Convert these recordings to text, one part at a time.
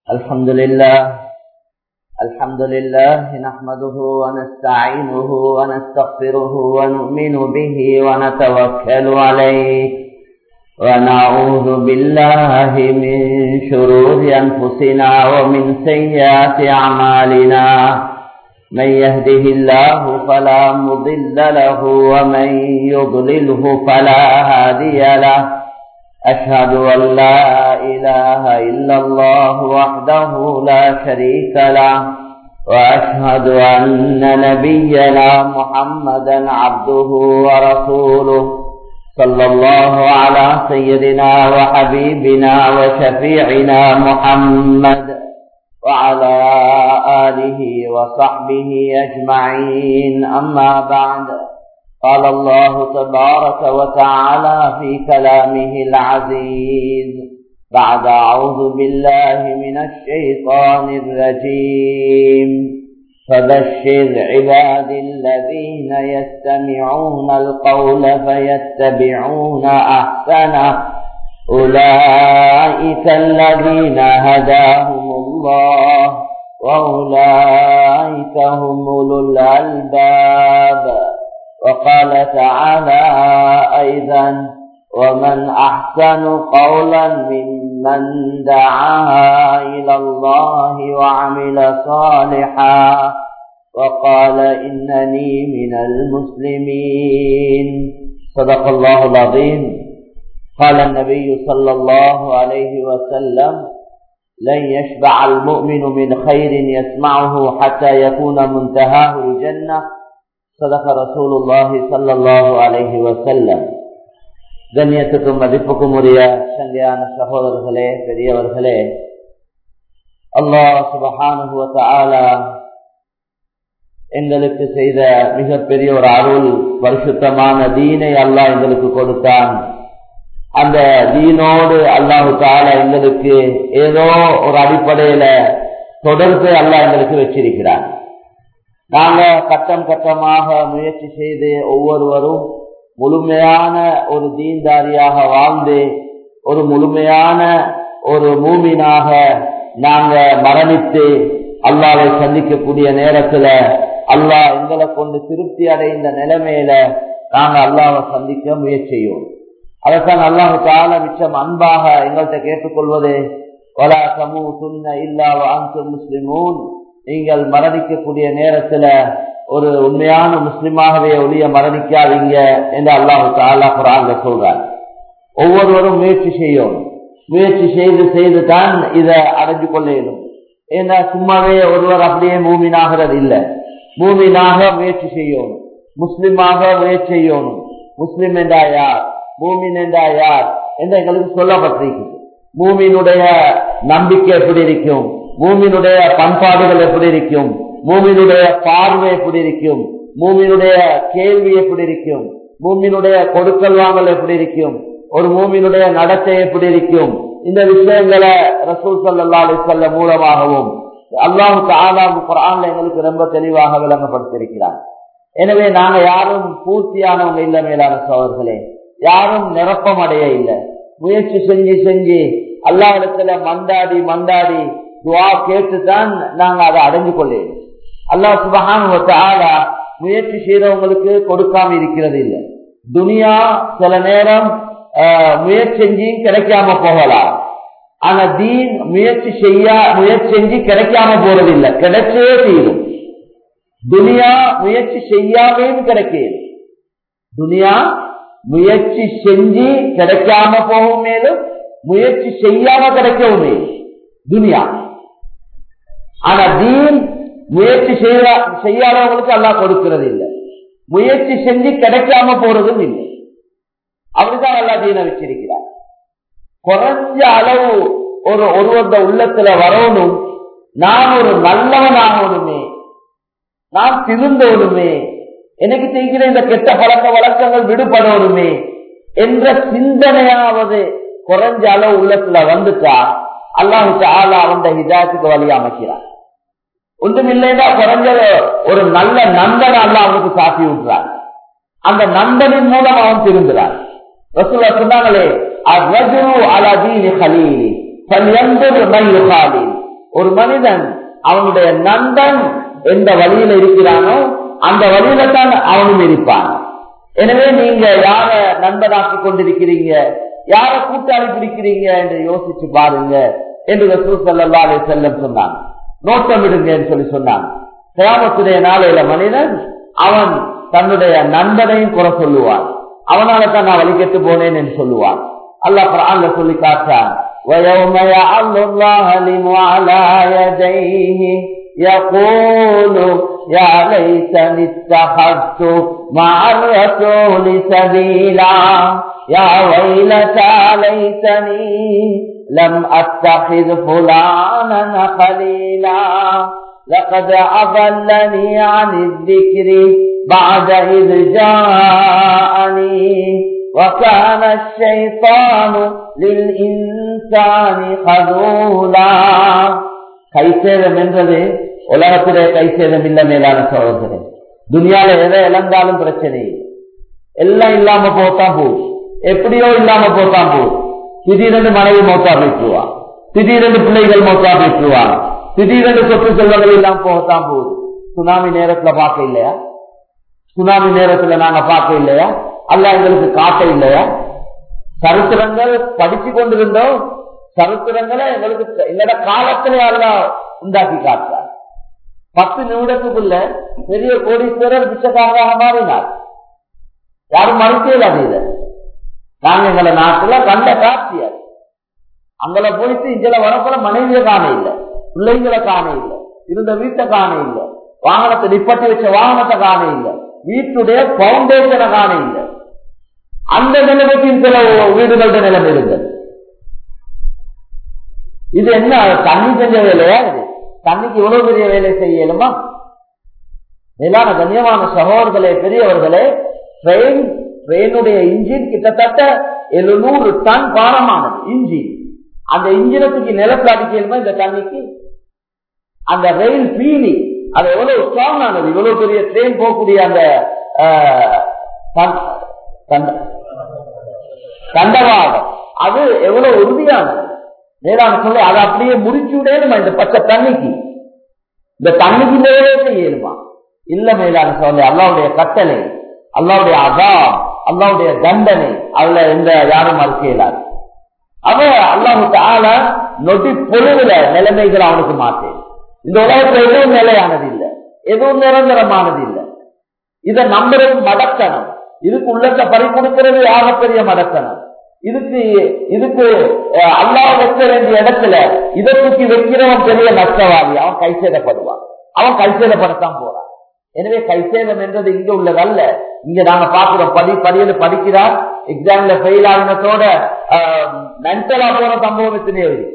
الحمد لله الحمد لله نحمده ونستعينه ونستغفره ونؤمن به ونتوكل عليه ونعوذ بالله من شرور أنفسنا ومن سيئات أعمالنا من يهده الله فلا مضل له ومن يضلله فلا هادي له أشهد أن لا إله إلا الله وحده لا شريك له وأشهد أن نبينا محمدا عبده ورسوله صلى الله على سيدنا وحبيبنا وشفيعنا محمد وعلى آله وصحبه أجمعين أما بعد قال الله تبارك وتعالى في كلامه العزيز بعد أعوذ بالله من الشيطان الرجيم فبشر عباد الذين يستمعون القول فيتبعون أحسنه أولئك الذين هداهم الله وأولئك هم أولو الألباب وقال تعالى أيضا ومن أحسن قولا ممن دعا إلى الله وعمل صالحا وقال إنني من المسلمين صدق الله العظيم قال النبي صلى الله عليه وسلم لن يشبع المؤمن من خير يسمعه حتى يكون منتهاه الجنة صدق رسول الله صلى الله عليه وسلم கண்ணியத்துக்கும் மதிப்புக்கும் உரிய சங்கையான சகோதரர்களே பெரியவர்களே அல்லாஹ் சுபஹானுவத்த ஆலா எங்களுக்கு செய்த மிகப்பெரிய ஒரு அருள் பரிசுத்தமான தீனை அல்லாஹ் எங்களுக்கு கொடுத்தான் அந்த தீனோடு அல்லாஹு தாலா எங்களுக்கு ஏதோ ஒரு அடிப்படையில தொடர்பு அல்லாஹ் எங்களுக்கு வச்சிருக்கிறான் நாங்க கட்டம் கட்டமாக முயற்சி செய்து ஒவ்வொருவரும் முழுமையான ஒரு தீன்தாரியாக வாழ்ந்து ஒரு முழுமையான ஒரு மூமினாக நாங்க மரணித்து அல்லாவை சந்திக்கக்கூடிய நேரத்துல அல்லாஹ் எங்களை கொண்டு திருப்தி அடைந்த நிலைமையில நாங்க அல்லாவை சந்திக்க முயற்சி செய்வோம் அதற்கான அல்லாஹு கால மிச்சம் அன்பாக எங்கள்கிட்ட கேட்டுக்கொள்வது வலா சமூ சுன்ன இல்லா அன்சு முஸ்லிமூன் நீங்கள் மரணிக்கக்கூடிய நேரத்துல ஒரு உண்மையான முஸ்லிமாகவே ஒளிய மரணிக்காதீங்க என்று அல்லாஹு தாலா குரான்ல சொல்றார் ஒவ்வொருவரும் முயற்சி செய்யும் முயற்சி செய்து செய்து தான் இதை அடைஞ்சு கொள்ள இயலும் ஏன்னா சும்மாவே ஒருவர் அப்படியே மூமினாகிறது இல்லை மூமினாக முயற்சி செய்யணும் முஸ்லிமாக முயற்சி செய்யணும் முஸ்லிம் என்றா யார் மூமின் என்றா யார் என்று எங்களுக்கு சொல்லப்பட்டிருக்கிறது மூமினுடைய நம்பிக்கை எப்படி இருக்கும் மூமினுடைய பண்பாடுகள் எப்படி இருக்கும் மூமினுடைய பார்வை எப்படி இருக்கும் மூமினுடைய கேள்வி எப்படி இருக்கும் மூமினுடைய கொடுக்கல் வாங்கல் எப்படி இருக்கும் ஒரு மூமினுடைய நடத்தை எப்படி இருக்கும் இந்த விஷயங்களை ரசூல் சல்லா அலிசல்ல மூலமாகவும் அல்லாஹுக்கு ஆலாம் குரான்ல எங்களுக்கு ரொம்ப தெளிவாக விளங்கப்படுத்திருக்கிறார் எனவே நாங்க யாரும் பூர்த்தியானவங்க இல்ல மேலான சோழர்களே யாரும் நிரப்பம் அடைய இல்லை முயற்சி செஞ்சு செஞ்சு அல்லா இடத்துல மந்தாடி மந்தாடி துவா கேட்டுதான் நாங்க அதை அடைஞ்சு கொள்ளேன் அல்லா சுபகான முயற்சி செய்யறவங்களுக்கு கொடுக்காம இருக்கிறது இல்லை துனியா சில நேரம் முயற்சி செஞ்சும் கிடைக்காம போகலாம் ஆனா தீன் முயற்சி செய்ய முயற்சி செஞ்சு கிடைக்காம போறதில்லை கிடைச்சே தீரும் துனியா முயற்சி செய்யாமையும் கிடைக்கிறது துனியா முயற்சி செஞ்சு கிடைக்காம போகும் மேலும் முயற்சி செய்யாம கிடைக்கவும் மேலும் துனியா ஆனா தீன் முயற்சி செய்யாதவங்களுக்கு அல்லா கொடுக்கிறது இல்லை முயற்சி செஞ்சு கிடைக்காம போறதும் இல்லை அப்படிதான் அல்லா தீன வச்சிருக்கிறார் குறைஞ்ச அளவு ஒரு ஒருவருடைய உள்ளத்துல வரணும் நான் ஒரு நல்லவன் ஆகணுமே நான் திருந்தோணுமே எனக்கு செய்கிற இந்த கெட்ட பழக்க வழக்கங்கள் விடுபடணுமே என்ற சிந்தனையாவது குறைஞ்ச அளவு உள்ளத்துல வந்துட்டா அல்லாஹுக்கு ஆளா அவன் ஹிதாயத்துக்கு வழி அமைக்கிறான் ஒன்றும் இல்லைன்னா குறைஞ்சது ஒரு நல்ல நண்பன் அல்ல அவனுக்கு சாத்தி விட்டுறான் அந்த நண்பனின் மூலம் அவன் திரும்புறான் ரசூலா சொன்னாங்களே அர்ரஜுலு அலா தீனி ஹலீலி ஃபல்யன்துர் மன் யுகாலில் ஒரு மனிதன் அவனுடைய நண்பன் எந்த வழியில இருக்கிறானோ அந்த வழியில தான் அவனும் இருப்பான் எனவே நீங்க யார நண்பனாக்கி கொண்டிருக்கிறீங்க யார கூட்டாளி பிடிக்கிறீங்க என்று யோசிச்சு பாருங்க என்று ரசூல் ஸல்லல்லாஹு அலைஹி வஸல்லம் சொன்னாங்க நோட்டமிடுங்க என்று சொல்லி சொன்னாங்க கிராமத்துடைய நாளையில மனிதன் அவன் தன்னுடைய நண்பனையும் குறை சொல்லுவான் அவனால தான் நான் வழிகட்டு போனேன் என்று சொல்லுவான் அல்லாஹ் குர்ஆன்ல சொல்லி காட்டான் وَيَوْمَ يَعَضُّ الظَّالِمُ عَلَى يَدَيْهِ يَقُولُ يَا لَيْتَنِي اتَّخَذْتُ مَعَ الرَّسُولِ سَبِيلًا يَا وَيْلَتَى لَيْتَنِي لَمْ أَتَّخِذْ فُلَانًا خَلِيلًا لقد أضلني عن الذكر بعد إذ جاءني وكان الشيطان للإنسان خذولا கைசேதம் என்றது உலகத்திலே கைசேதம் இல்ல மேலான சகோதரன் துனியால எதை இழந்தாலும் பிரச்சனை இல்லை. எல்லாம் இல்லாம போத்தான் போகுது எப்படியோ இல்லாம போத்தான் போகுது திடீரென்று மனைவி மௌத்தா போயிட்டுருவான் திடீரென்று பிள்ளைகள் மௌத்தா போயிட்டுருவான் திடீரென்று சொத்து செல்வங்கள் எல்லாம் போகத்தான் போகுது சுனாமி நேரத்துல பார்க்க இல்லையா சுனாமி நேரத்துல நாங்க பார்க்க இல்லையா அல்ல எங்களுக்கு காட்ட இல்லையா சரித்திரங்கள் படிச்சு கொண்டிருந்தோம் சரித்திரங்களை எங்களுக்கு எங்களோட காலத்திலே அல்ல உண்டாக்கி காட்டுறார் பத்து நிமிடத்துக்குள்ள பெரிய கோடீஸ்வரர் பிச்சைக்காரராக மாறினார் யாரும் மறுக்கையில் அது இதை நாங்க எங்களை நாட்டுல கண்ட காட்சி அது அங்கல போயிட்டு இங்கல வரப்போல மனைவியை காண இல்லை பிள்ளைங்களை காண இல்லை இருந்த வீட்டை காண இல்லை வாகனத்தை நிப்பட்டி வச்ச வாகனத்தை காண இல்லை வீட்டுடைய பவுண்டேஷனை காண இல்லை அந்த நிலைமைக்கு சில வீடுகளோட நிலைமை இருந்தது இது என்ன தண்ணி செஞ்ச வேலையா இது தண்ணிக்கு இவ்வளவு பெரிய வேலை செய்யலுமா மேலான கண்ணியமான சகோதரர்களே பெரியவர்களே ட்ரெயின் ட்ரெயினுடைய இன்ஜின் கிட்டத்தட்ட எழுநூறு டன் பாரமானது இன்ஜின் அந்த இன்ஜினத்துக்கு நிலத்தில் அடிக்கலுமா இந்த தண்ணிக்கு அந்த ரயில் பீலி அது எவ்வளவு ஸ்ட்ராங் ஆனது இவ்வளவு பெரிய ட்ரெயின் போகக்கூடிய அந்த தண்டவாதம் அது எவ்வளவு உறுதியானது மேலான சொல்ல அதை அப்படியே முடிச்சு விடணுமா இந்த பச்சை தண்ணிக்கு இந்த தண்ணிக்கு மேலே செய்யணுமா இல்ல மேலான சொல்ல அல்லாவுடைய கட்டளை அல்லாவுடைய அகாம் அல்லாவுடைய தண்டனை அதுல எந்த யாரும் மறுக்க இயலாது அவ அல்லாஹு தால நொடி பொழுதுல நிலைமைகள் அவனுக்கு மாற்றேன் இந்த உலகத்துல எதுவும் நிலையானது இல்லை எதுவும் நிரந்தரமானது இல்லை இதை நம்புறது மடக்கணும் இதுக்கு உள்ளத்தை பறி கொடுக்கிறது ஆகப்பெரிய மடக்கணும் இதுக்கு இதுக்கு அல்லாஹ் வைக்க வேண்டிய இடத்துல இதை தூக்கி வைக்கிறவன் பெரிய நஷ்டவாதி அவன் கை சேதப்படுவான் அவன் கை சேதப்படத்தான் போறான் எனவே கைசேதம் என்றது இங்க உள்ளதல்ல இங்க நாங்க பாக்குறோம் படி படியில படிக்கிறார் எக்ஸாம்ல ஃபெயில் ஆகினத்தோட மென்டலா போன சம்பவம் எத்தனையோ இருக்கு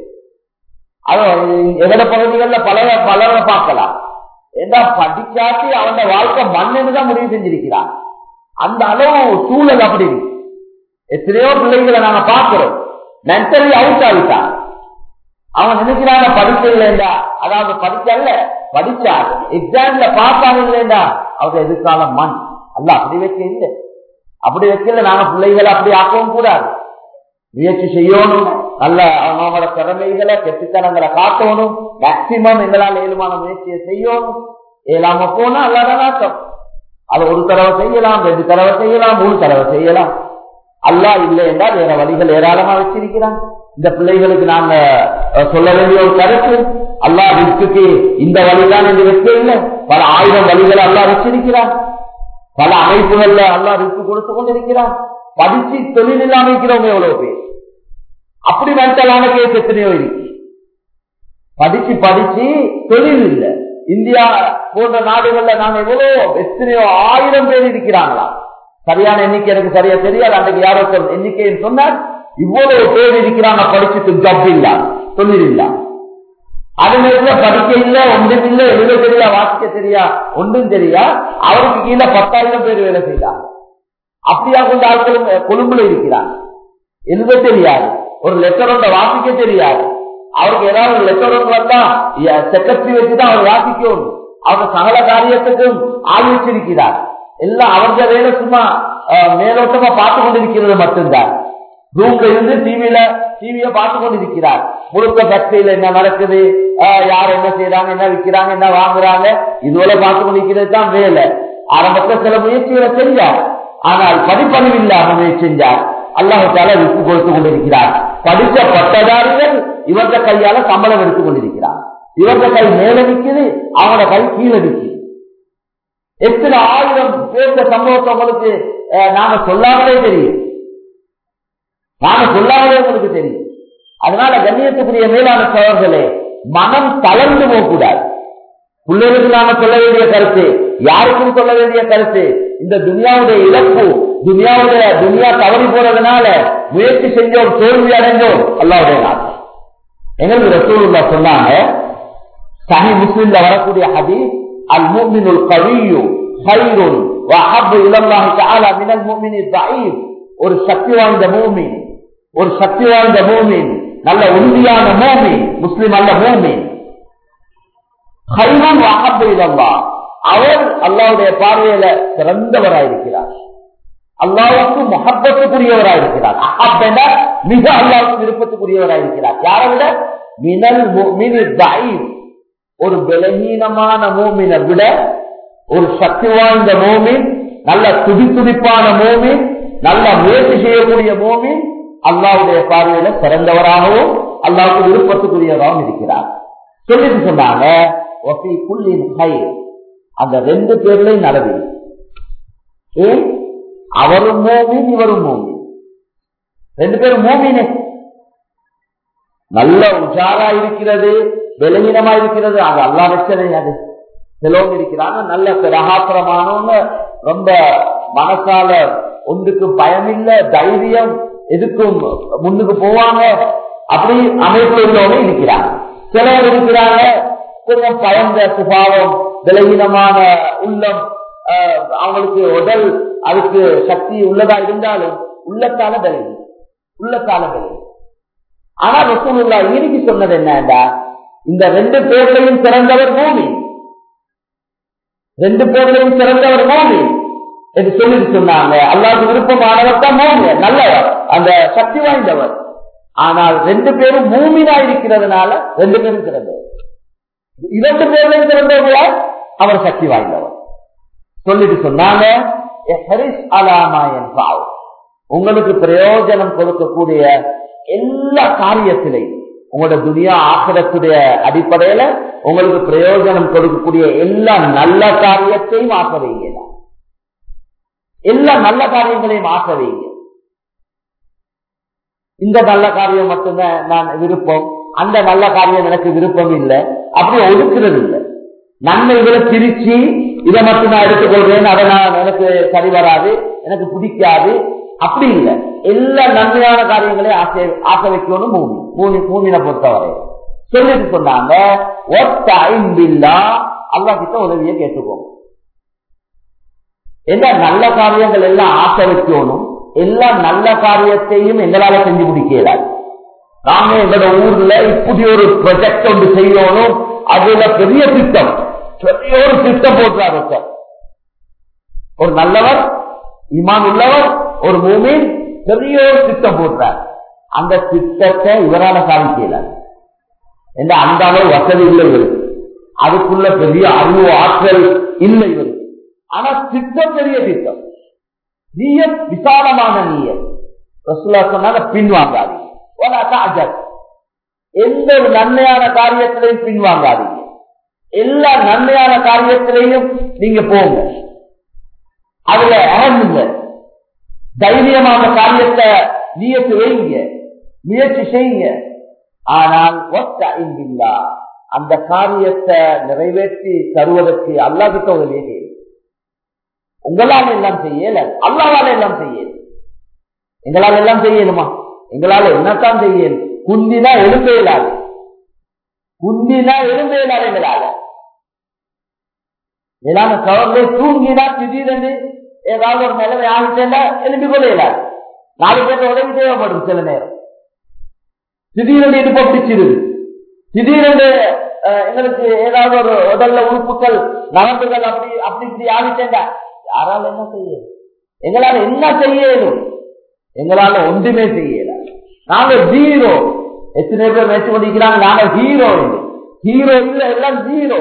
அது எவ்வளவு பகுதிகள்ல பல பலரை பார்க்கலாம் ஏன்னா படிக்காட்டி அவன் வாழ்க்கை மண்ணுன்னு தான் முடிவு செஞ்சிருக்கிறான் அந்த அளவு சூழல் அப்படி இருக்கு எத்தனையோ பிள்ளைங்களை நாங்க பார்க்கிறோம் மென்டலி அவுட் ஆகிட்டான் அவன் நினைக்கிறாங்க படிக்க இல்லைண்டா அதாவது படிக்கல படிச்சா எக்ஸாம்ல பாஸ் ஆகலைண்டா அவர் எதிர்காலம் மண் அல்ல அப்படி வைக்க இல்லை அப்படி வைக்கல நாங்க பிள்ளைகளை அப்படி ஆக்கவும் கூடாது முயற்சி செய்யணும் நல்ல அவங்களோட திறமைகளை கெட்டுத்தனங்களை காட்டணும் மேக்சிமம் எங்களால் ஏழுமான முயற்சியை செய்யணும் ஏழாம போனா அல்லாத நாட்டம் அதை ஒரு தடவை செய்யலாம் ரெண்டு தடவை செய்யலாம் மூணு தடவை செய்யலாம் அல்லா இல்லை என்றால் வேற வழிகள் ஏராளமா வச்சிருக்கிறான் இந்த பிள்ளைகளுக்கு நாங்க சொல்ல வேண்டிய ஒரு கருத்து அல்லா ரிஸ்க்கு இந்த வழிதான் என்று வைக்க இல்லை பல ஆயிரம் வழிகளை அல்லா வச்சிருக்கிறான் பல அமைப்புகள்ல அல்லா ரிஸ்க் கொடுத்து கொண்டிருக்கிறான் படிச்சு தொழில் இல்லாம இருக்கிறவங்க எவ்வளவு பேர் அப்படி மென்டலான கேஸ் எத்தனையோ இருக்கு படிச்சு படிச்சு தொழில் இல்லை இந்தியா போன்ற நாடுகள்ல நாங்க எவ்வளவு எத்தனையோ ஆயிரம் பேர் இருக்கிறாங்களா சரியான எண்ணிக்கை எனக்கு சரியா தெரியாது அன்றைக்கு யாரோ எண்ணிக்கைன்னு சொன்னார் இவ்வளவு பேர் இருக்கிறாங்க படிச்சுட்டு ஜப் இல்ல தொழில் இல்ல அது நேரத்துல படிக்க இல்ல ஒன்றும் இல்ல எழுத தெரியா வாசிக்க தெரியா ஒன்றும் தெரியா அவருக்கு கீழே பத்தாயிரம் பேர் வேலை செய்யலாம் அப்படியா கொண்ட ஆட்களும் கொழும்புல இருக்கிறாங்க எழுத தெரியாது ஒரு லெட்டர் ஒன்றை வாசிக்க தெரியாது அவருக்கு ஏதாவது ஒரு லெட்டர் ஒன்று வந்தா செக்ரட்டரி வச்சுதான் அவர் வாசிக்கணும் அவர் சகல காரியத்துக்கும் ஆள் வச்சிருக்கிறார் எல்லாம் அவருடைய வேலை சும்மா மேலோட்டமா பார்த்து கொண்டிருக்கிறது மட்டும்தான் ரூம்ல இருந்து டிவியில டிவிய பார்த்து கொண்டிருக்கிறார் முழுக்க பக்தியில என்ன நடக்குது ஆஹ் யார் என்ன செய்யறாங்க என்ன விற்கிறாங்க என்ன வாங்குறாங்க இதுவரை பார்த்து கொண்டிருக்கிறது தான் வேலை ஆரம்பத்தில் சில முயற்சிகளை செஞ்சார் ஆனால் படிப்பறிவு இல்லாம முயற்சி செஞ்சார் அல்லாஹால விட்டு கொடுத்து கொண்டிருக்கிறார் படித்த பட்டதாரிகள் இவர்த கையால சம்பளம் எடுத்துக் கொண்டிருக்கிறார் இவர்த கை மேல நிற்குது அவனோட கை கீழே நிற்குது எத்தனை ஆயிரம் பேர்த்த சம்பவத்தை உங்களுக்கு அஹ், நாம சொல்லாமலே தெரியும் நாம சொல்லாமலே உங்களுக்கு தெரியும் அதனால கண்ணியத்துக்குரிய மேலான சோழர்களே மனம் தளர்ந்து போகக்கூடாது பிள்ளைகளுக்கு நாம சொல்ல வேண்டிய கருத்து யாருக்கும் சொல்ல வேண்டிய கருத்து இந்த துனியாவுடைய இழப்பு துனியாவுடைய துனியா தவறி போறதுனால முயற்சி செஞ்சோம் தோல்வி அடைஞ்சோம் அல்லாவுடைய நாட்டம் எங்களுக்கு ரசூலுல்லா சொன்னாங்க சஹி முஸ்லிம்ல வரக்கூடிய ஹதீஸ் அல் முஃமினுல் கவியு ஹைருன் வஹப்பு இலல்லாஹி தஆலா மினல் முஃமினி தஈஃப் ஒரு சக்தி வாய்ந்த மூமின் ஒரு சக்தி வாய்ந்த மூமின் நல்ல உறுதியான மூமின் முஸ்லிம் அல்ல மூமின் ஹைருன் வஹப்பு இலல்லாஹ் அவர் அல்லாஹ்வுடைய பார்வையில சிறந்தவராயிருக்கிறார் அல்லாவுக்கு முகப்பத்துக்குரியவராயிருக்கிறார் அஹப்பென மிக அல்லாவுக்கு விருப்பத்துக்குரியவராயிருக்கிறார் யாரை விட மினல் முஃமினி தஈஃப் ஒரு பலகீனமான மூமினை விட ஒரு சக்தி வாய்ந்த மூமின் நல்ல துடி துடிப்பான மூமின் நல்ல முயற்சி செய்யக்கூடிய மூமின் அல்லாவுடைய பார்வையில சிறந்தவராகவும் அல்லாவுக்கு விருப்பத்துக்குரியவராகவும் இருக்கிறார் சொல்லிட்டு சொன்னாங்க "வஃபீ குல்லின் கைர்." அந்த ரெண்டு பேர்லையும் நடவு ஏன் அவரும் மூமின் இவரும் மூமின் ரெண்டு பேரும் மூமினே நல்ல உஜாரா இருக்கிறது பலகீனமா இருக்கிறது அது அல்லா வச்சதே அது சிலவங்க இருக்கிறாங்க நல்ல பிரகாசரமானவங்க ரொம்ப மனசால ஒன்றுக்கு பயமில்ல தைரியம் எதுக்கும் முன்னுக்கு போவாங்க அப்படி அமைப்பு உள்ளவங்க இருக்கிறாங்க சிலர் இருக்கிறாங்க கொஞ்சம் பயந்த சுபாவம் பலகீனமான உள்ளம் ஆஹ், அவங்களுக்கு உடல் அதுக்கு சக்தி உள்ளதா இருந்தாலும் உள்ளத்தால பலகீனம் உள்ளத்தால பலகீனம் ஆனா ரசூலுல்லா ஈரிக்கு சொன்னது என்னடா இந்த ரெண்டு பேர்களையும் சிறந்தவர் பூமி ரெண்டு பேர்களையும் சிறந்தவர் பூமி என்று சொல்லிட்டு சொன்னாங்க அல்லாவுக்கு விருப்பமானவர் தான் மூமி நல்லவர் அந்த சக்தி வாய்ந்தவர் ஆனால் ரெண்டு பேரும் மூமினா இருக்கிறதுனால ரெண்டு பேரும் சிறந்தவர் இரண்டு பேர்களையும் சிறந்தவர்களா அவர் சக்தி வாய்ந்தவர் சொல்லிட்டு சொன்னாங்க "எஹரிஸ் அலாமா என்பால் உங்களுக்கு பிரயோஜனம் கொடுக்கக்கூடிய எல்லா காரியத்திலையும் உங்களோட துனியா ஆக்கிரத்துடைய அடிப்படையில உங்களுக்கு பிரயோஜனம் கொடுக்கக்கூடிய எல்லா நல்ல காரியத்தையும் ஆக்க வைங்க எல்லா நல்ல காரியங்களையும் ஆக்க வைங்க இந்த நல்ல காரியம் மட்டும்தான் நான் விருப்பம் அந்த நல்ல காரியம் எனக்கு விருப்பம் இல்லை அப்படி ஒதுக்குறது இல்லை நன்மைகளை பிரிச்சு இதை மட்டும் நான் எடுத்துக்கொள்றேன் அதை நான் எனக்கு சரி வராது எனக்கு பிடிக்காது அப்படி இல்லை எல்லா நன்மையான காரியங்களையும் ஆசை ஆசை வைக்கணும் மூணு மூணு மூணினை பொறுத்தவரை சொல்லிட்டு சொன்னாங்க ஒத்த ஐம்பில்லா அல்லா கிட்ட உதவியை கேட்டுக்கோங்க என்ன நல்ல காரியங்கள் எல்லாம் ஆசை வைக்கணும் எல்லா நல்ல காரியத்தையும் எங்களால செஞ்சு முடிக்கலாது நாங்க எங்களோட ஊர்ல இப்படி ஒரு ப்ரொஜெக்ட் ஒன்று செய்யணும் அதுல பெரிய திட்டம் பெரிய ஒரு திட்டம் போட்டார் ஒருத்தர் ஒரு நல்லவர் இமான் உள்ளவர் ஒரு மூமின் பெரிய ஒரு திட்டம் போட்டார் அந்த திட்டத்தை இவரால சாதிக்கல என்ற அந்த அளவு வசதி இல்லை இவருக்கு அதுக்குள்ள பெரிய அறிவு ஆற்றல் இல்லை இவருக்கு ஆனா திட்டம் பெரிய திட்டம் நீயத் விசாலமான நீயத் ரசூலா சொன்னாங்க பின்வாங்காதீங்க வலா தஅஜல். எந்த ஒரு நன்மையான காரியத்திலையும் பின்வாங்காதீங்க எல்லா நன்மையான காரியத்திலையும் நீங்க போங்க அதுல இறங்குங்க தைரியமான காரியத்தை நீயத்து வைங்க முயற்சி செய்யுங்க ஆனால் ஒத்தா அந்த காரியத்தை நிறைவேற்றி தருவதற்கு அல்லாஹ்கிட்ட உதவியே செய்யுங்க உங்களால எல்லாம் செய்யல அல்லாவால எல்லாம் செய்யல எங்களால் எல்லாம் செய்யணுமா எங்களால என்னத்தான் செய்யணும் குந்தினா எழும்ப இயலாது குந்தினா எழும்ப இயலாது எங்களால ஏதாவது கவர்ல தூங்கினா திடீரென்று ஏதாவது ஒரு நிலைமை ஆகிட்டேன்னா எழுப்பி கொள்ள இயலாது நாலு பேர் உதவி தேவைப்படும் சில நேரம் திடீரென்று இடுப்ப பிடிச்சிருது திடீரென்று அஹ், எங்களுக்கு ஏதாவது ஒரு உடல்ல உறுப்புகள் நரம்புகள் அப்படி அப்படி இப்படி ஆகிட்டேன்டா யாரால என்ன செய்ய எங்களால என்ன செய்யணும் எங்களால ஒன்றுமே செய்யல நாங்க ஜீரோ எத்தனை பேர் நினைச்சு கொண்டிருக்கிறாங்க நாங்க ஹீரோ ஹீரோ இல்ல எல்லாம் ஜீரோ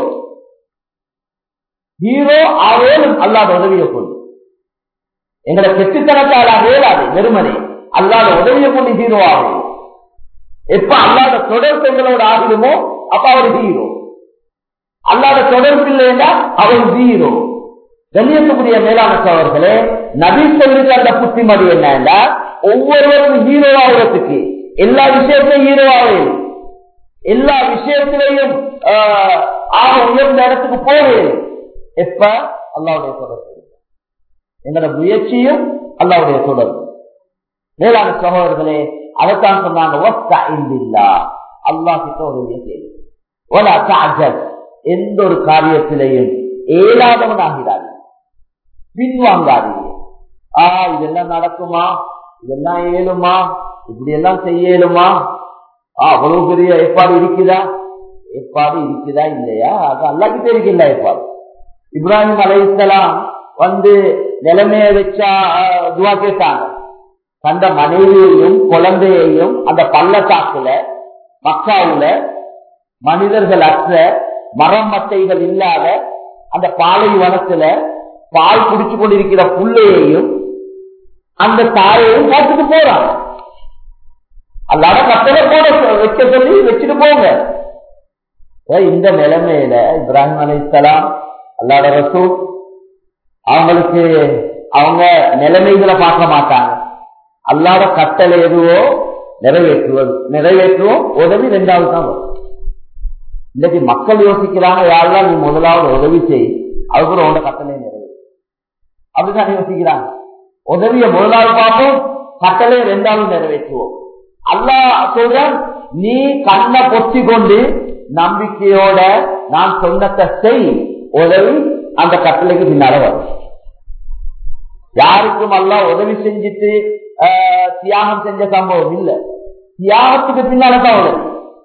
ஹீரோ ஆவேலும் அல்லாத உதவியை கொண்டு எங்களை கெட்டுத்தனத்தால் வேளாது வெறுமனே அல்லாத உதவியை கொண்டு ஹீரோ ஆகும் எப்ப அல்லாத தொடர்பு எங்களோட ஆகிடுமோ அப்ப அவர் ஹீரோ அல்லாத தொடர்பு இல்லைன்னா அவர் ஜீரோ கண்ணியத்துக்குரிய மேலான சோழர்களே நபி சொல்லிட்டு அந்த புத்திமதி என்னன்னா ஒவ்வொருவரும் ஹீரோ ஆகிறதுக்கு எல்லா விஷயத்திலும் ஹீரோ ஆகும் எல்லா விஷயத்திலையும் ஆக உயர்ந்த இடத்துக்கு போவேன் எப்ப அல்லாவுடைய தொடர்பு எங்களோட முயற்சியும் அல்லாவுடைய தொடர்பு மேலான சகோதரர்களே அதைத்தான் சொன்னாங்க அல்லா கிட்ட உதவிய கேள்வி எந்த ஒரு காரியத்திலையும் ஏழாதவன் ஆகிறார்கள் பின்வாங்காதீங்க ஆ இதெல்லாம் நடக்குமா இதெல்லாம் இயலுமா இப்படி எல்லாம் செய்ய இயலுமா அவ்வளவு பெரிய ஏற்பாடு இருக்குதா ஏற்பாடு இருக்குதா இல்லையா அது அல்லாக்கிட்டே இருக்குல்ல ஏற்பாடு இப்ராஹிம் அலைத்தலாம் வந்து நிலைமைய வச்சா துவா கேட்டாங்க தந்த மனைவியையும் குழந்தையையும் அந்த பள்ளத்தாக்குல மக்காவுல மனிதர்கள் அற்ற மரம் மட்டைகள் இல்லாத அந்த பாலைவனத்துல பால் குடிச்சு கொண்டிருக்கிற புள்ளையையும் அந்த தாயையும் பார்த்துட்டு போறாங்க அல்லாத கட்டளை போட வைக்க சொல்லி வச்சுட்டு போங்க இந்த நிலைமையில இப்ராஹிம் அலிஸ்லாம் அல்லாட ரசூல் அவங்களுக்கு அவங்க நிலைமைகளை பார்க்க மாட்டாங்க அல்லாத கட்டளை எதுவோ நிறைவேற்றுவது நிறைவேற்றுவோம் உதவி ரெண்டாவது தான் வரும் இன்னைக்கு மக்கள் யோசிக்கிறாங்க யாரெல்லாம் நீ முதலாவது உதவி செய் அதுக்கு உன்னோட கட்டளை நிறைவேற்று அப்படிதான் யோசிக்கிறாங்க உதவிய முதலாவது பார்ப்போம் கட்டளை ரெண்டாவது நிறைவேற்றுவோம் அல்லா சொல்றான் நீ கண்ணை பொத்தி கொண்டு நம்பிக்கையோட நான் சொன்னத்தை செய் உதவி அந்த கட்டளைக்கு பின்னால வரும் யாருக்கும் அல்ல உதவி செஞ்சுட்டு தியாகம் செஞ்ச சம்பவம் இல்ல தியாகத்துக்கு பின்னாலதான் உதவி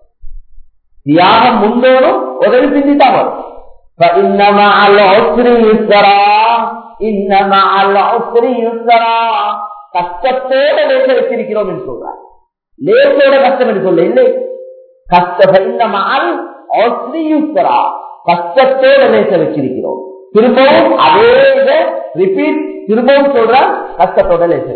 தியாகம் முன்னோடும் உதவி செஞ்சுதான் வரும் கஷ்டத்தோட லேச வச்சிருக்கிறோம் என்று சொல்றார் லேசோட கஷ்டம் என்று சொல்ல இல்லை கஷ்டமால் கஷ்டத்தோட லேச வச்சிருக்கிறோம் திரும்பவும் அதே இதை ரிப்பீட் திரும்பவும் சொல்ற கஷ்டத்தோட லேச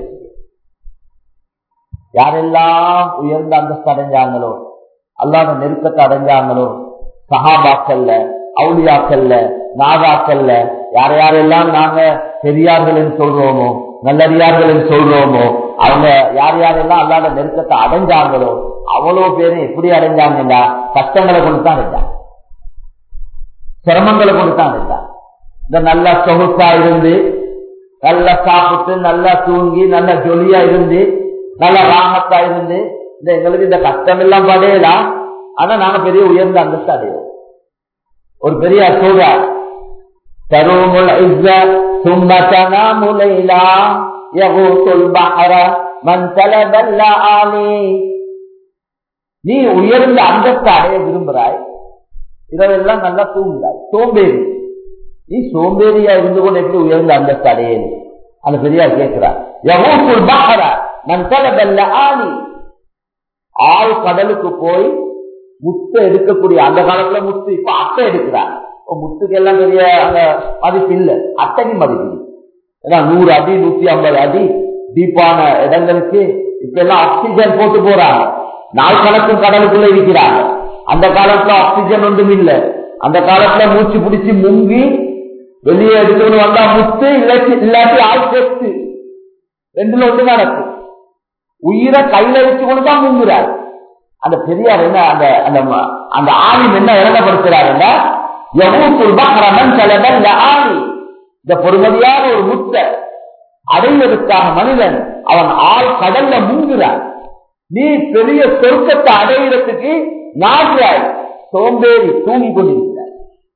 யாரெல்லாம் உயர்ந்த அந்தஸ்து அடைஞ்சாங்களோ அல்லாத நெருக்கத்தை அடைஞ்சாங்களோ சகாபாக்கல்ல அவுளியாக்கல்ல நாகாக்கல்ல யார் யாரெல்லாம் நாங்க பெரியார்கள் சொல்றோமோ நல்லறியார்கள் சொல்றோமோ அவங்க யார் யாரெல்லாம் அல்லாத நெருக்கத்தை அடைஞ்சாங்களோ அவ்வளவு பேரும் எப்படி அடைஞ்சாங்கன்னா கஷ்டங்களை கொண்டு தான் அடைஞ்சாங்க சிரமங்களை கொண்டு தான் அடைஞ்சாங்க இந்த நல்ல சொகுசா இருந்து நல்லா சாப்பிட்டு நல்லா தூங்கி நல்ல ஜொலியா இருந்து நல்ல ராகத்தா இருந்து இந்த எங்களுக்கு இந்த கஷ்டம் எல்லாம் படையலாம் ஆனா நாங்க பெரிய உயர்ந்த அந்தஸ்து அடையோம் ஒரு பெரிய சொல்றார் தருமுல் ثم تنام ليلا يغوص البحر من طلب اللآلي நீ உயர்ந்த அந்தஸ்து அடைய விரும்புறாய் இரவெல்லாம் நல்லா தூங்குறாய் சோம்பேறி நீ சோம்பேறியா இருந்து கொண்டு எப்படி உயர்ந்த அந்தஸ்து அடையேன் அந்த பெரியார் கேட்கிறார் யகூசுல் பஹர மன் தலபல்ல ஆலி ஆள் கடலுக்கு போய் முத்து எடுக்கக்கூடிய அந்த காலத்துல முத்து இப்ப அட்டை எடுக்கிறாங்க முத்துக்கு எல்லாம் பெரிய அங்க மதிப்பு இல்ல அட்டைக்கு மதிப்பு ஏன்னா நூறு அடி நூத்தி ஐம்பது அடி டீப்பான இடங்களுக்கு இப்ப எல்லாம் ஆக்சிஜன் போட்டு போறாங்க நாள் கணக்கும் கடலுக்குள்ள இருக்கிறாங்க அந்த காலத்துல ஆக்சிஜன் ஒன்றும் இல்ல அந்த காலத்துல மூச்சு பிடிச்சி முங்கி வெளியே எடுத்துன்னு வந்தா முத்து இல்லாட்டி இல்லாட்டி ஆள் செத்து ரெண்டுல ஒன்று நடக்கும் உயிரை கையில வச்சு கொண்டு தான் முங்குறாரு அந்த பெரியார் என்ன அந்த அந்த அந்த ஆணின் என்ன இறங்கப்படுத்துறாருன்னா யகூத்துல் பஹ்ரமன் சலபன் ஆணி இந்த பொறுமதியான ஒரு முத்த அடைவதற்காக மனிதன் அவன் ஆள் கடல்ல முங்குறான் நீ பெரிய சொர்க்கத்தை அடையிறதுக்கு நாடுறாய் சோம்பேறி தூங்கி கொண்டிருக்கிறாய்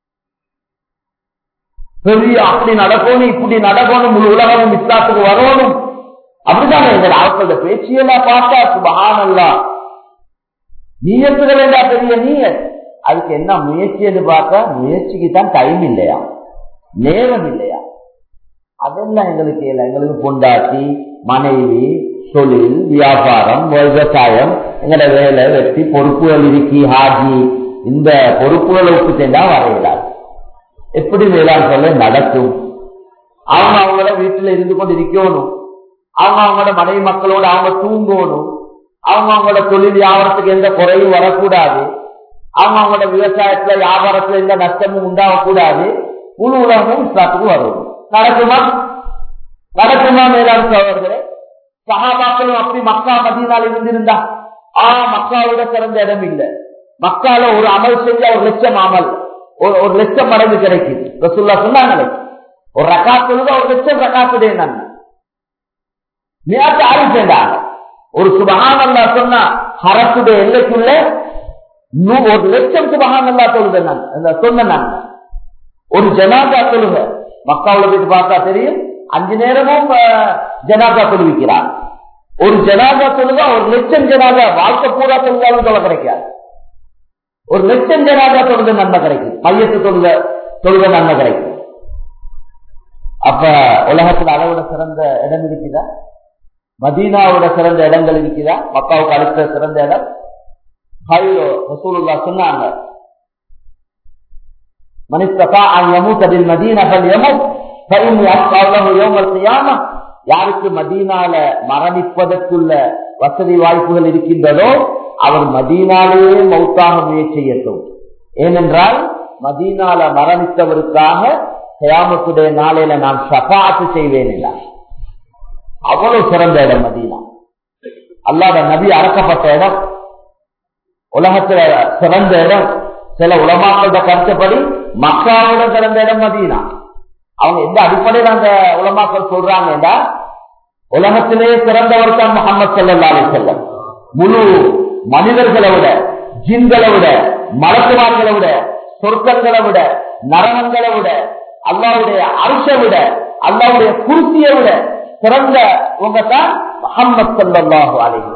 பெரிய அப்படி நடக்கணும் இப்படி நடக்கணும் முழு உலகமும் இஸ்லாத்துக்கு வரணும் அப்படிதான் எங்கள் அவர்களோட பேச்சியெல்லாம் பார்த்தா சுபகானல்லாம் நீயத்துகள் என்றா பெரிய நீயத் அதுக்கு என்ன முயற்சி பார்த்தா முயற்சிக்கு தான் டைம் இல்லையா நேரம் இல்லையா அதெல்லாம் எங்களுக்கு இல்லை எங்களுக்கு பொண்டாட்டி மனைவி தொழில் வியாபாரம் விவசாயம் எங்கட வேலை வெட்டி பொறுப்புகள் இருக்கி ஹாஜி இந்த பொறுப்புகளை விட்டுட்டா வரையலாது எப்படி வேளாண் சொல்ல நடக்கும் அவங்க அவங்கள வீட்டுல இருந்து கொண்டு இருக்கணும் அவங்க அவங்களோட மனைவி மக்களோட அவங்க தூங்கணும் அவங்க அவங்களோட தொழில் வியாபாரத்துக்கு எந்த குறையும் வரக்கூடாது அவங்க அவங்களோட விவசாயத்துல வியாபாரத்துல எந்த நஷ்டமும் உண்டாகக்கூடாது முழு உலகமும் இஸ்லாத்துக்கு வரும் நடக்குமா நடக்குமா மேலாண் சோழர்களே சகாபாக்களும் அப்படி மக்கா மதியனால் இருந்திருந்தா ஆ மக்காவோட சிறந்த இடம் இல்லை மக்கால ஒரு அமல் செஞ்சா ஒரு லட்சம் அமல் ஒரு ஒரு லட்சம் மடங்கு கிடைக்குது ரசுல்லா சொன்னாங்களே ஒரு ரக்காத்துலத ஒரு லட்சம் ரக்காத்துடைய நன்மை நேற்று ஆரம்பிச்சேன்டாங்க ஒரு சுபகானல்லா சொன்னா ஹரத்துடைய எல்லைக்குள்ள ஒரு லட்சம் சுபகானல்லா தொழுத நான் சொன்ன நான் ஒரு ஜனாதா தொழுக மக்காவுல போயிட்டு பார்த்தா தெரியும் அஞ்சு நேரமும் ஜனாதா தொழுவிக்கிறார் ஒரு ஜனாதா தொழுதா ஒரு லட்சம் ஜனாதா வாழ்க்கை பூரா தொழுதாலும் தொலை கிடைக்காது ஒரு லட்சம் ஜனாதா தொழுத நன்மை கிடைக்கும் மையத்து தொழுத தொழுத நன்மை கிடைக்கும் அப்ப உலகத்தில் அளவோட சிறந்த இடம் இருக்குதா மதீனாவோட சிறந்த இடங்கள் இருக்குதா மக்காவுக்கு அடுத்த சிறந்த இடம் ஹைரோ ரசூலுல்லா சொன்னாங்க மனிதா யமூத்ததில் மதீனகள் யமுத் யாருக்கு மதீனால மரணிப்பதற்குள்ள வசதி வாய்ப்புகள் இருக்கின்றதோ அவர் மதீனாலேயே மௌத்தாக முயற்சி செய்யட்டும் ஏனென்றால் மதீனால மரணித்தவருக்காக கயாமத்துடைய நாளையில நான் ஷபாத்து செய்வேன் என்றார் அவ்வளவு சிறந்த இடம் மதீனா அல்லாத நபி அறக்கப்பட்ட இடம் உலகத்துல சிறந்த இடம் சில உலமாக்களோட கருத்தப்படி மக்காவோட சிறந்த இடம் மதீனா அவங்க எந்த அடிப்படையில் அந்த உலமாக்கள் சொல்றாங்கன்னா உலகத்திலே சிறந்தவர் தான் முகமது சல்லா அலி செல்லம் முழு மனிதர்களை விட ஜின்களை விட மலக்குமார்களை விட சொர்க்கங்களை விட நரகங்களை விட அல்லாவுடைய அரசை விட அல்லாவுடைய குருத்தியை விட சிறந்த உங்க தான் முகமது சல்லாஹு அலிஹி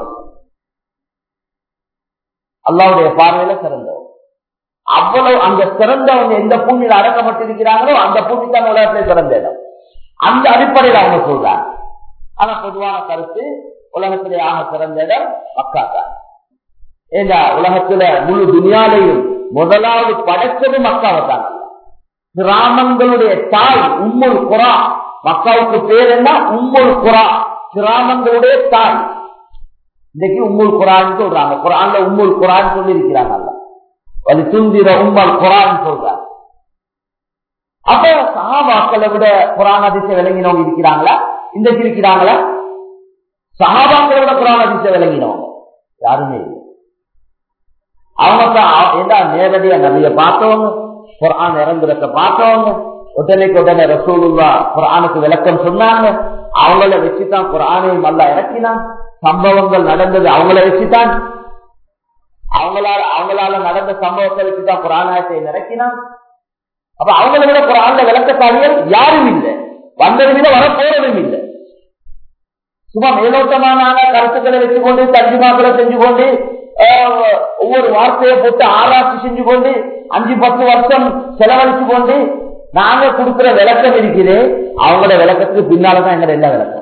அல்லாவுடைய பார்வையில சிறந்தவர் அவ்வளவு அங்க சிறந்தவங்க எந்த பூமியில் அடக்கப்பட்டிருக்கிறாங்களோ அந்த பூமி தான் உலகத்திலே சிறந்த இடம் அந்த அடிப்படையில் அவங்க சொல்றாங்க ஆனா பொதுவான கருத்து உலகத்திலே ஆக சிறந்த இடம் மக்கா தான் ஏண்டா உலகத்துல முழு துணியாலையும் முதலாவது படைச்சது மக்காவை தான் கிராமங்களுடைய தாய் உம்முல் குரா மக்காவுக்கு பேர் என்ன உம்முல் குரா கிராமங்களுடைய தாய் இன்னைக்கு உம்முல் குரான் சொல்றாங்க குரான்ல உம்முல் குரான் சொல்லி இருக்கிறாங்க அது துந்திர உம்மல் குரான் சொல்றாங்க அப்ப சகாபாக்களை விட குரான் அதிசய விளங்கினவங்க இருக்கிறாங்களா இன்றைக்கு இருக்கிறாங்களா சகாபாக்களை விட குரான் அதிசய விளங்கினவங்க யாருமே இல்லை அவங்க தான் ஏதா நேரடியா நபிய பார்த்தவங்க குரான் இறங்குறத பார்த்தவங்க உடனேக்கு உடனே ரசூலுல்லா குரானுக்கு விளக்கம் சொன்னாங்க அவங்கள வச்சுதான் குரானையும் நல்லா இறக்கினான் சம்பவங்கள் நடந்தது அவங்கள வச்சுதான் அவங்களால அவங்களால நடந்த சம்பவத்தை வச்சுதான் குரானாயத்தை இறக்கினான் அப்ப அவங்கள விட குரான்ல விளக்கத்தாளியல் யாரும் இல்லை வந்ததும் இல்லை வரப்போறதும் இல்லை சும்மா மேலோட்டமான கருத்துக்களை வச்சுக்கொண்டு தர்ஜிமாக்களை செஞ்சு கொண்டு ஒவ்வொரு வார்த்தையை போட்டு ஆராய்ச்சி செஞ்சு கொண்டு அஞ்சு பத்து வருஷம் செலவழிச்சு கொண்டு நாங்க கொடுக்கிற விளக்கம் இருக்குது அவங்களோட விளக்கத்துக்கு பின்னாலதான் எங்க எல்லா விளக்கம்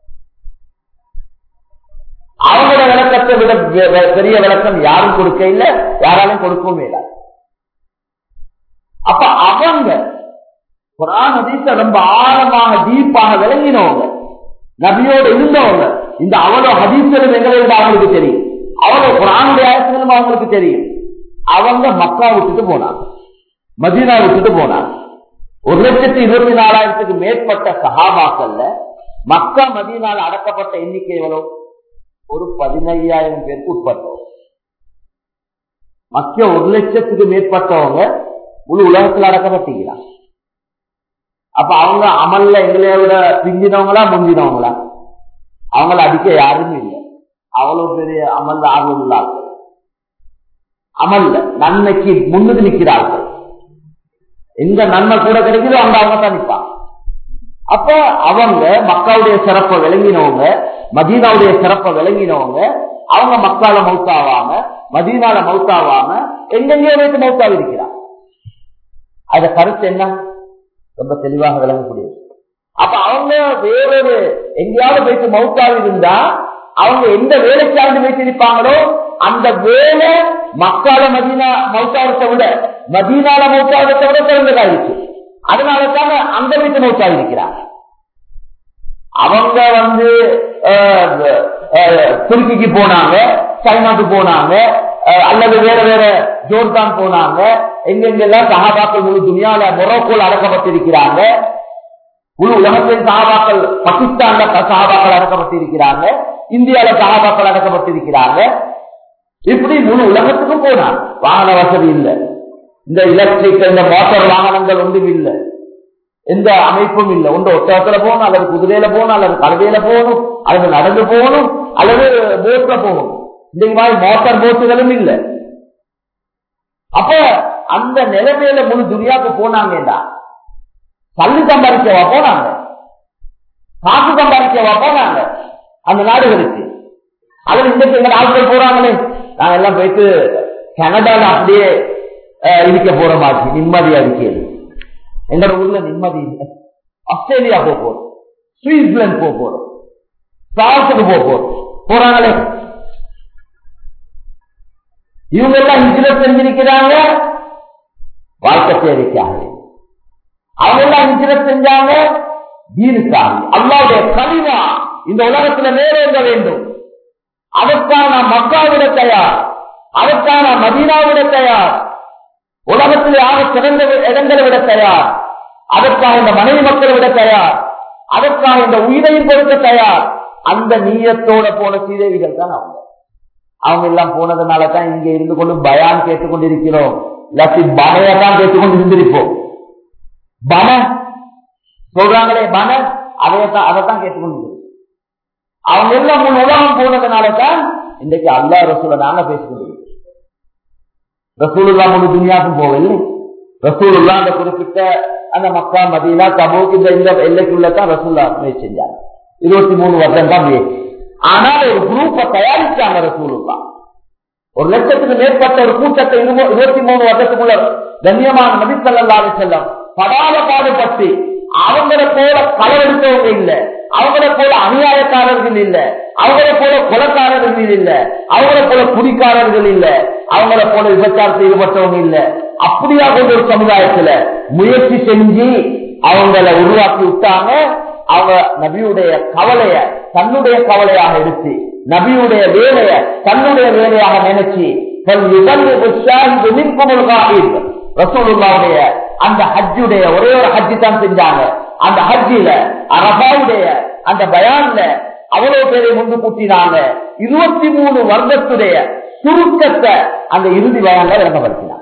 அவங்களோட விளக்கத்தை விட பெரிய விளக்கம் யாரும் கொடுக்க இல்லை யாராலும் கொடுக்கவும் இல்லை அப்ப அவங்க குரான் ஹதீஸ ரொம்ப ஆழமாக டீப்பாக விளங்கினவங்க நபியோடு இருந்தவங்க இந்த அவ்வளவு ஹதீஸ்களும் எங்களை விட அவங்களுக்கு தெரியும் அவ்வளவு குரானுடைய ஆயத்துகளும் அவங்களுக்கு தெரியும் அவங்க மக்கா விட்டுட்டு போனாங்க மதீனா விட்டுட்டு போனாங்க ஒரு லட்சத்தி இருபத்தி நாலாயிரத்துக்கு மேற்பட்ட சகாபாக்கள்ல மக்கா மதீனால அடக்கப்பட்ட எண்ணிக்கை எவ்வளவு ஒரு பதினையாயிரம் பேருக்கு உட்பட்டவங்க மக்கிய ஒரு லட்சத்துக்கு மேற்பட்டவங்க முழு உலகத்தில் அடக்கப்பட்டீங்களா அப்ப அவங்க அமல்ல எங்களைய விட பிந்தினவங்களா முந்தினவங்களா அவங்கள அடிக்க யாருமே இல்லை அவ்வளவு பெரிய அமல் ஆர்வம் உள்ள ஆட்கள் அமல்ல நன்மைக்கு முன்னுக்கு நிற்கிறார்கள் எங்க நன்மை கூட கிடைக்குதோ அங்க அவங்க தான் நிற்பாங்க அப்ப அவங்க மக்காவுடைய சிறப்பை விளங்கினவங்க மதீனாவுடைய சிறப்பை விளங்கினவங்க அவங்க மக்கால மௌத்தாவாம மதீனால மௌத்தாவாம எங்கெங்கேயோ வைத்து மௌத்தாவி இருக்கிறார் அத கருத்து என்ன ரொம்ப தெளிவாக விளங்கக்கூடியது அப்ப அவங்க வேறொரு எங்கேயாவது போயிட்டு மௌத்தாவி இருந்தா அவங்க எந்த வேலை சார்ந்து வைத்திருப்பாங்களோ அந்த வேலை மக்கால மதீனா மௌத்தாவத்தை விட மதீனால மௌத்தாவத்தை விட சிறந்ததாயிடுச்சு அதனால தான் அந்த வீட்டு மௌத்தாக இருக்கிறாங்க அவங்க வந்து துருக்கிக்கு போனாங்க சைனாக்கு போனாங்க அல்லது வேற வேற ஜோர்தான் போனாங்க எங்கெங்கெல்லாம் சகாபாக்கள் முழு துணியால மொரோக்கோல் அடக்கப்பட்டிருக்கிறாங்க முழு உலகத்தின் சகாபாக்கள் பாகிஸ்தான்ல சகாபாக்கள் அடக்கப்பட்டிருக்கிறாங்க இந்தியால சகாபாக்கள் அடக்கப்பட்டிருக்கிறாங்க இப்படி முழு உலகத்துக்கும் போனாங்க வாகன வசதி இல்லை இந்த எலக்ட்ரிக் இந்த மோட்டார் வாகனங்கள் ஒன்றும் இல்லை எந்த அமைப்பும் இல்லை ஒன்று ஒட்டகத்துல போகணும் அல்லது குதிரையில போகணும் அல்லது கழுதையில போகணும் அல்லது நடந்து போகணும் அல்லது போட்ல போகணும் இந்த மாதிரி மோட்டார் போட்டுகளும் இல்லை அப்ப அந்த நிலைமையில முழு துணியாவுக்கு போனாங்கடா பள்ளி சம்பாதிக்கவா போனாங்க காசு சம்பாதிக்கவா போனாங்க அந்த நாடுகளுக்கு அல்லது இன்றைக்கு எங்க ஆட்கள் போறாங்களே நாங்க எல்லாம் போயிட்டு கனடால அப்படியே இருக்க போற மாதிரி நிம்மதியா இருக்கிறது எங்களோட ஊர்ல நிம்மதி இல்லை ஆஸ்திரேலியா போக போறோம் சுவிட்சர்லாந்து போக போறோம் பிரான்ஸுக்கு போக போறோம் போறாங்களே இவங்க எல்லாம் ஹிஜ்ரத் செஞ்சிருக்கிறாங்க வாழ்க்கை தேவைக்காக அவங்க எல்லாம் ஹிஜ்ரத் செஞ்சாங்க தீனுக்காக அல்லாவுடைய கனிவா இந்த உலகத்துல நேரேற வேண்டும் அதற்கான மக்காவிட தயார் அதற்கான மதீனாவிட தயார் உலகத்தில் ஆக சிறந்த இடங்களை விட தயார் அதற்காக இந்த மனைவி மக்களை விட தயார் அதற்காக இந்த உயிரையும் கொடுக்க தயார் அந்த நீயத்தோட போன சீதேவிகள் தான் அவங்க அவங்க எல்லாம் போனதுனால தான் இங்க இருந்து கொண்டு பயான் கேட்டுக்கொண்டிருக்கிறோம் இல்லாட்டி பனையை தான் கேட்டுக்கொண்டு இருந்திருப்போம் பன சொல்றாங்களே பன அதையத்தான் அதைத்தான் கேட்டுக்கொண்டு அவங்க எல்லாம் முன் உலகம் போனதுனால தான் இன்றைக்கு அல்லா ரசூல நாங்க பேசிக்கொண்டிருக்கோம் ரசூலுல்லா முழு துணியாக்கும் போகவில்லை ரசூலுல்லா அந்த குறிப்பிட்ட அந்த மக்கா மதீனா தபூக் இந்த இந்த எல்லைக்குள்ளதான் ரசூல்லா முயற்சி செஞ்சாங்க இருபத்தி மூணு வருஷம் தான் முயற்சி ஆனால் ஒரு குரூப்பை தயாரிச்சாங்க ரசூலுல்லா ஒரு லட்சத்துக்கு மேற்பட்ட ஒரு கூட்டத்தை இருபத்தி மூணு வருஷத்துக்குள்ள கண்ணியமான நபிசல்லாத செல்லம் படாத பாடுபட்டு அவங்கள போல களவெடுத்தவங்க இல்ல அவங்கள போல அநியாயக்காரர்கள் இல்ல அவங்கள போல கொலக்காரர்கள் இல்ல அவங்கள போல குடிக்காரர்கள் இல்ல அவங்கள போல விபச்சாரத்தில் ஈடுபட்டவங்க இல்ல அப்படியா கொண்ட ஒரு சமுதாயத்துல முயற்சி செஞ்சு அவங்கள உருவாக்கி விட்டாங்க அவங்க நபியுடைய கவலைய தன்னுடைய கவலையாக எடுத்து நபியுடைய வேலைய தன்னுடைய வேலையாக நினைச்சு ரசூலுல்லாவுடைய அந்த ஹஜ்ஜுடைய ஒரே ஒரு ஹஜ்ஜி தான் செஞ்சாங்க அந்த ஹஜ்ஜில அரபாவுடைய அந்த பயான்ல அவ்வளவு பேரை முன்பு கூட்டினாங்க இருபத்தி மூணு வருடத்துடைய சுருக்கத்தை அந்த இறுதி பயான்ல விளங்கப்படுத்தினாங்க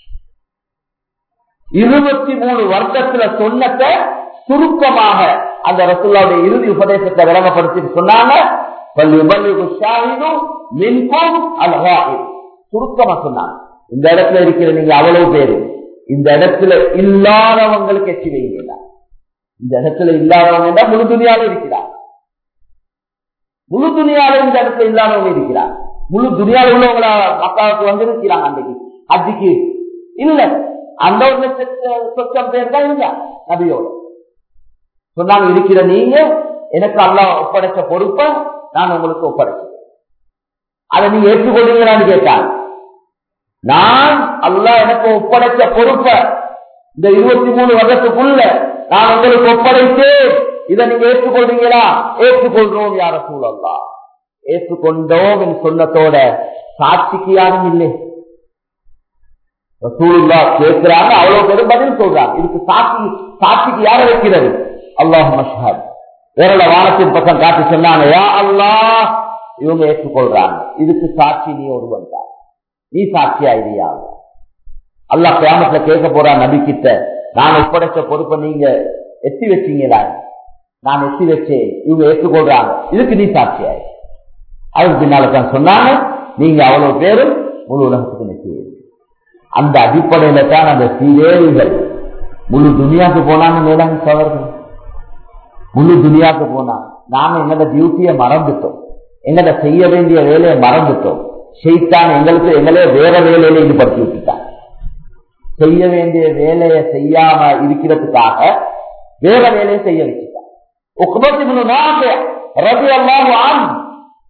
இருபத்தி மூணு வருடத்துல சொன்னத்தை சுருக்கமாக அந்த ரசூல்லாவுடைய இறுதி உபதேசத்தை விளங்கப்படுத்தி சொன்னாங்க சுருக்கமா சொன்னாங்க இந்த இடத்துல இருக்கிற நீங்க அவ்வளவு பேரு இந்த இடத்துல இல்லாதவங்களுக்கு எச்சி வைங்க இந்த இடத்துல இல்லாதவங்க முழு துணியால இருக்கிறார் முழு துணியால இந்த இடத்துல இல்லாதவங்க இருக்கிறார் முழு துணியால உள்ளவங்களா மக்காவுக்கு வந்து இருக்கிறாங்க அன்றைக்கு அஜிக்கு இல்ல அந்த ஒரு சொச்சம் பேர் தான் இல்ல நபியோட சொன்னாங்க இருக்கிற நீங்க எனக்கு அல்லா ஒப்படைச்ச பொறுப்பை நான் உங்களுக்கு ஒப்படைச்சேன் அதை நீங்க ஏற்றுக்கொள்றீங்களான்னு கேட்டாங்க நான் அல்லா எனக்கு ஒப்படைச்ச பொறுப்பை இந்த இருபத்தி மூணு வருடத்துக்குள்ள நான் உங்களுக்கு ஒப்படைத்தேன் இதை நீங்க ஏற்றுக்கொள்றீங்களா ஏற்றுக்கொள்றோம் யார சூழல்லா ஏற்றுக்கொண்டோம் என் சொன்னத்தோட சாட்சிக்கு யாரும் இல்லை ரசூலுல்லா கேட்கிறாங்க அவ்வளவு பேரும் பதில் சொல்றாங்க இதுக்கு சாட்சி சாட்சிக்கு யார வைக்கிறது அல்லாஹ் மஷஹத் வேற வானத்தின் பக்கம் காட்டி சொன்னாங்க யா அல்லா இவங்க ஏற்றுக்கொள்றாங்க இதுக்கு சாட்சி நீ ஒருவன் தான் நீ சாட்சியா இல்லையா அல்லா கிராமத்துல கேட்க போறா நபி கிட்ட நான் ஒப்படைச்ச பொறுப்பை நீங்க எத்தி வச்சீங்களா நான் எத்தி வச்சேன் இவங்க ஏற்றுக்கொள்றாங்க இதுக்கு நீ சாட்சியா அதுக்கு பின்னால தான் சொன்னாங்க நீங்க அவ்வளவு பேரும் முழு உலகத்துக்கு நெத்தி அந்த அடிப்படையில தான் அந்த சீரேவிகள் முழு துனியாவுக்கு போனாங்க மேலாங்க சவர்கள் முழு துனியாவுக்கு போனாங்க நாம எங்களோட டியூட்டியை மறந்துட்டோம் எங்கட செய்ய வேண்டிய வேலையை மறந்துட்டோம் செய்தான் எங்களுக்கு எங்களே வேற வேலையில ஈடுபடுத்தி விட்டுட்டாங்க செய்ய வேண்டிய வேலையை செய்யாம இருக்கிறதுக்காக வேற வேலையை செய்ய வச்சுட்டாங்க ரவி அல்லாஹ்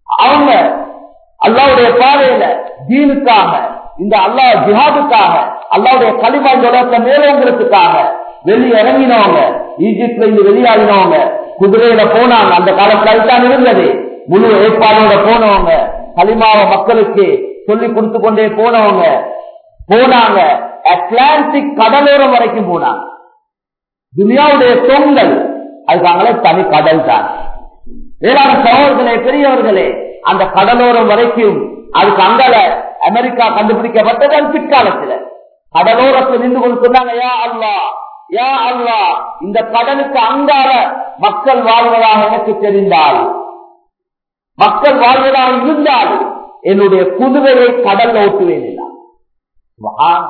அவங்க அல்லாவுடைய பாதையில தீனுக்காக இந்த அல்லாஹ் ஜிஹாதுக்காக அல்லாவுடைய களிமா இந்த உலகத்தை மேலோங்கிறதுக்காக வெளியே இறங்கினவங்க ஈஜிப்ட்ல இருந்து வெளியாகினவங்க குதிரையில போனாங்க அந்த காலத்துல அதுதான் இருந்தது முழு ஏற்பாடோட போனவங்க களிமாவை மக்களுக்கு சொல்லி கொடுத்து கொண்டே போனவங்க போனாங்க அட்லாண்டிக் கடலோரம் வரைக்கும் போனாங்க துனியாவுடைய தொங்கல் அதுக்காங்களே தனி கடல் தான் வேளாண் சகோதரர்களே பெரியவர்களே அந்த கடலோரம் வரைக்கும் அதுக்கு அங்கால அமெரிக்கா கண்டுபிடிக்கப்பட்டது அது பிற்காலத்துல கடலோரத்தில் நின்று கொண்டு சொன்னாங்க யா அல்லா யா அல்லா இந்த கடலுக்கு அங்கால மக்கள் வாழ்வதாக எனக்கு தெரிந்தால் மக்கள் வாழ்வதாக இருந்தால் என்னுடைய குதிரையை கடல் ஓட்டுவேன் என்றார். சுப்ஹான்.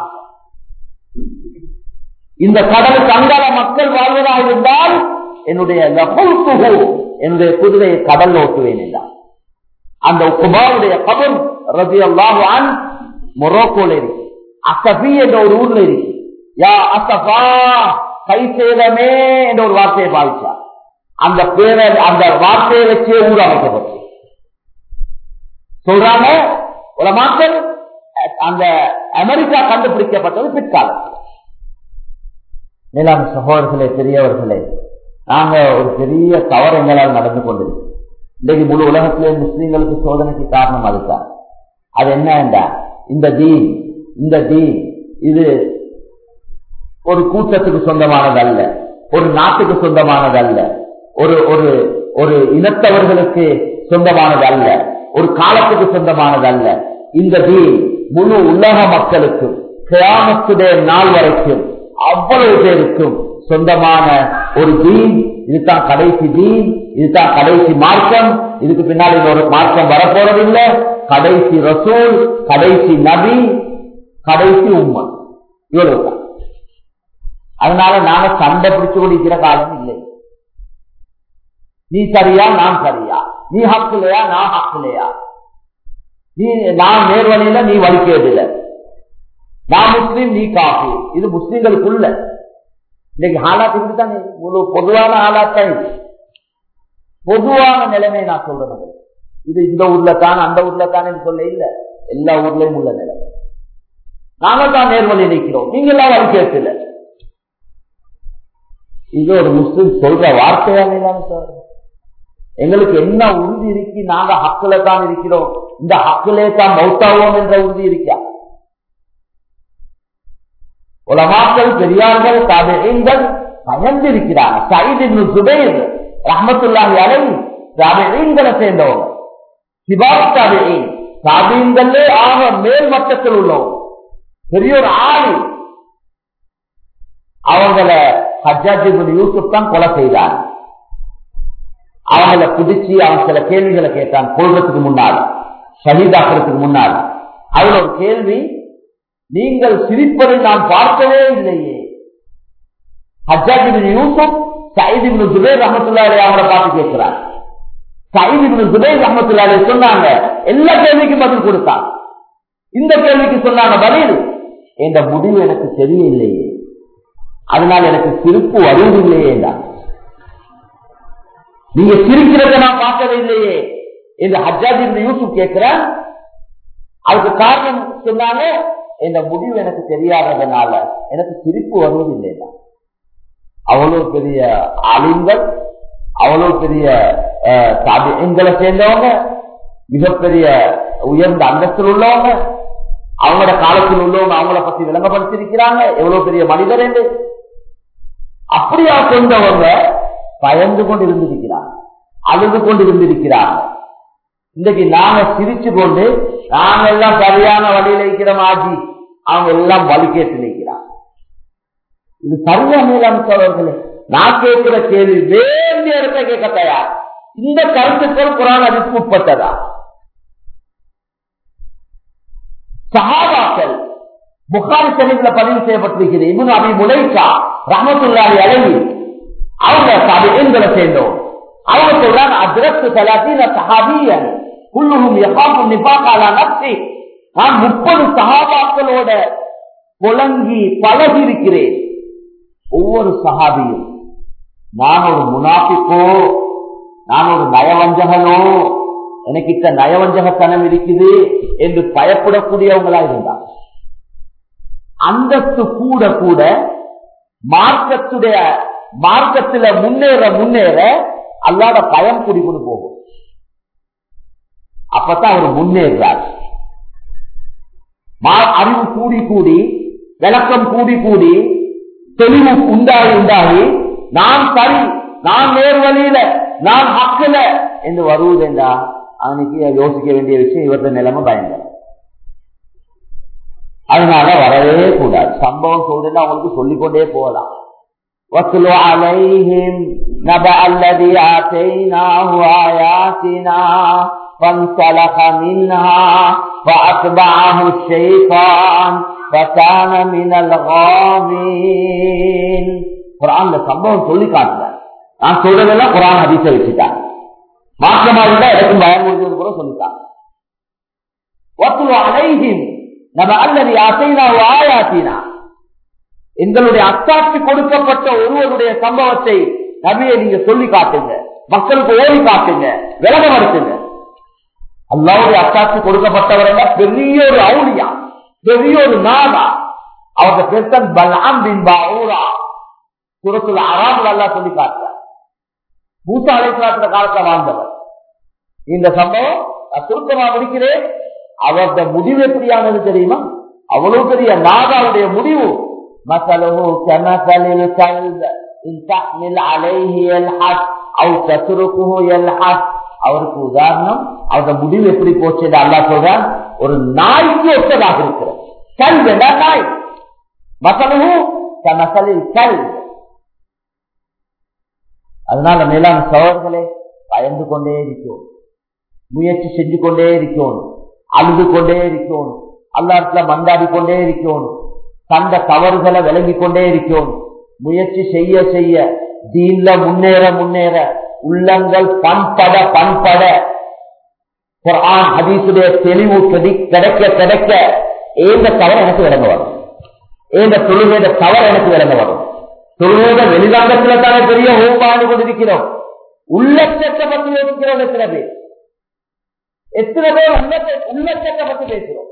இந்த கடலுக்கு அங்கால மக்கள் வாழ்வதாக இருந்தால் என்னுடைய லகுல்துஹு, என்னுடைய குதிரையை கடல் ஓட்டுவேன் என்றார் அந்த குமாருடைய கபர் ரதி அல்லாஹான் மொரோக்கோல இருக்கு அசபி என்ற ஒரு ஊர்ல இருக்கு யா அசபா கை சேதமே என்ற ஒரு வார்த்தையை பாதிச்சார் அந்த பேரை அந்த வார்த்தையை வச்சே ஊர் அமைக்கப்பட்டு சொல்றாங்க ஒரு மக்கள் அந்த அமெரிக்கா கண்டுபிடிக்கப்பட்டது பிற்காலத்தில் மேலாண் சகோதரர்களே பெரியவர்களே நாங்க ஒரு பெரிய தவறு எங்களால் நடந்து கொண்டிருக்கோம் இன்றைக்கு முழு உலகத்திலே முஸ்லீம்களுக்கு சோதனைக்கு காரணம் அதுதான் அது என்ன என்றா இந்த தீன் இந்த தீன் இது ஒரு கூட்டத்துக்கு சொந்தமானது அல்ல ஒரு நாட்டுக்கு சொந்தமானது அல்ல ஒரு ஒரு ஒரு இனத்தவர்களுக்கு சொந்தமானது அல்ல ஒரு காலத்துக்கு சொந்தமானது அல்ல இந்த தீன் முழு உலக மக்களுக்கும் கிராமத்துடைய நாள் வரைக்கும் அவ்வளவு பேருக்கும் சொந்தமான ஒரு தீன் இதுதான் கடைசி தீன் இதுதான் கடைசி மார்க்கம் இதுக்கு பின்னாடி ஒரு மார்க்கம் வரப்போறதில்லை கடைசி ரசூல் கடைசி நபி கடைசி உம்மன் இவ்வளவுதான் அதனால நாங்க சண்டை பிடிச்சு கொண்டிருக்கிற காலம் இல்லை நீ சரியா நான் சரியா நீ ஹக்குலையா நான் ஹக்குலையா நீ நான் நேர்வழியில நீ வலிக்கேதில்லை நான் முஸ்லீம் நீ காஃபி இது முஸ்லீம்களுக்குள்ள இன்னைக்கு ஹாலாத் இப்படித்தான் ஒரு பொதுவான ஹாலாத்தான் இது பொதுவான நிலைமை நான் சொல்றது இது இந்த ஊர்ல தான் அந்த ஊர்ல தான் சொல்ல இல்ல எல்லா ஊர்லயும் உள்ள நிலைமை நாங்க தான் நேர்வழி நிற்கிறோம் நீங்க எல்லாம் வழி கேட்கல இது ஒரு முஸ்லீம் சொல்ற வார்த்தையாக இல்லாம சார் எங்களுக்கு என்ன உறுதி இருக்கு நாங்க ஹக்குல தான் இருக்கிறோம் இந்த ஹக்குலே தான் மௌத்தாவோம் என்ற உறுதி இருக்கா உலமாக்கள் பெரியார்கள் தாபிகள் பயந்திருக்கிறாங்க சயித் இப்னு சுபைர் ரஹமத்துல்லாஹி அலை தாபிகளை சேர்ந்தவங்க சிபாப் தாபியின் தாபியங்களே ஆக மேல் மட்டத்தில் உள்ளவங்க பெரிய ஒரு ஆளு அவங்கள ஹஜாஜி யூசுப் தான் கொலை செய்தார் அவங்கள பிடிச்சி அவன் சில கேள்விகளை கேட்டான் கொள்றதுக்கு முன்னால் ஷஹீதாக்குறதுக்கு முன்னால் அதுல ஒரு கேள்வி நீங்கள் சிரிப்பதை நான் பார்க்கவே இல்லையே ஹஜாஜி யூசுப் சயிதிபின் ஜுபேர் ரஹமத்துல்லாலே அவங்கள பார்த்து கேட்கிறார் சயிதிபின் ஜுபேர் ரஹமத்துல்லாலே சொன்னாங்க எல்லா கேள்விக்கும் பதில் கொடுத்தாங்க இந்த கேள்விக்கு சொன்னாங்க பதில் என்ற முடிவு எனக்கு தெரியலையே அதனால் எனக்கு சிரிப்பு வருவதில்லையே நீங்க சிரிக்கிறத நான் பார்க்கவே இல்லையே என்று ஹஜ்ஜாஜி யூசுப் கேட்கிறான் அதுக்கு காரணம் சொன்னாங்க இந்த முடிவு எனக்கு தெரியாததுனால எனக்கு சிரிப்பு வருவதில்லை அவ்வளவு பெரிய ஆலிம்கள் அவ்வளவு பெரிய எங்களை சேர்ந்தவங்க மிகப்பெரிய உயர்ந்த அந்தஸ்தில் உள்ளவங்க அவங்களோட காலத்தில் உள்ளவங்க அவங்கள பத்தி விளங்கப்படுத்திருக்கிறாங்க எவ்வளவு பெரிய மனிதர் என்று அப்படியா கொண்டவங்க பயந்து கொண்டு இருந்திருக்கிறாங்க அழுது கொண்டு இருந்திருக்கிறாங்க இன்றைக்கு நாங்க சிரிச்சு கொண்டு நாங்க எல்லாம் சரியான வழியில இருக்கிறோம் ஆஜி அவங்க எல்லாம் வலிக்கேட்டு நிற்கிறாங்க இது சரியா மேலான சோழர்களே நான் கேட்கிற கேள்வி வேண்டிய இடத்தை கேட்க தயார் இந்த கருத்துக்கள் குரான் அதுக்கு உட்பட்டதா சகாபாக்கள் புகாரி சனிகளை பதிவு செய்யப்பட்டிருக்கிறது இவன் அபி முலைக்கா ரஹமத்துல்லாஹி அழகி அவங்க சபைகளை சேர்ந்தோம் அவங்க சொல்றாங்க அதிரத்து தலாத்தீன சஹாபியன் குல்லுகும் எப்பாக்கும் நிபாக்காலா நப்சி நான் முப்பது சகாபாக்களோட புலங்கி பழகி இருக்கிறேன் ஒவ்வொரு சகாபியும் நான் ஒரு முனாபிக்கோ நான் ஒரு நயவஞ்சகனோ எனக்கிட்ட நயவஞ்சகத்தனம் இருக்குது என்று பயப்படக்கூடியவங்களா இருந்தாங்க அந்தஸ்து கூட கூட மார்க்கத்துடைய மார்க்கத்துல முன்னேற முன்னேற அல்லாத பயம் குடிக்கொண்டு போகும் அப்பதான் அவர் முன்னேறார் அறிவு கூடி கூடி விளக்கம் கூடி கூடி தெளிவு உண்டாகி உண்டாகி நான் சரி நான் நேர் வழியில நான் ஹக்கில என்று வருவதென்றா அவனுக்கு யோசிக்க வேண்டிய விஷயம் இவரது நிலைமை பயங்கரம் அதனால வரவே கூடாது சம்பவம் சொல்றேன்னா அவங்களுக்கு சொல்லிக்கொண்டே போகலாம் واتل عليهم نبأ الذي آتيناه آياتنا فانسلخ منها فأتبعه الشيطان فكان من الغاوين குரான்ல சம்பவம் சொல்லி காட்டுறேன் நான் சொல்றதெல்லாம் குரான் அதிச வச்சுட்டாங்க மாற்றமா இருந்தா எனக்கும் பயம் முடிஞ்சது கூட சொல்லிட்டாங்க அனைஹிம் நம்ம அல்லது அசைனா ஆயாத்தினா எங்களுடைய அத்தாட்சி கொடுக்கப்பட்ட ஒருவருடைய சம்பவத்தை நபியை நீங்க சொல்லி காட்டுங்க மக்களுக்கு ஓடி காட்டுங்க விலகப்படுத்துங்க அல்லாவுடைய அத்தாட்சி கொடுக்கப்பட்டவரங்க பெரிய ஒரு அவுளியா பெரிய ஒரு நாதா அவங்க பெருத்தன் பலாம் பின்பா ஊரா சுரத்துல அறாமல் அல்லா சொல்லி காட்டுறார் மூசா அழைக்கிறாத்துல காலத்துல வாழ்ந்தவர் இந்த சம்பவம் நான் சுருக்கமா முடிக்கிறேன் அவருடைய முடிவு எப்படியானது தெரியுமா அவ்வளவு பெரிய நாதாவுடைய முடிவு مثله كمثل الكلب إن تحمل عليه يلحق أو تتركه يلحق அவருக்கு உதாரணம் அவருடைய முடிவு எப்படி போச்சு அல்லா சொல்றான் ஒரு நாய்க்கு ஒத்ததாக இருக்கிறது கல்வி நாய் மசலும் மசலில் கல் அதனால மேலான சோழர்களே பயந்து கொண்டே இருக்கணும் முயற்சி செஞ்சு கொண்டே இருக்கணும் அழுது கொண்டே இருக்கணும் அல்லாத்துல மண்டாடி கொண்டே இருக்கணும் தந்த தவறுகளை விளங்கி கொண்டே இருக்கணும் முயற்சி செய்ய செய்ய தீன்ல முன்னேற முன்னேற உள்ளங்கள் பண்பட பண்பட குரான் ஹதீசுடைய தெளிவு கிடைக்க கிடைக்க ஏந்த தவறு எனக்கு விளங்க வரும் ஏந்த தொழுகைத தவறு எனக்கு விளங்க வரும் தொழுகைத வெளிரங்கத்துல தானே பெரிய ஹோமாண்டு கொண்டிருக்கிறோம் உள்ளச்சத்தை பத்தி யோசிக்கிறோம் எத்தனை பேர் எத்தனை பேர் உள்ளத்தை உள்ளச்சத்தை பத்தி பேசுறோம்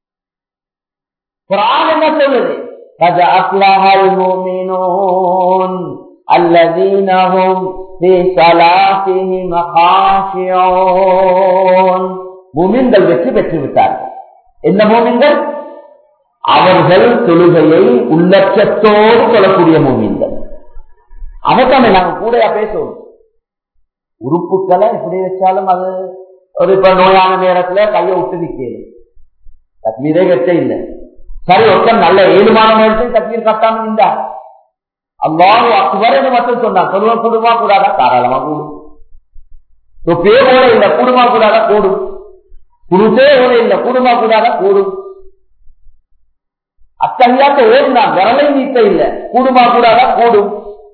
குரான் என்ன சொல்லுது قد أفلح المؤمنون الذين هم في صلاتهم خاشعون மூமின்கள் வெற்றி பெற்று விட்டார்கள் என்ன மூமின்கள் அவர்கள் தொழுகையை உள்ளச்சத்தோடு சொல்லக்கூடிய மூமின்கள் அதைத்தானே நாங்க கூடையா பேசுவோம் உறுப்புக்களை எப்படி வச்சாலும் அது ஒரு இப்ப நோயான நேரத்துல கையை விட்டு நிற்கிறது தக்மீரே கட்ட இல்லை சரி ஒருத்தன் நல்ல ஏழுமான நேரத்தில் தக்மீர் கட்டாம நின்றார் அல்லாஹ் அக்பர் என்று மட்டும் சொன்னான் சொல்லுவன் குடுமா கூடாதா தாராளமா கூடும் பேரோட இல்ல குடுமா கூடாதா கூடும் குருசே ஓட இல்ல குடுமா கூடாதா கூடும் அத்தகையாத்த ஓடினான் விரலை நீட்ட இல்ல கூடுமா கூடாதா கூடும்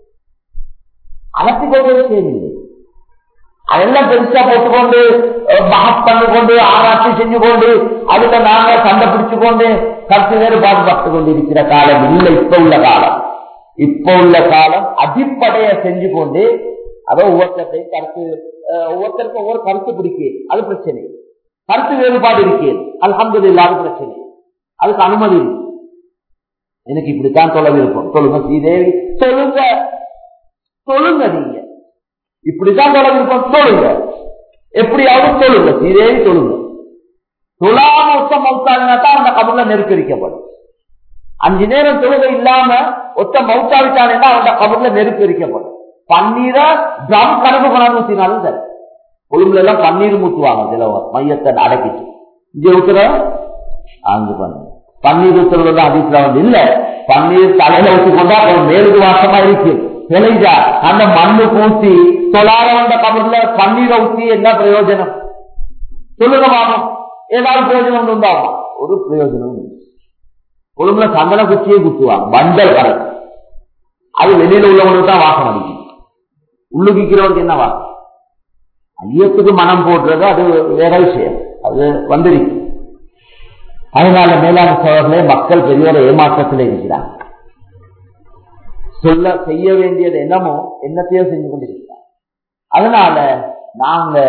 அலசி கொண்டு செய்யவில்லை அதெல்லாம் பெருசா போட்டுக்கொண்டு மகத் பண்ணி கொண்டு ஆராய்ச்சி செஞ்சு கொண்டு அதுல நாங்க சண்டை பிடிச்சு கொண்டு கருத்து வேறுபாடு பார்த்து கொண்டு இருக்கிற காலம் இல்லை இப்ப உள்ள காலம் இப்ப உள்ள காலம் அடிப்படைய செஞ்சு கொண்டு அதோ ஒவ்வொருத்தையும் கருத்து ஒவ்வொருத்தருக்கும் ஒவ்வொரு கருத்து பிடிக்க அது பிரச்சனை கருத்து வேறுபாடு இருக்கேன் அலமது இல்லாத பிரச்சனை அதுக்கு அனுமதி இருக்கு எனக்கு இப்படித்தான் சொல்ல விருப்பம் சொல்லுங்க ஸ்ரீதேவி சொல்லுங்க சொல்லுங்க நீங்க இப்படித்தான் சொல்ல விருப்பம் சொல்லுங்க எப்படியாவது சொல்லுங்க ஸ்ரீதேவி சொல்லுங்க தொழாம ஒத்த மௌத்தாலினா தான் அந்த கபர்ல நெருக்கடிக்கப்படும் அஞ்சு நேரம் தொழுகை இல்லாம ஒத்த மௌத்தாவிட்டானா அந்த கபர்ல நெருக்கடிக்கப்படும் பன்னீரை ட்ரம் கணக்கு கொண்டாந்து ஊத்தினாலும் சரி கொழும்புல எல்லாம் பன்னீர் ஊத்துவாங்க சில மையத்தை அடக்கிட்டு இங்க ஊத்துற அங்கு பண்ணு பன்னீர் ஊத்துறது அதிசல வந்து இல்ல பன்னீர் தலையில ஊத்தி கொண்டா கொஞ்சம் மேலுக்கு வாசமா இருக்கு தெளிஞ்சா அந்த மண்ணு பூசி தொழாத வந்த கபர்ல பன்னீரை ஊத்தி என்ன பிரயோஜனம் சொல்லுங்க மாமம் ஏதாவது பிரயோஜனம் உண்டாகும் ஒரு பிரயோஜனம் கொழும்புல சந்தன குச்சியை குத்துவாங்க மஞ்சள் கலர் அது வெளியில உள்ளவங்களுக்கு தான் வாசம் அடிக்கும் உள்ளுக்கிறவருக்கு என்ன வாசம் ஐயத்துக்கு மனம் போடுறது அது வேற விஷயம் அது வந்திருக்கு அதனால மேலான சோழர்களே மக்கள் பெரியோர ஏமாற்றத்தில் இருக்கிறாங்க சொல்ல செய்ய வேண்டியது என்னமோ என்னத்தையோ செஞ்சு கொண்டிருக்கிறார் அதனால நாங்க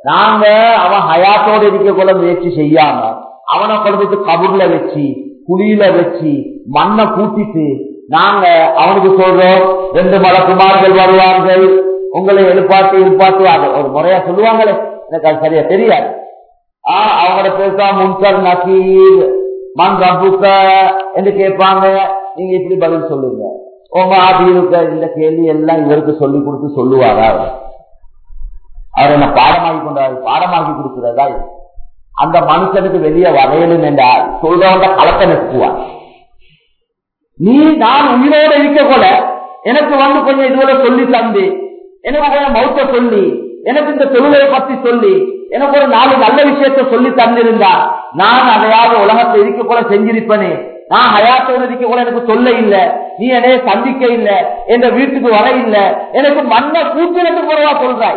நாங்க அவன் ஹயாத்தோடு இருக்க கூட முயற்சி செய்யாம அவனை கொண்டு கபூர்ல வச்சு குழியில வச்சு மண்ணை கூட்டிட்டு நாங்க அவனுக்கு சொல்றோம் ரெண்டு மலக்குமார்கள் வருவார்கள் உங்களை எழுப்பாட்டு எழுப்பாட்டு அது ஒரு முறையா சொல்லுவாங்களே எனக்கு அது சரியா தெரியாது ஆஹ் அவங்களோட பேசா முன்கர் நக்கீர் மண் ரப்புக்க என்று கேட்பாங்க நீங்க இப்படி பதில் சொல்லுங்க உங்க ஆதியிருக்க இந்த கேள்வி எல்லாம் இவருக்கு சொல்லி கொடுத்து சொல்லுவாரா அவர் அவர் என்ன பாடமாகி கொண்டாரு பாடமாகி கொடுக்கிறதா இது? அந்த மனுஷனுக்கு வெளியே வரையலும் என்றால் சொல்றவங்க களத்தை நெக்குவார் நீ நான் உயிரோட இருக்க போல எனக்கு வந்து கொஞ்சம் இதுவரை சொல்லி தந்து எனக்கு கொஞ்சம் மௌத்த சொல்லி எனக்கு இந்த தொழுகையை பத்தி சொல்லி எனக்கு ஒரு நாலு நல்ல விஷயத்த சொல்லி தந்திருந்தா நான் அதையாவது உலகத்தை இருக்க போல செஞ்சிருப்பனே நான் ஹயாத்தோடு இருக்க கூட எனக்கு சொல்ல இல்ல நீ என்னைய சந்திக்க இல்ல என் வீட்டுக்கு வர இல்ல எனக்கு மண்ணை கூட்டினது போறவா சொல்றாய்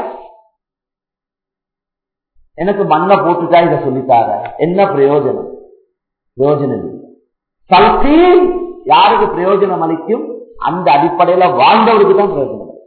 எனக்கு மண்ணை போட்டுட்டா இதை சொல்லித்தார என்ன பிரயோஜனம் பிரயோஜனம் இல்லை சல்கி யாருக்கு பிரயோஜனம் அளிக்கும் அந்த அடிப்படையில வாழ்ந்தவருக்கு தான் பிரயோஜனம் அளிக்கும்.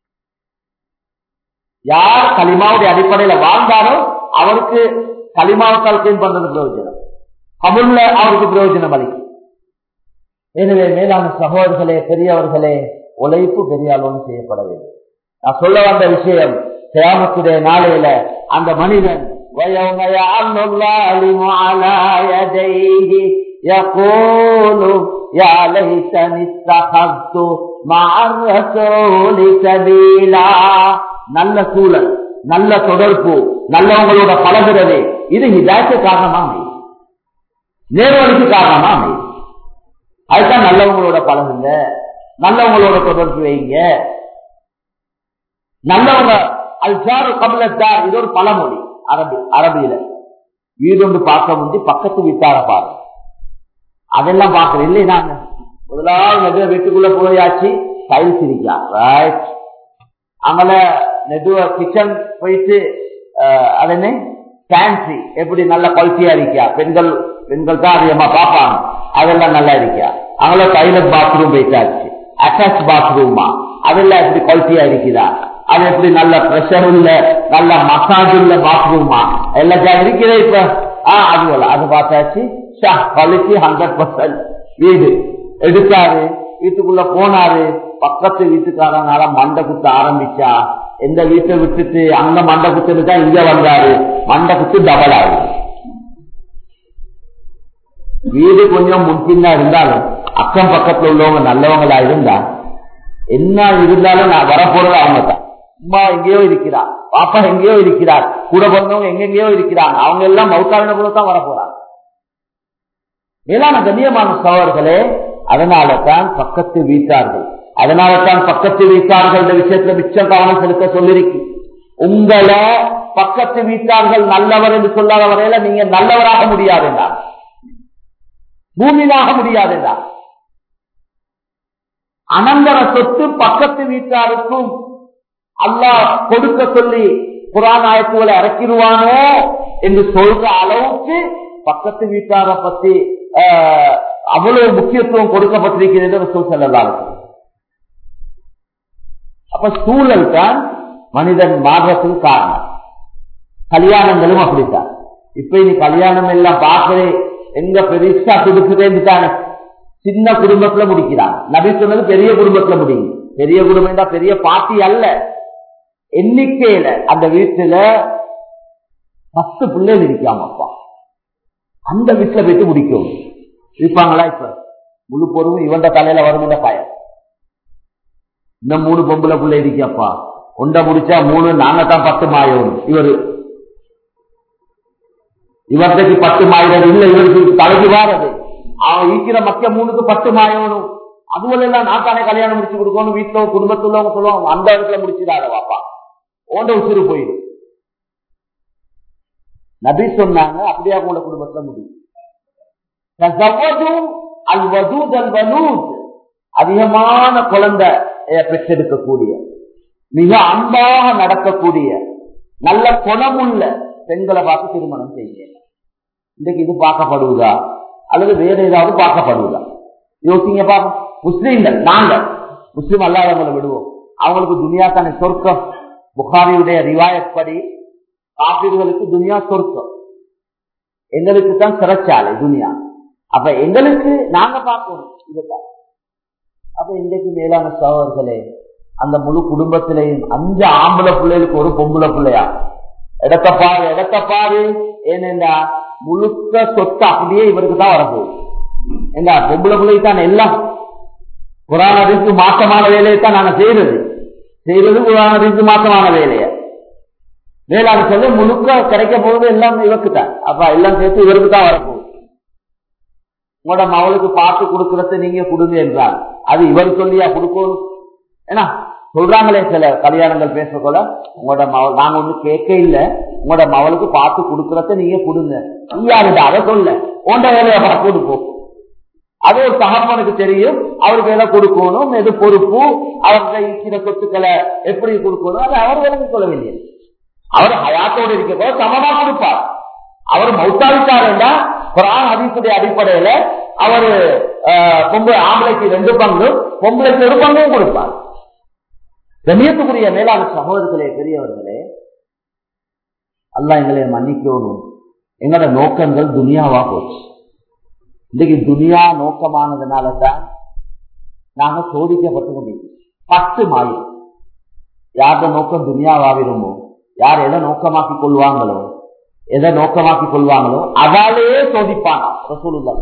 யார் களிமாவுடைய அடிப்படையில வாழ்ந்தாரோ அவருக்கு களிமாவை கல்கையும் பண்றது பிரயோஜனம் கமுல்ல அவருக்கு பிரயோஜனம் அளிக்கும் எனவே மேலான சகோதரர்களே பெரியவர்களே உழைப்பு பெரிய அளவு செய்யப்பட வேண்டும் நான் சொல்ல வந்த விஷயம் கியாமத்துடைய நாளையில அந்த மனிதன் وَيَوْمَ يَعَضُّ الظَّالِمُ عَلَى يَدَيْهِ يَقُولُ يَا لَيْتَنِي اتَّخَذْتُ مَعَ الرَّسُولِ سَبِيلًا நல்ல சூழல் நல்ல தொடர்பு நல்லவங்களோட பழகிறது இது ஹிதாயத்து காரணமா அமையும் நேர்வழிக்கு காரணமா அமையும் அதுதான் நல்லவங்களோட பழகுங்க நல்லவங்களோட தொடர்பு வைங்க நல்லவங்க அல்சாரு கமலத்தார் இது ஒரு பழமொழி அரபி அரபியில வீடு ஒன்று பார்க்க முடிஞ்சு பக்கத்து வீட்டார பாரு அதெல்லாம் பார்க்கல இல்லை நாங்க முதலாவது நெடுவ வீட்டுக்குள்ள போயாச்சு டைல்ஸ் இருக்கலாம் ரைட் அங்கே நெடுவ கிச்சன் போயிட்டு அஹ், அது என்ன ஃபேன்சி எப்படி நல்ல குவாலிட்டியா இருக்கியா பெண்கள் பெண்கள் தான் அதிகமா பார்ப்பாங்க அதெல்லாம் நல்லா இருக்கியா அங்கே டைலட் பாத்ரூம் போயிட்டாச்சு அட்டாச் பாத்ரூமா அதெல்லாம் எப்படி குவாலிட்டியா இருக்குதா அது எப்படி நல்ல ப்ரெஷர் உள்ள நல்ல மசாஜ் உள்ள பாத்ரூமா எல்லாம் இருக்கிறே இப்ப ஆஹ் அது போல அது பார்த்தாச்சு குவாலிட்டி ஹண்ட்ரட் பர்சன்ட் வீடு எடுத்தாரு வீட்டுக்குள்ள போனாரு பக்கத்து வீட்டுக்காரனால மண்டை குத்த ஆரம்பிச்சா எந்த வீட்டை விட்டுட்டு அங்க மண்டை குத்துட்டு தான் இங்க வந்தாரு மண்டை குத்து டபுள் ஆகுது வீடு கொஞ்சம் முன்பின்னா இருந்தாலும் அக்கம் பக்கத்துல உள்ளவங்க நல்லவங்களா இருந்தா என்ன இருந்தாலும் நான் வரப்போறது அவங்க தான் அம்மா எங்கேயோ இருக்கிறார் பாப்பா எங்கேயோ இருக்கிறார் கூட பிறந்தவங்க எங்கெங்கேயோ இருக்கிறாங்க அவங்க எல்லாம் மௌத்தாவின கூட தான் வரப்போறாங்க மேலான கண்ணியமான சோழர்களே அதனால தான் பக்கத்து வீட்டார்கள் அதனால தான் பக்கத்து வீட்டார்கள் இந்த விஷயத்துல மிச்சம் கவனம் செலுத்த சொல்லிருக்கு உங்களை பக்கத்து வீட்டார்கள் நல்லவர் என்று சொல்லாத வரையில நீங்க நல்லவராக முடியாது என்றார் பூமியாக முடியாது என்றார் அனந்தர சொத்து பக்கத்து வீட்டாருக்கும் அல்லாஹ் கொடுக்க சொல்லி குரான் ஆயத்துகளை இறக்கிடுவானோ என்று சொல்ற அளவுக்கு பக்கத்து வீட்டாரை பத்தி ஆஹ், அவ்வளவு முக்கியத்துவம் கொடுக்கப்பட்டிருக்கிறது ரசூல் ஸல்லல்லாஹு அலைஹி வஸல்லம். அப்ப சூழல் தான் மனிதன் மாற்றத்துக்கு காரணம் கல்யாணங்களும் அப்படித்தான் இப்ப இனி கல்யாணம் எல்லாம் பார்க்கவே எங்க பெருசா கொடுக்குறேன்னு தானே சின்ன குடும்பத்துல முடிக்கிறான் நபி சொன்னது பெரிய குடும்பத்துல முடியும் பெரிய குடும்பம் பெரிய பாட்டி அல்ல எண்ணிக்கையில அந்த வீட்டுல பத்து பிள்ளைகள் இருக்காம அப்பா அந்த வீட்டுல போயிட்டு முடிக்கும் இருப்பாங்களா இப்ப முழு பொறுவும் இவண்ட தலையில வருகின்ற பயம் இந்த மூணு பொம்பளை பிள்ளை இருக்கப்பா ஒண்ட முடிச்சா மூணு நாங்க தான் பத்து மாயோம் இவரு இவர்கிட்ட பத்து மாயிரம் இல்ல இவருக்கு தலைக்கு வாரது அவன் ஈக்கிற மக்கிய மூணுக்கு பத்து மாயணும் அதுவரை எல்லாம் நான் தானே கல்யாணம் முடிச்சு கொடுக்கணும் வீட்டுல குடும்பத்துல உள்ளவங்க சொல்லுவாங்க அந்த இடத்துல முடிச்சுடாத வாப்பா ஓண்ட உசுறு போயிடும் நபி சொன்னாங்க அப்படியே உங்களோட குடும்பத்துல முடியும் தஸவ்வஜு அல் வதூத் அல் வலூத். அதிகமான குழந்தை பெற்றெடுக்கக்கூடிய மிக அன்பாக நடக்கக்கூடிய நல்ல குணமுள்ள பெண்களை பார்த்து திருமணம் செய்யுங்க இன்றைக்கு இது பார்க்கப்படுவதா அல்லது வேற ஏதாவது பார்க்கப்படுவதா யோசிங்க பாப்போம் முஸ்லீம்கள் நாங்க முஸ்லீம் அல்லாதவங்களை விடுவோம் அவங்களுக்கு துனியா தானே சொர்க்கம் புகாரியுடைய ரிவாயத் படி காப்பீர்களுக்கு துனியா சொர்க்கம் எங்களுக்கு தான் சிறைச்சாலை துனியா அப்ப எங்களுக்கு நாங்க பார்க்கணும் இதுதான் அப்ப இன்றைக்கு மேலான சகோதரர்களே அந்த முழு குடும்பத்திலையும் அஞ்சு ஆம்பளை பிள்ளைகளுக்கு ஒரு பொம்பளை பிள்ளையா இடத்த பாரு இடத்த பாரு ஏனென்றா முழுக்க சொத்து அப்படியே இவருக்கு தான் வரப்போகுது எங்க பொம்பளை பிள்ளைக்கு தான் எல்லாம் புராணத்திற்கு மாற்றமான வேலையை தான் நாங்க செய்யறது செய்யறது புராணத்திற்கு மாற்றமான வேலையை வேளாண் சொல்லி முழுக்க கிடைக்க போகுது எல்லாம் இவருக்கு தான் அப்ப எல்லாம் சேர்த்து இவருக்கு தான் வரப்போகுது உங்களோட மகளுக்கு பார்த்து கொடுக்கறத நீங்க கொடுங்க என்றால் அது இவர் சொல்லியா கொடுக்கணும் ஏன்னா சொல்றாங்களே சில கல்யாணங்கள் பேசக்கூட உங்களோட மவள் நாங்க ஒண்ணு கேட்க இல்ல உங்களோட மவளுக்கு பார்த்து கொடுக்கறத நீங்க கொடுங்க யாருடா அதை சொல்ல உண்ட வேலையை பார்த்து கொடுப்போம் அது ஒரு தகப்பனுக்கு தெரியும் அவருக்கு எதை கொடுக்கணும் எது பொறுப்பு அவருக்கு இருக்கிற சொத்துக்களை எப்படி கொடுக்கணும் அது அவர் விளங்கிக் கொள்ளவில்லை அவர் ஹயாத்தோடு இருக்க போது சமமா கொடுப்பார் அவர் மௌத்தாவிட்டார் என்றா குரான் ஹதீசுடைய அடிப்படையில அவர் பொம்பளை ஆம்பளைக்கு ரெண்டு பங்கு பொம்பளைக்கு ஒரு பங்கும் கொடுப்பார் கண்ணியத்துக்குரிய மேலான சகோதரர்களே பெரியவர்களே அல்லா எங்களை மன்னிக்கணும் எங்களோட நோக்கங்கள் துனியாவா போச்சு இன்னைக்கு துனியா நோக்கமானதுனால தான் நாங்க சோதிக்கப்பட்டு கொண்டிருக்கோம் பத்து மாயம் யாரோட நோக்கம் துனியாவாவிருமோ யார் எதை நோக்கமாக்கி கொள்வாங்களோ எதை நோக்கமாக்கி கொள்வாங்களோ அதாலேயே சோதிப்பானா ரசூலுல்லா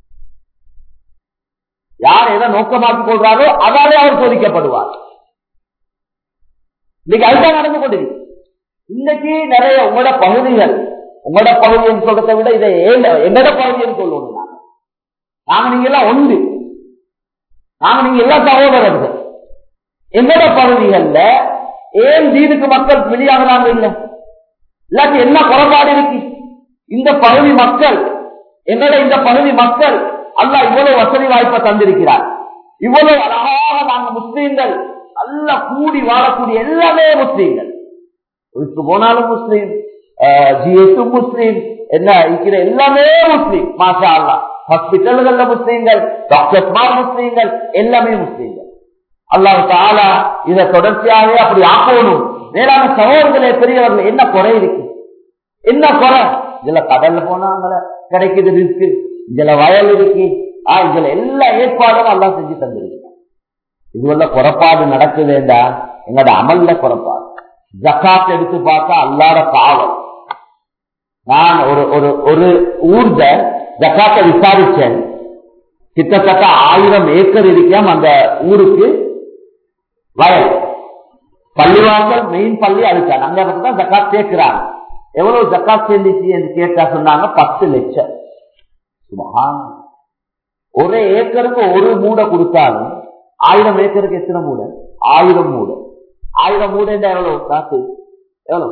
யார் எதை நோக்கமாக்கி கொள்றாரோ அதாலே அவர் சோதிக்கப்படுவார் இன்னைக்கு அதுதான் நடந்து கொண்டிருக்கு இன்னைக்கு நிறைய உங்களோட பகுதிகள் உங்களோட பகுதின்னு சொல்றதை விட இதை எங்களோட பகுதின்னு சொல்லணும் நாங்க நாங்க நீங்க எல்லாம் ஒன்று நாங்க நீங்க எல்லாம் சகோதரர்கள் எங்களோட பகுதிகள்ல ஏன் தீனுக்கு மக்கள் வெளியாகிறாங்க இல்லை இல்லாட்டி என்ன குறைபாடு இருக்கு இந்த பகுதி மக்கள் என்னோட இந்த பகுதி மக்கள் அல்ல இவ்வளவு வசதி வாய்ப்பை தந்திருக்கிறார் இவ்வளவு அழகாக நாங்க முஸ்லீம்கள் நல்ல கூடி வாழக்கூடிய எல்லாமே முஸ்லீம்கள் இதுக்கு போனாலும் முஸ்லீம் ஜிஎஸ் முஸ்லீம் என்ன இருக்கிற எல்லாமே முஸ்லீம் மாஷா அல்லா ஹாஸ்பிட்டல்கள்ல முஸ்லீம்கள் டாக்டர்ஸ்மார் முஸ்லீம்கள் எல்லாமே முஸ்லீம்கள் அல்லாஹ் தாலா இதை தொடர்ச்சியாகவே அப்படி ஆக்கணும் மேலான சகோதரர்களே பெரியவர்கள் என்ன குறை இருக்கு என்ன குறை இதுல கடல்ல போனாங்கள கிடைக்குது இருக்கு இதுல வயல் இருக்கு ஆஹ் இதுல எல்லா ஏற்பாடும் எல்லாம் செஞ்சு தந்திருக்கிறார் இதுவல்ல குறைபாடு நடக்குதுண்டா எங்களோட அமல்ல குறைபாடு ஜக்காத் எடுத்து பார்த்தா அல்லாத காவல் நான் ஒரு ஒரு ஒரு ஊர்ல ஜக்காத்தை விசாரிச்சேன் கிட்டத்தட்ட ஆயிரம் ஏக்கர் இருக்காம் அந்த ஊருக்கு வயல் பள்ளிவாசல் மெயின் பள்ளி அதுக்கான அங்க தான் ஜக்காத் சேர்க்கிறாங்க எவ்வளவு ஜக்காத் சேர்ந்துச்சு என்று கேட்டா சொன்னாங்க பத்து லட்சம் சுபஹான். ஒரு ஏக்கருக்கு ஒரு மூடை கொடுத்தாலும் ஆயிரம் ஏக்கருக்கு எத்தனை மூடை ஆயிரம் மூடை ஆயிரம் மூடை எவ்வளவு காசு எவ்வளவு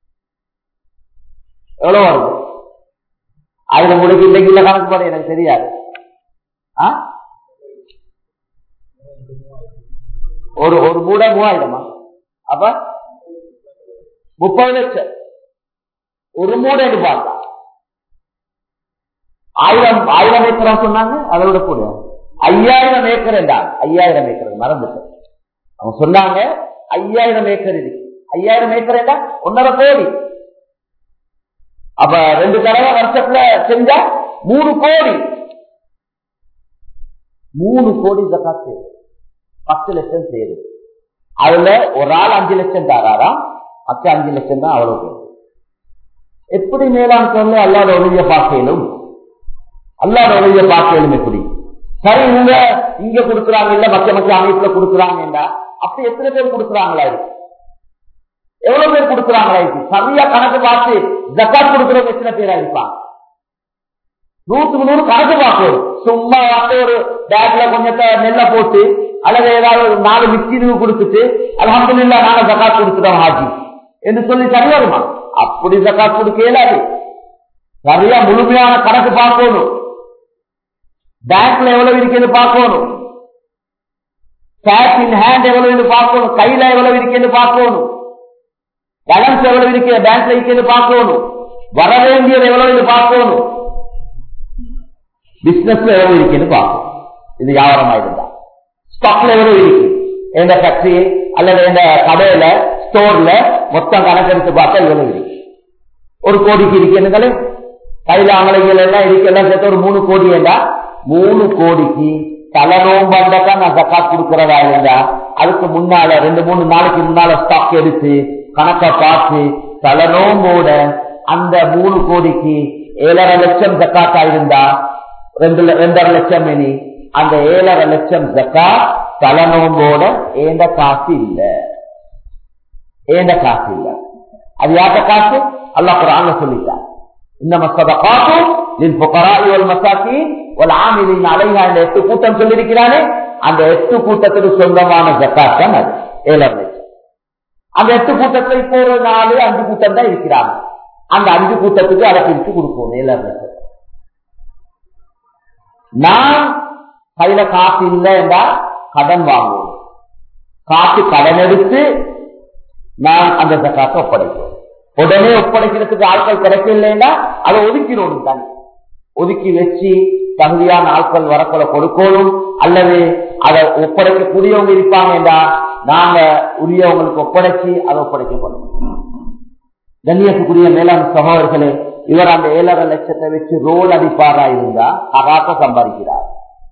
எவ்வளவு வருது ஆயிரம் மூடைக்கு இன்னைக்கு இல்ல கணக்கு பாடு எனக்கு தெரியாது ஆ? ஒரு ஒரு மூடை மூவாயிரமா அப்ப முப்பது லட்சம் ஒரு மூடை பார்த்தா ஆயிரம் ஆயிரம் ஏக்கரா சொன்னாங்க அதோட கூட ஐயாயிரம் ஏக்கர் என்றாங்க ஐயாயிரம் ஏக்கர் மறந்துட்டு அவங்க சொன்னாங்க ஐயாயிரம் ஏக்கர் இருக்கு ஐயாயிரம் ஏக்கர் என்றா ஒன்னரை கோடி அப்ப ரெண்டு தடவை வருஷத்துல செஞ்சா மூணு கோடி மூணு கோடி ஜக்காத்து பத்து லட்சம் சேரும் அதுல ஒரு ஆள் அஞ்சு லட்சம் தாராராம் மற்ற அஞ்சு லட்சம் தான் அவ்வளவு பேர் எப்படி மேலாண் சொல்ல அல்லாத ஒழுங்கிய பார்க்கலும் அல்லாத ஒழுங்கிய பார்க்கலும் எப்படி சரி இவங்க இங்க கொடுக்குறாங்க இல்ல மற்ற மற்ற அமைப்புல கொடுக்குறாங்கடா அப்படி எத்தனை பேர் கொடுக்குறாங்களா இருக்கு எவ்வளவு பேர் கொடுக்குறாங்களா இருக்கு சரியா கணக்கு பார்த்து ஜக்காத் கொடுக்குறவங்க எத்தனை பேரா இருப்பாங்க நூத்துக்கு நூறு கணக்கு பார்க்கணும் சும்மா வந்து ஒரு பேக்ல கொஞ்சத்தை நெல்ல போட்டு அல்லது ஏதாவது ஒரு நாலு மிக்சினுக்கு கொடுத்துட்டு அலமதுல்லா நாங்க ஜக்காத் கொடுத்துட்டோம் ஹாஜி என்று சொல்லி சரி வருமா அப்படி ஜக்காத் கொடுக்க இயலாது சரியா முழுமையான கணக்கு பார்க்கணும் பேங்க்ல எவ்வளவு இருக்கிறது பார்க்கணும் கேஷ் இன் ஹேண்ட் எவ்வளவு பார்க்கணும் கையில எவ்வளவு இருக்கிறது பார்க்கணும் பேலன்ஸ் எவ்வளவு இருக்கிற பேங்க்ல இருக்கிறது பார்க்கணும் வர வேண்டியது எவ்வளவு பார்க்கணும் பிசினஸ்ல எவ்வளவு இருக்குன்னு பார்க்கணும் இது வியாபாரமா இருந்தா ஸ்டாக்ல எவ்வளவு இருக்கு எந்த ஃபேக்டரி அல்லது எந்த கடையில ஸ்டோர்ல மொத்தம் கணக்கெடுத்து பார்த்தா எவ்வளவு இருக்கு ஒரு கோடிக்கு இருக்கணுங்களே கையில ஆங்கலைகள் எல்லாம் இருக்கெல்லாம் சேர்த்து ஒரு மூணு கோடி ஏண்டா மூணு கோடிக்கு தலைநோம்பந்தாக்கா நான் ஜக்காத் கொடுக்கறதா இருந்தா அதுக்கு முன்னால ரெண்டு மூணு நாளைக்கு முன்னால ஸ்டாக் எடுத்து கணக்கை பார்த்து தலைநோம்போட அந்த மூணு கோடிக்கு ஏழரை லட்சம் ஜக்காத்தா இருந்தா ரெண்டு ல- ரெண்டரை லட்சம் இனி அந்த ஏழரை லட்சம் ஜக்கா தலைநோம்போட ஏண்ட காசு இல்ல ஏண்ட காசு இல்ல அது யார்ட்ட காசு அல்லாஹ் குரான்ல சொல்லிட்டார் இன்னம சதகாத்து للفقراء والمساكين والعاملين عليها இந்த எட்டு கூட்டம் சொல்லியிருக்கிறானே அந்த எட்டு கூட்டத்துக்கு சொந்தமான ஜக்காத் தான் அது ஏழரை லட்சம் அந்த எட்டு கூட்டத்துல இப்போ ஒரு நாலு அஞ்சு கூட்டம் தான் இருக்கிறாங்க அந்த அஞ்சு கூட்டத்துக்கு அதை பிரிச்சு கொடுப்போம் ஏழரை லட்சம் நான் கையில காசு இல்லை என்றால் கடன் வாங்குவோம் காசு கடன் எடுத்து நான் அந்த ஜக்காத்தை ஒப்படைப்போம் உடனே ஒப்படைக்கிறதுக்கு ஆட்கள் கிடைக்கலைன்னா அதை ஒதுக்கிறோம் தான் ஒதுக்கி வச்சு தகுதியான ஆட்கள் வரக்குள்ள கொடுக்கணும் அல்லது அதை ஒப்படைக்கக்கூடியவங்க இருப்பாங்கடா நாங்க உரியவங்களுக்கு ஒப்படைச்சு அதை ஒப்படைக்கப்படும் கண்ணியத்துக்குரிய மேலாண் சகோதரர்களே இவர் அந்த ஏழரை லட்சத்தை வச்சு ரோல் அடிப்பாரா இருந்தா அகாக்க சம்பாதிக்கிறார்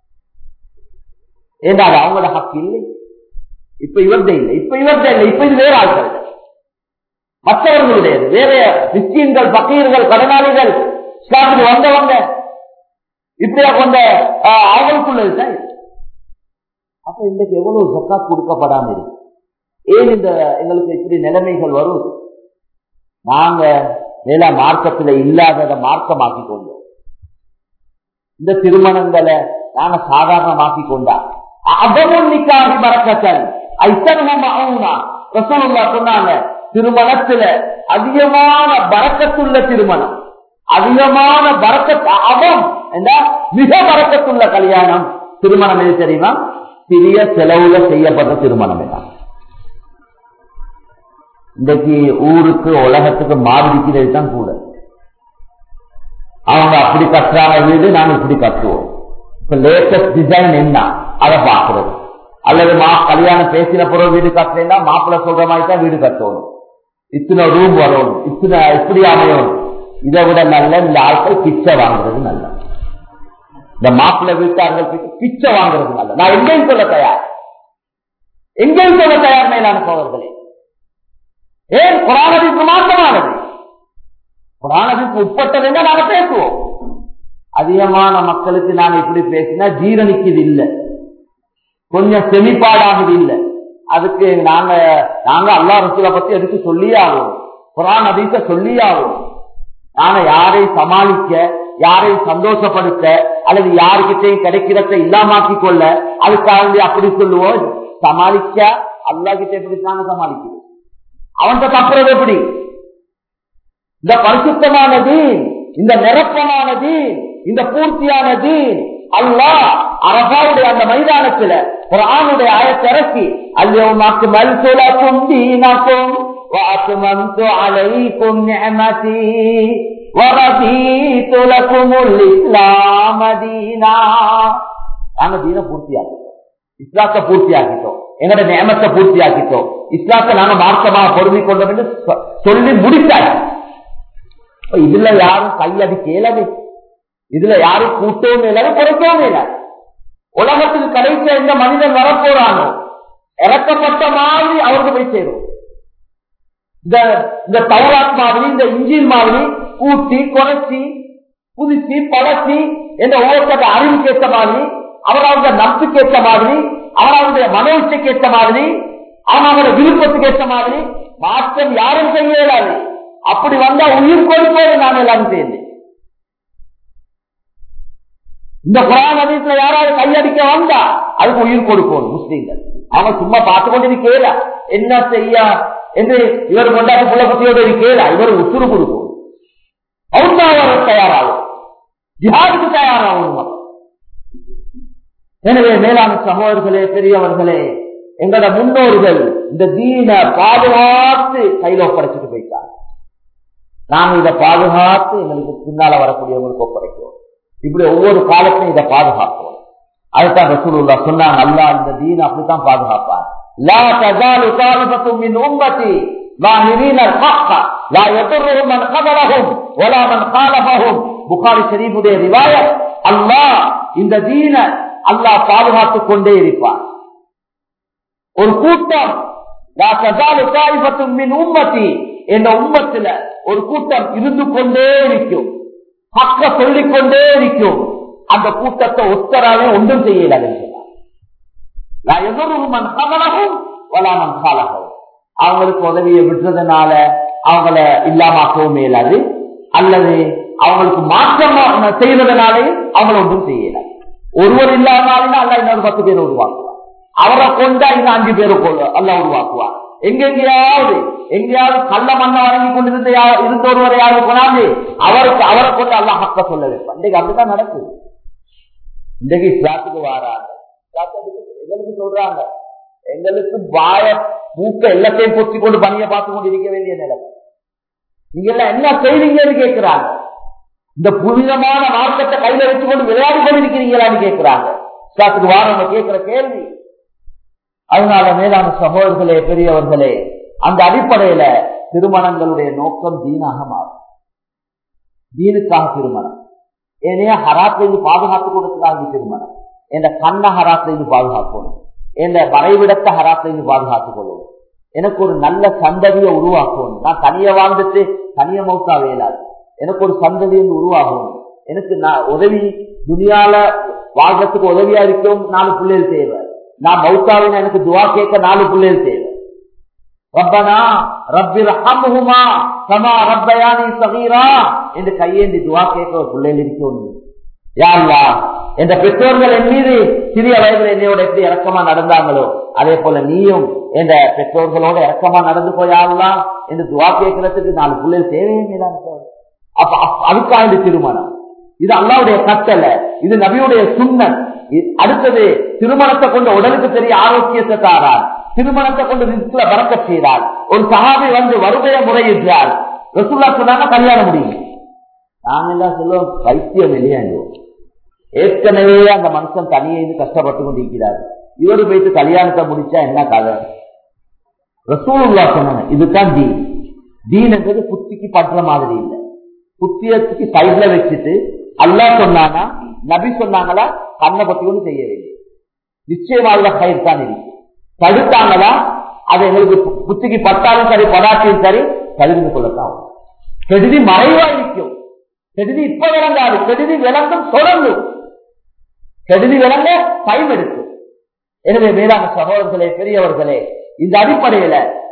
ஏண்டா அது அவங்களோட ஹக்கு இல்லை இப்ப இவர்தே இல்லை இப்ப இவர்தே இல்லை இப்ப இது வேற ஆட்கள் மற்றவர்களுடையது வேற மிஸ்கீன்கள் பக்கீர்கள் கடனாளிகள் இஸ்லாத்துக்கு வந்தவங்க இப்படியா கொண்ட ஆஹ், அவங்களுக்குள்ளது தான் இது. அப்ப இன்றைக்கு எவ்வளவு ஜக்காத் கொடுக்கப்படாம இருக்கு ஏன் இந்த எங்களுக்கு இப்படி நிலைமைகள் வருவது நாங்க மேல மார்க்கத்துல இல்லாததை மார்க்கமாக்கி கொண்டோம் இந்த திருமணங்களை நாங்க சாதாரணமாக்கி கொண்டா அபமுன் நிக்காஹி பரக்கத்தன் ஐசனும் ஆகுனா ரசூலுல்லா சொன்னாங்க திருமணத்துல அதிகமான பறக்கத்துள்ள திருமணம் அதிகமான பறக்கத் அவம் என்ன மிக பறக்கத்துள்ள கல்யாணம் திருமணம் எது தெரியுமா சிறிய செலவுல செய்யப்பட்ட திருமணம் என்ன இன்றைக்கு ஊருக்கு உலகத்துக்கு மாறிக்கிறது தான் கூட அவங்க அப்படி கட்டுறாங்க வீடு நாங்க இப்படி கட்டுவோம் இப்ப லேட்டஸ்ட் டிசைன் என்ன அதை பாக்குறது அல்லது மா கல்யாணம் பேசின பிறகு வீடு கட்டுறேன்னா மாப்பிள்ளை சொல்ற மாதிரி தான் வீடு கட்டணும் இத்தனை ரூம் வரும் இத்தனை இப்படி அமையும் இதை விட நல்ல இந்த ஆட்கள் பிச்சை வாங்குறது நல்ல இந்த மாப்பிள்ளை வீட்டார்கள் கிட்ட பிச்சை வாங்குறது நல்ல நான் எங்கேயும் சொல்ல தயார் எங்கேயும் சொல்ல தயார் மேலான சோழர்களே ஏன் குரானதிக்கு மாற்றமானது குரானதிக்கு உட்பட்டதுன்னா நாங்க பேசுவோம் அதிகமான மக்களுக்கு நாங்க இப்படி பேசினா ஜீரணிக்குது இல்லை கொஞ்சம் செமிப்பாடாகுது இல்லை அதுக்கு நாங்க நாங்க அல்லா ரசூலை பத்தி எடுத்து சொல்லியே ஆகும் குரான் அதிக சொல்லியே ஆகும் நாங்க யாரை சமாளிக்க யாரை சந்தோஷப்படுத்த அல்லது யாருக்கிட்டையும் கிடைக்கிறத இல்லாமாக்கி கொள்ள அதுக்காக அப்படி சொல்லுவோம் சமாளிக்க அல்லா கிட்ட எப்படி நாங்க சமாளிக்கிறோம் அவன்கிட்ட தப்புறது எப்படி இந்த பரிசுத்தமானது இந்த நிரப்பமானது இந்த பூர்த்தியானது அல்லாஹ் அரபாவுடைய அந்த மைதானத்துல ஒரு ஆணுடைய ஆயத்திறக்கி அல்லையும் அக்மல் சுலக்கும் தீனக்கும் وأتممت عليكم نعمتي ورضيت لكم الإسلام دينا நாங்க தீன பூர்த்தியாக்கிட்டோம் இஸ்லாத்தை பூர்த்தியாக்கிட்டோம் எங்களோட நியமத்தை பூர்த்தியாக்கிட்டோம் இஸ்லாத்தை நாங்க மார்க்கமா பொருந்தி கொண்டோம் என்று சொ- சொல்லி முடித்தாச்சு இப்ப இதுல யாரும் கையடி கேளவே இதுல யாரும் கூட்டவும் இல்லாத குறைக்கவும் இல்லை உலகத்துக்கு கடைசியா எந்த மனிதன் வரப்போறானோ இறக்கப்பட்ட மாதிரி அவருக்கு போய் சேரும் இந்த இந்த தௌராத் மாதிரி இந்த இஞ்சின் மாதிரி கூட்டி குறைச்சி புதுச்சி பழச்சி என்ற ஒவ்வொருத்தர அறிவுக்கு ஏற்ற மாதிரி அவரவங்க நம்பிக்கை ஏற்ற மாதிரி அவரவருடைய மன இச்சைக்கு ஏற்ற மாதிரி அவனோட விருப்பத்துக்கு ஏற்ற மாதிரி மாற்றம் யாரும் செய்ய இயலாது அப்படி வந்தா உயிர் கொடுப்போது நான் எல்லாரும் சேர்ந்து இந்த குரான் அதிகத்துல யாராவது கையடிக்க வந்தா அதுக்கு உயிர் கொடுக்கணும் முஸ்லீம்கள் அவங்க சும்மா பார்த்து கொண்டிருக்கேல என்ன செய்ய என்று இவர் கொண்டாடி புள்ள குட்டியோட இருக்கேல இவர் உசுறு கொடுக்கும் அவுத்தாவர தயாராகும் ஜிஹாதுக்கு தயாராகும் எனவே மேலான சகோதரர்களே பெரியவர்களே எங்களோட முன்னோர்கள் இந்த தீன பாதுகாத்து கையில ஒப்படைச்சிட்டு போயிட்டாங்க நாங்க இதை பாதுகாத்து எங்களுக்கு பின்னால வரக்கூடியவங்களுக்கு ஒப்படைக்கிறோம் இப்படி ஒவ்வொரு காலத்திலும் இதை பாதுகாப்போம் அதுதான் ரசூலுல்லா சொன்னாங்க அல்லாஹ் இந்த தீன் அப்படித்தான் பாதுகாப்பார் லா தஸாலு தாயிஃபத்தும் மின் உம்மத்தி ظاهرين الحق لا يضرهم من خذلهم ولا من خالفهم புகாரி ஷரீஃபுடைய ரிவாயத் அல்லாஹ் இந்த தீன அல்லாஹ் பாதுகாத்துக் கொண்டே இருப்பார் ஒரு கூட்டம் லா தஸாலு தாயிஃபத்தும் மின் உம்மத்தி என்ற உம்மத்துல ஒரு கூட்டம் இருந்து கொண்டே இருக்கும் ஹக்க சொல்லிக் கொண்டே இருக்கும் அந்த கூட்டத்தை ஒத்தராவே ஒன்றும் செய்யலாது அவங்களுக்கு உதவியை விட்டுறதுனால அவங்கள இல்லாமக்கவும் இயலாது அல்லது அவங்களுக்கு மாற்றமா செய்வதனாலே அவங்கள ஒன்றும் செய்யலாது ஒருவர் இல்லாதனாலும் அல்ல இன்னொரு பத்து பேர் உருவாக்குவார் அவரை கொண்டா இன்னும் அஞ்சு பேரை கொள்ள அல்ல உருவாக்குவார் எங்கெங்கேயாவது எங்கேயாவது கள்ள மண்ணை வழங்கி கொண்டிருந்த யா- இருந்த ஒருவரையாவது கொண்டாந்து அவருக்கு அவரை கொண்டு அல்லாஹ் ஹக்க சொல்ல வைப்பான் இன்றைக்கு அப்படிதான் நடக்குது இன்றைக்கு இஸ்லாத்துக்கு வாராங்க இஸ்லாத்துக்கு எங்களுக்கு சொல்றாங்க எங்களுக்கு வாய மூக்க எல்லாத்தையும் பொத்தி கொண்டு பணியை பார்த்து கொண்டு இருக்க வேண்டிய நிலை நீங்க எல்லாம் என்ன செய்வீங்கன்னு கேட்கிறாங்க இந்த புனிதமான மார்க்கத்தை கையில வச்சுக்கொண்டு விளையாடி கொண்டு இருக்கிறீங்களான்னு கேட்கிறாங்க இஸ்லாத்துக்கு வாரவங்க கேட்கிற கேள்வி அதனால மேலான சகோதரர்களே பெரியவர்களே அந்த அடிப்படையில திருமணங்களுடைய நோக்கம் தீனாக மாறும் தீனுக்காக திருமணம் ஏனையா ஹராத்திலிருந்து பாதுகாத்து கொடுத்ததாக திருமணம் என்ற கண்ண ஹராத்திலிருந்து பாதுகாக்கணும் என்ற வரைவிடத்த ஹராத்திலிருந்து பாதுகாத்துக் கொள்ளணும் எனக்கு ஒரு நல்ல சந்ததியை உருவாக்கணும் நான் தனிய வாழ்ந்துட்டு தனிய மௌத்தா வேலாது எனக்கு ஒரு சந்ததி வந்து உருவாகணும் எனக்கு நான் உதவி துணியால வாழ்றதுக்கு உதவியா இருக்கும் நாலு பிள்ளைகள் தேவை நான் மௌத்தாவின் எனக்கு துவா கேட்க நாலு பிள்ளைகள் தேவை ரப்பனா ரப்பிர் ஹம்ஹுமா கமா ரப்பயானி சகீரா என்று கையேந்தி துவா கேட்க ஒரு பிள்ளைகள் இருக்கணும் யா அல்லாஹ் என்ற பெற்றோர்கள் என் மீது சிறிய வயதில் என்னையோட எப்படி இறக்கமா நடந்தாங்களோ அதே போல நீயும் என்ற பெற்றோர்களோட இறக்கமா நடந்து போயாடலாம் என்று துவா கேட்கறதுக்கு நாலு பிள்ளைகள் தேவையே அப்ப அப்ப அதுக்காக இந்த திருமணம் இது அல்லாவுடைய கட்டளை இது நபியுடைய சுண்ணன் இ- அடுத்தது திருமணத்தை கொண்டு உடலுக்கு தெரிய ஆரோக்கியத்தை தாரார் திருமணத்தை கொண்டு ரிஸ்க்ல பறக்க செய்தார் ஒரு சகாபி வந்து வருகைய முறையிட்டார் ரசூல்லா சொன்னாங்க கல்யாணம் முடியும் நாங்க எல்லாம் சொல்லுவோம் வைத்தியம் வெளியாண்டுவோம் ஏற்கனவே அந்த மனுஷன் தனியே இருந்து கஷ்டப்பட்டு கொண்டிருக்கிறார் இவரு போயிட்டு கல்யாணத்தை முடிச்சா என்ன கதை ரசூலுல்லா சொன்னாங்க இதுதான் தீன் தீன் என்பது புத்திக்கு படுற மாதிரி இல்லை புத்தியத்துக்கு சைட்ல வச்சுட்டு அல்லாஹ் சொன்னானா நபி சொன்னாங்களா கண்ணை பத்தி ஒன்று செய்ய வேண்டியது நிச்சயமா உள்ள கயிறு தான் இருக்கு தடுத்தாங்களா அது எங்களுக்கு பு- புத்திக்கு பட்டாலும் சரி படாட்டியும் சரி தகுந்து கொள்ளத்தான் ஆகும். கெடுதி மறைவா இருக்கும் கெடுதி இப்ப விளங்காது கெடுதி விளங்கும் தொடங்கும் கெடுதி விளங்க டைம் எடுக்கும் எனவே மேலான சகோதரர்களே பெரியவர்களே இந்த அடிப்படையில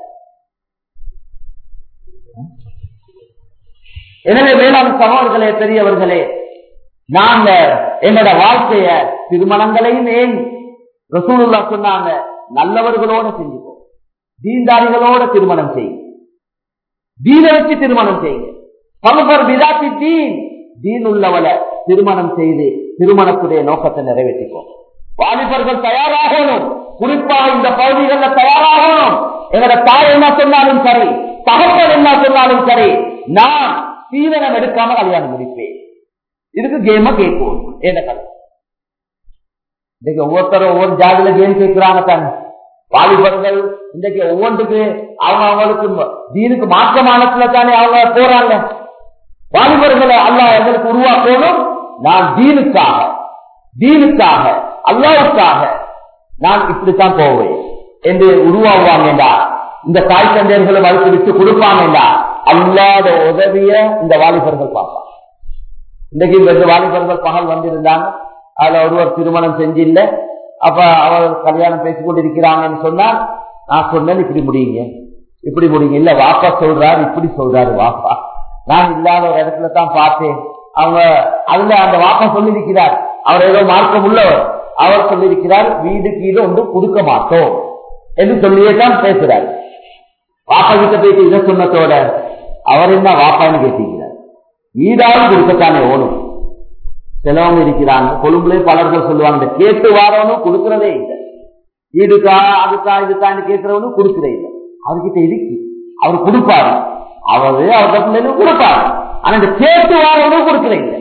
எனவே மேலான சகோதரர்களே பெரியவர்களே நாங்க என்னோட வாழ்க்கைய திருமணங்களையும் ஏன் ரசூலுல்லா சொன்னாங்க நல்லவர்களோட செஞ்சுக்கோ தீன்தாரிகளோட திருமணம் செய்யுங்க தீன வச்சு திருமணம் செய்யுங்க பலபர் விதாத்தி தீன் தீன் உள்ளவளை திருமணம் செய்து திருமணத்துடைய நோக்கத்தை நிறைவேற்றிக்கோ வாலிபர்கள் தயாராகணும் குறிப்பாக இந்த பகுதிகளில் தயாராகணும் எங்களோட தாய் என்ன சொன்னாலும் சரி தகப்பன் என்ன சொன்னாலும் சரி நான் தீவனம் எடுக்காம கல்யாணம் முடிப்பேன் இதுக்கு கேம கேட்கும் என்ன கதை இன்னைக்கு ஒவ்வொருத்தரும் ஒவ்வொரு ஜாதியில கேம் கேட்கிறாங்க தானே வாலிபர்கள் இன்றைக்கு ஒவ்வொன்றுக்கு அவங்க அவங்களுக்கு தீனுக்கு மாற்றமானத்துல தானே அவங்க போறாங்க வாலிபர்களை அல்லாஹ் எங்களுக்கு உருவாக்கணும் நான் தீனுக்காக தீனுக்காக அல்லாவுக்காக நான் இப்படித்தான் போவேன் என்று உருவாகுவாங்கடா இந்த தாய் தந்தையர்களும் அதுக்கு விட்டு கொடுப்பாங்கடா அல்லாத உதவிய இந்த வாலிபர்கள் பார்ப்பாங்க இன்றைக்கு ரெண்டு வாலிபர்கள் பகல் வந்திருந்தாங்க அதுல ஒருவர் திருமணம் செஞ்சில்ல அப்ப அவர் கல்யாணம் பேசிக் கொண்டிருக்கிறாங்கன்னு சொன்னா நான் சொன்னேன் இப்படி முடியுங்க இப்படி முடியுங்க இல்ல வாப்பா சொல்றாரு இப்படி சொல்றாரு வாப்பா நான் இல்லாத ஒரு இடத்துல தான் பார்த்தேன் அவங்க அதுல அந்த வாப்பா சொல்லியிருக்கிறார் அவர் ஏதோ மார்க்கம் உள்ளவர் அவர் சொல்லியிருக்கிறார் வீடு கீழே ஒன்று கொடுக்க மாட்டோம் என்று சொல்லியே தான் பேசுறாரு வாப்பா கிட்ட போயிட்டு இதை சொன்னதோட அவர் என்ன வாப்பான்னு கேட்டிருக்கிறார் வீடாவது கொடுக்கத்தானே ஓணும் சிலவங்க இருக்கிறாங்க கொழும்புலே பலர்கள் சொல்லுவாங்க இந்த கேட்டு வாரவனும் கொடுக்கறதே இல்லை வீடுக்கா அதுக்கா இதுக்கான்னு கேட்கிறவனும் கொடுக்கறதே இல்லை அவர்கிட்ட இருக்கு அவர் கொடுப்பாரு அவரு அவர் பிள்ளைகளும் கொடுப்பாரு ஆனா இந்த கேட்டு வாரவனும் கொடுக்கறதே இல்லை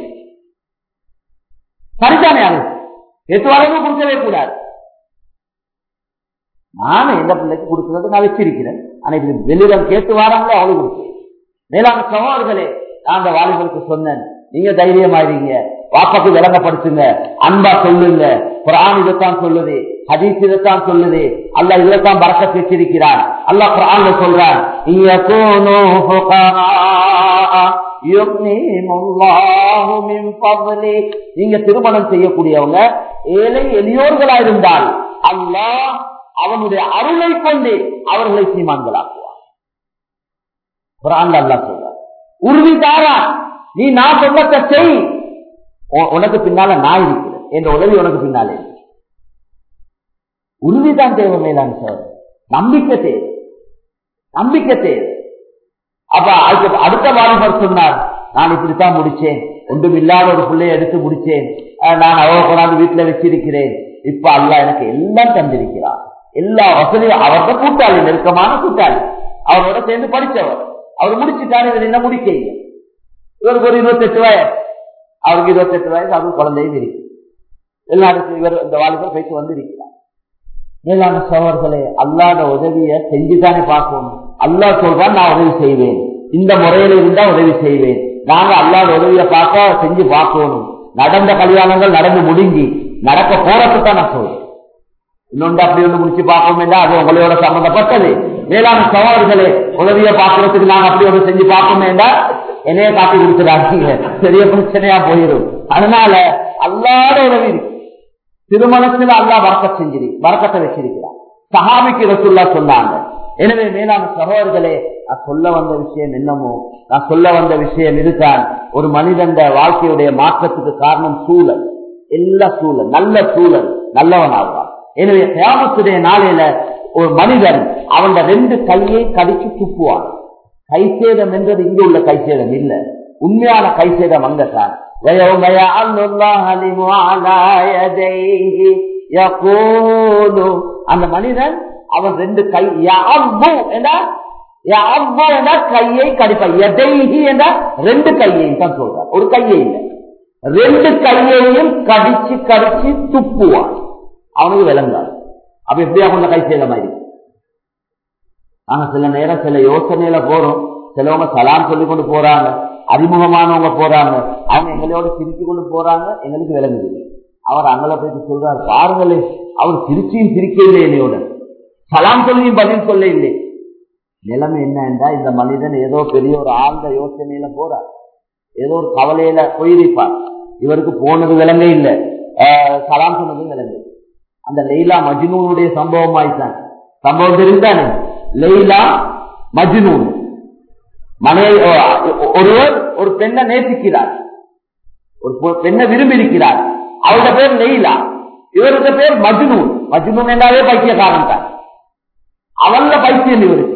சரிதானே அது கேட்டு வாரவனும் கொடுக்கவே கூடாது நானும் எந்த பிள்ளைக்கு கொடுக்கறது நான் வச்சிருக்கிறேன் ஆனா இது வெளியில கேட்டு வராங்களோ அவளுக்கு கொடுப்பேன் மேலான சகோதரர்களே நான் அந்த வாலிபருக்கு சொன்னேன் நீங்க தைரியமாயிருங்க வாப்பாக்கு விளங்கப்படுத்துங்க அன்பா சொல்லுங்க குரான் இதைத்தான் சொல்லுது ஹதீஸ் இதைத்தான் சொல்லுது அல்ல இதைத்தான் பறக்க வச்சிருக்கிறான் அல்ல குரான் சொல்றான் நீங்க திருமணம் செய்யக்கூடியவங்க ஏழை எளியோர்களா இருந்தால் அல்லாஹ் அவனுடைய அருளை கொண்டு அவர்களை சீமான்களாக்குவார் குரான் அல்லா சொல்றார் உறுதி தாரா நீ நான் சொன்னத்தை செய் உனக்கு பின்னால நான் இருக்கிறேன் என்ற உதவி உனக்கு பின்னாலே உறுதிதான் தேவை மேலான் சார் நம்பிக்கை தேவை நம்பிக்கை தேவை அப்ப அதுக்கு அடுத்த வாலிபர் சொன்னார் நான் இப்படித்தான் முடிச்சேன் ஒன்றும் இல்லாத ஒரு பிள்ளைய எடுத்து முடிச்சேன் நான் அவ கொண்டாந்து வீட்டுல வச்சிருக்கிறேன் இப்ப அல்ல எனக்கு எல்லாம் தந்திருக்கிறார் எல்லா வசதியும் அவர்தான் கூட்டாளி நெருக்கமான கூட்டாளி அவரோட சேர்ந்து படிச்சவர் அவர் முடிச்சுட்டாரு இவர் என்ன முடிக்க இவருக்கு ஒரு இருபத்தெட்டு வயசு அவருக்கு இருபத்தெட்டு வயசு அவருக்கு குழந்தையும் இருக்கு எல்லாருக்கும் இவர் இந்த வாழ்க்கை பேசி வந்து இருக்கிறார் மேலான சோழர்களே அல்லாத உதவிய செஞ்சுதானே பார்க்கணும் அல்லா சொல்றான் நான் உதவி செய்வேன் இந்த முறையில இருந்தா உதவி செய்வேன் நாங்க அல்லாத உதவியை பார்க்க செஞ்சு பார்க்கணும் நடந்த கல்யாணங்கள் நடந்து முடிஞ்சு நடக்க போறதுக்கு தான் நான் சொல்றேன் இன்னொன்று அப்படி ஒன்று முடிச்சு பார்க்க வேண்டாம் அது உங்களோட சம்பந்தப்பட்டது மேலான சவால்களே உதவியை பார்க்கறதுக்கு நாங்க அப்படி ஒன்று செஞ்சு பார்க்க வேண்டாம் என்னைய காட்டி கொடுத்துடாதீங்க பெரிய பிரச்சனையா போயிடும் அதனால அல்லாத உதவி இருக்கு திருமணத்தில் அல்லா வரக்க செஞ்சிரு வரக்கத்தை வச்சிருக்கிறார் சஹாபிக்கு ரசுல்லா சொன்னாங்க எனவே மேலான சகோதரர்களே நான் சொல்ல வந்த விஷயம் என்னமோ நான் சொல்ல வந்த விஷயம் இதுதான் ஒரு மனிதன் வாழ்க்கையுடைய மாற்றத்துக்கு காரணம் சூழல் எல்லா சூழல் நல்ல சூழல் நல்லவன் ஆகுவான் எனவே கிராமத்துடைய நாளையில ஒரு மனிதன் அவன் ரெண்டு கையை கடிச்சு துப்புவான் கைசேதம் என்றது இங்க உள்ள கைசேதம் இல்ல உண்மையான கைசேதம் அங்கத்தான் ويوم يعل الله على يديه يقول அந்த மனிதன் அவன் ரெண்டு கை யாபு என்ற கையை கடிப்பான் எதைகி என்ற ரெண்டு கையையும் தான் சொல்றான் ஒரு கையை இல்லை ரெண்டு கையையும் கடிச்சு கடிச்சு துப்புவான் அவனுக்கு விளங்காது அப்ப எப்படியா கொண்ட கை செய்த மாதிரி நாங்க சில நேரம் சில யோசனையில போறோம் சிலவங்க சலாம் சொல்லி கொண்டு போறாங்க அறிமுகமானவங்க போறாங்க அவங்க எங்களோட சிரிச்சு கொண்டு போறாங்க எங்களுக்கு விளங்குது அவர் அங்களை போயிட்டு சொல்றாரு பாருங்களே அவர் சிரிச்சியும் சிரிக்கவில்லை என்னையோட சலாம் சொல்லியும் பதில் சொல்ல இல்லை நிலைமை என்னண்டா இந்த மனிதன் ஏதோ பெரிய ஒரு ஆழ்ந்த யோசனையில போறார் ஏதோ ஒரு கவலையில போயிருப்பார் இவருக்கு போனது விளங்க இல்லை சலாம் சொன்னதும் விளங்கு அந்த லெய்லா மஜ்னூனுடைய சம்பவம் ஆயிட்டான் சம்பவம் தெரிந்தானே லெய்லா மஜ்னூன் மனை ஒருவர் ஒரு பெண்ணை நேசிக்கிறார் ஒரு பெண்ணை விரும்பி இருக்கிறார் அவரோட பேர் லெய்லா இவருடைய பேர் மஜ்னூன் மஜ்னூன் என்றாலே பைத்தியக்காரன் தான் அவன்ல பைத்தியம் இவருக்கு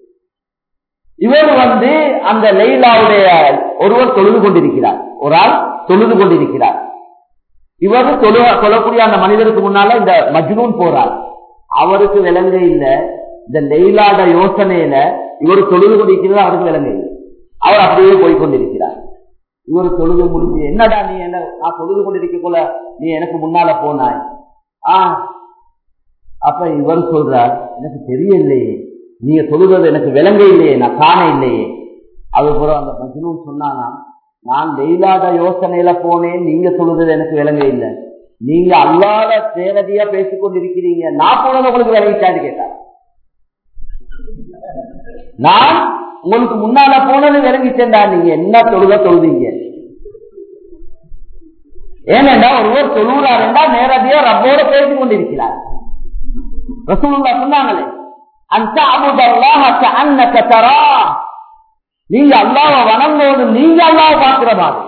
இவர் வந்து அந்த லெய்லாவுடைய ஒருவர் தொழுது கொண்டிருக்கிறார் ஒரு ஆள் தொழுது கொண்டிருக்கிறார் இவர் தொழு சொல்லக்கூடிய அந்த மனிதருக்கு முன்னால இந்த மஜ்னூன் போறார் அவருக்கு விலங்கு இல்ல இந்த லெய்லாட யோசனையில இவர் தொழுது கொண்டிருக்கிறது அவருக்கு விலங்கு இல்லை அவர் அப்படியே போய் கொண்டிருக்கிறார் இவர் தொழுது முடிஞ்சு என்னடா நீ என்ன நான் தொழுது கொண்டிருக்க போல நீ எனக்கு முன்னால போனாய் ஆ அப்ப இவர் சொல்றார் எனக்கு தெரியலையே நீங்க தொழுகிறது எனக்கு விளங்க இல்லையே நான் காண இல்லையே அதுபோல அந்த மஜ்னூன் சொன்னானா நான் லெய்லாத யோசனையில போனேன் நீங்க சொல்லுறது எனக்கு விளங்க இல்லை நீங்க அல்லாத சேரதியா பேசிக் கொண்டிருக்கிறீங்க நான் போனது உங்களுக்கு விளங்கிட்டாரு கேட்டார் நான் உங்களுக்கு முன்னால போனது விளங்கிச்சேன்டா நீங்க என்ன தொழுத தொழுதீங்க ஏனென்றா ஒருவர் தொழுகிறாருண்டா நேரடியா ரப்போட பேசிக் கொண்டிருக்கிறார் ரசூலுல்லா சொன்னாங்களே அந்த அபுதல்லாஹ அன்னக தரா நீங்க அல்லாவ வணங்கோடு நீங்க அல்லாவ பாக்குற மாதிரி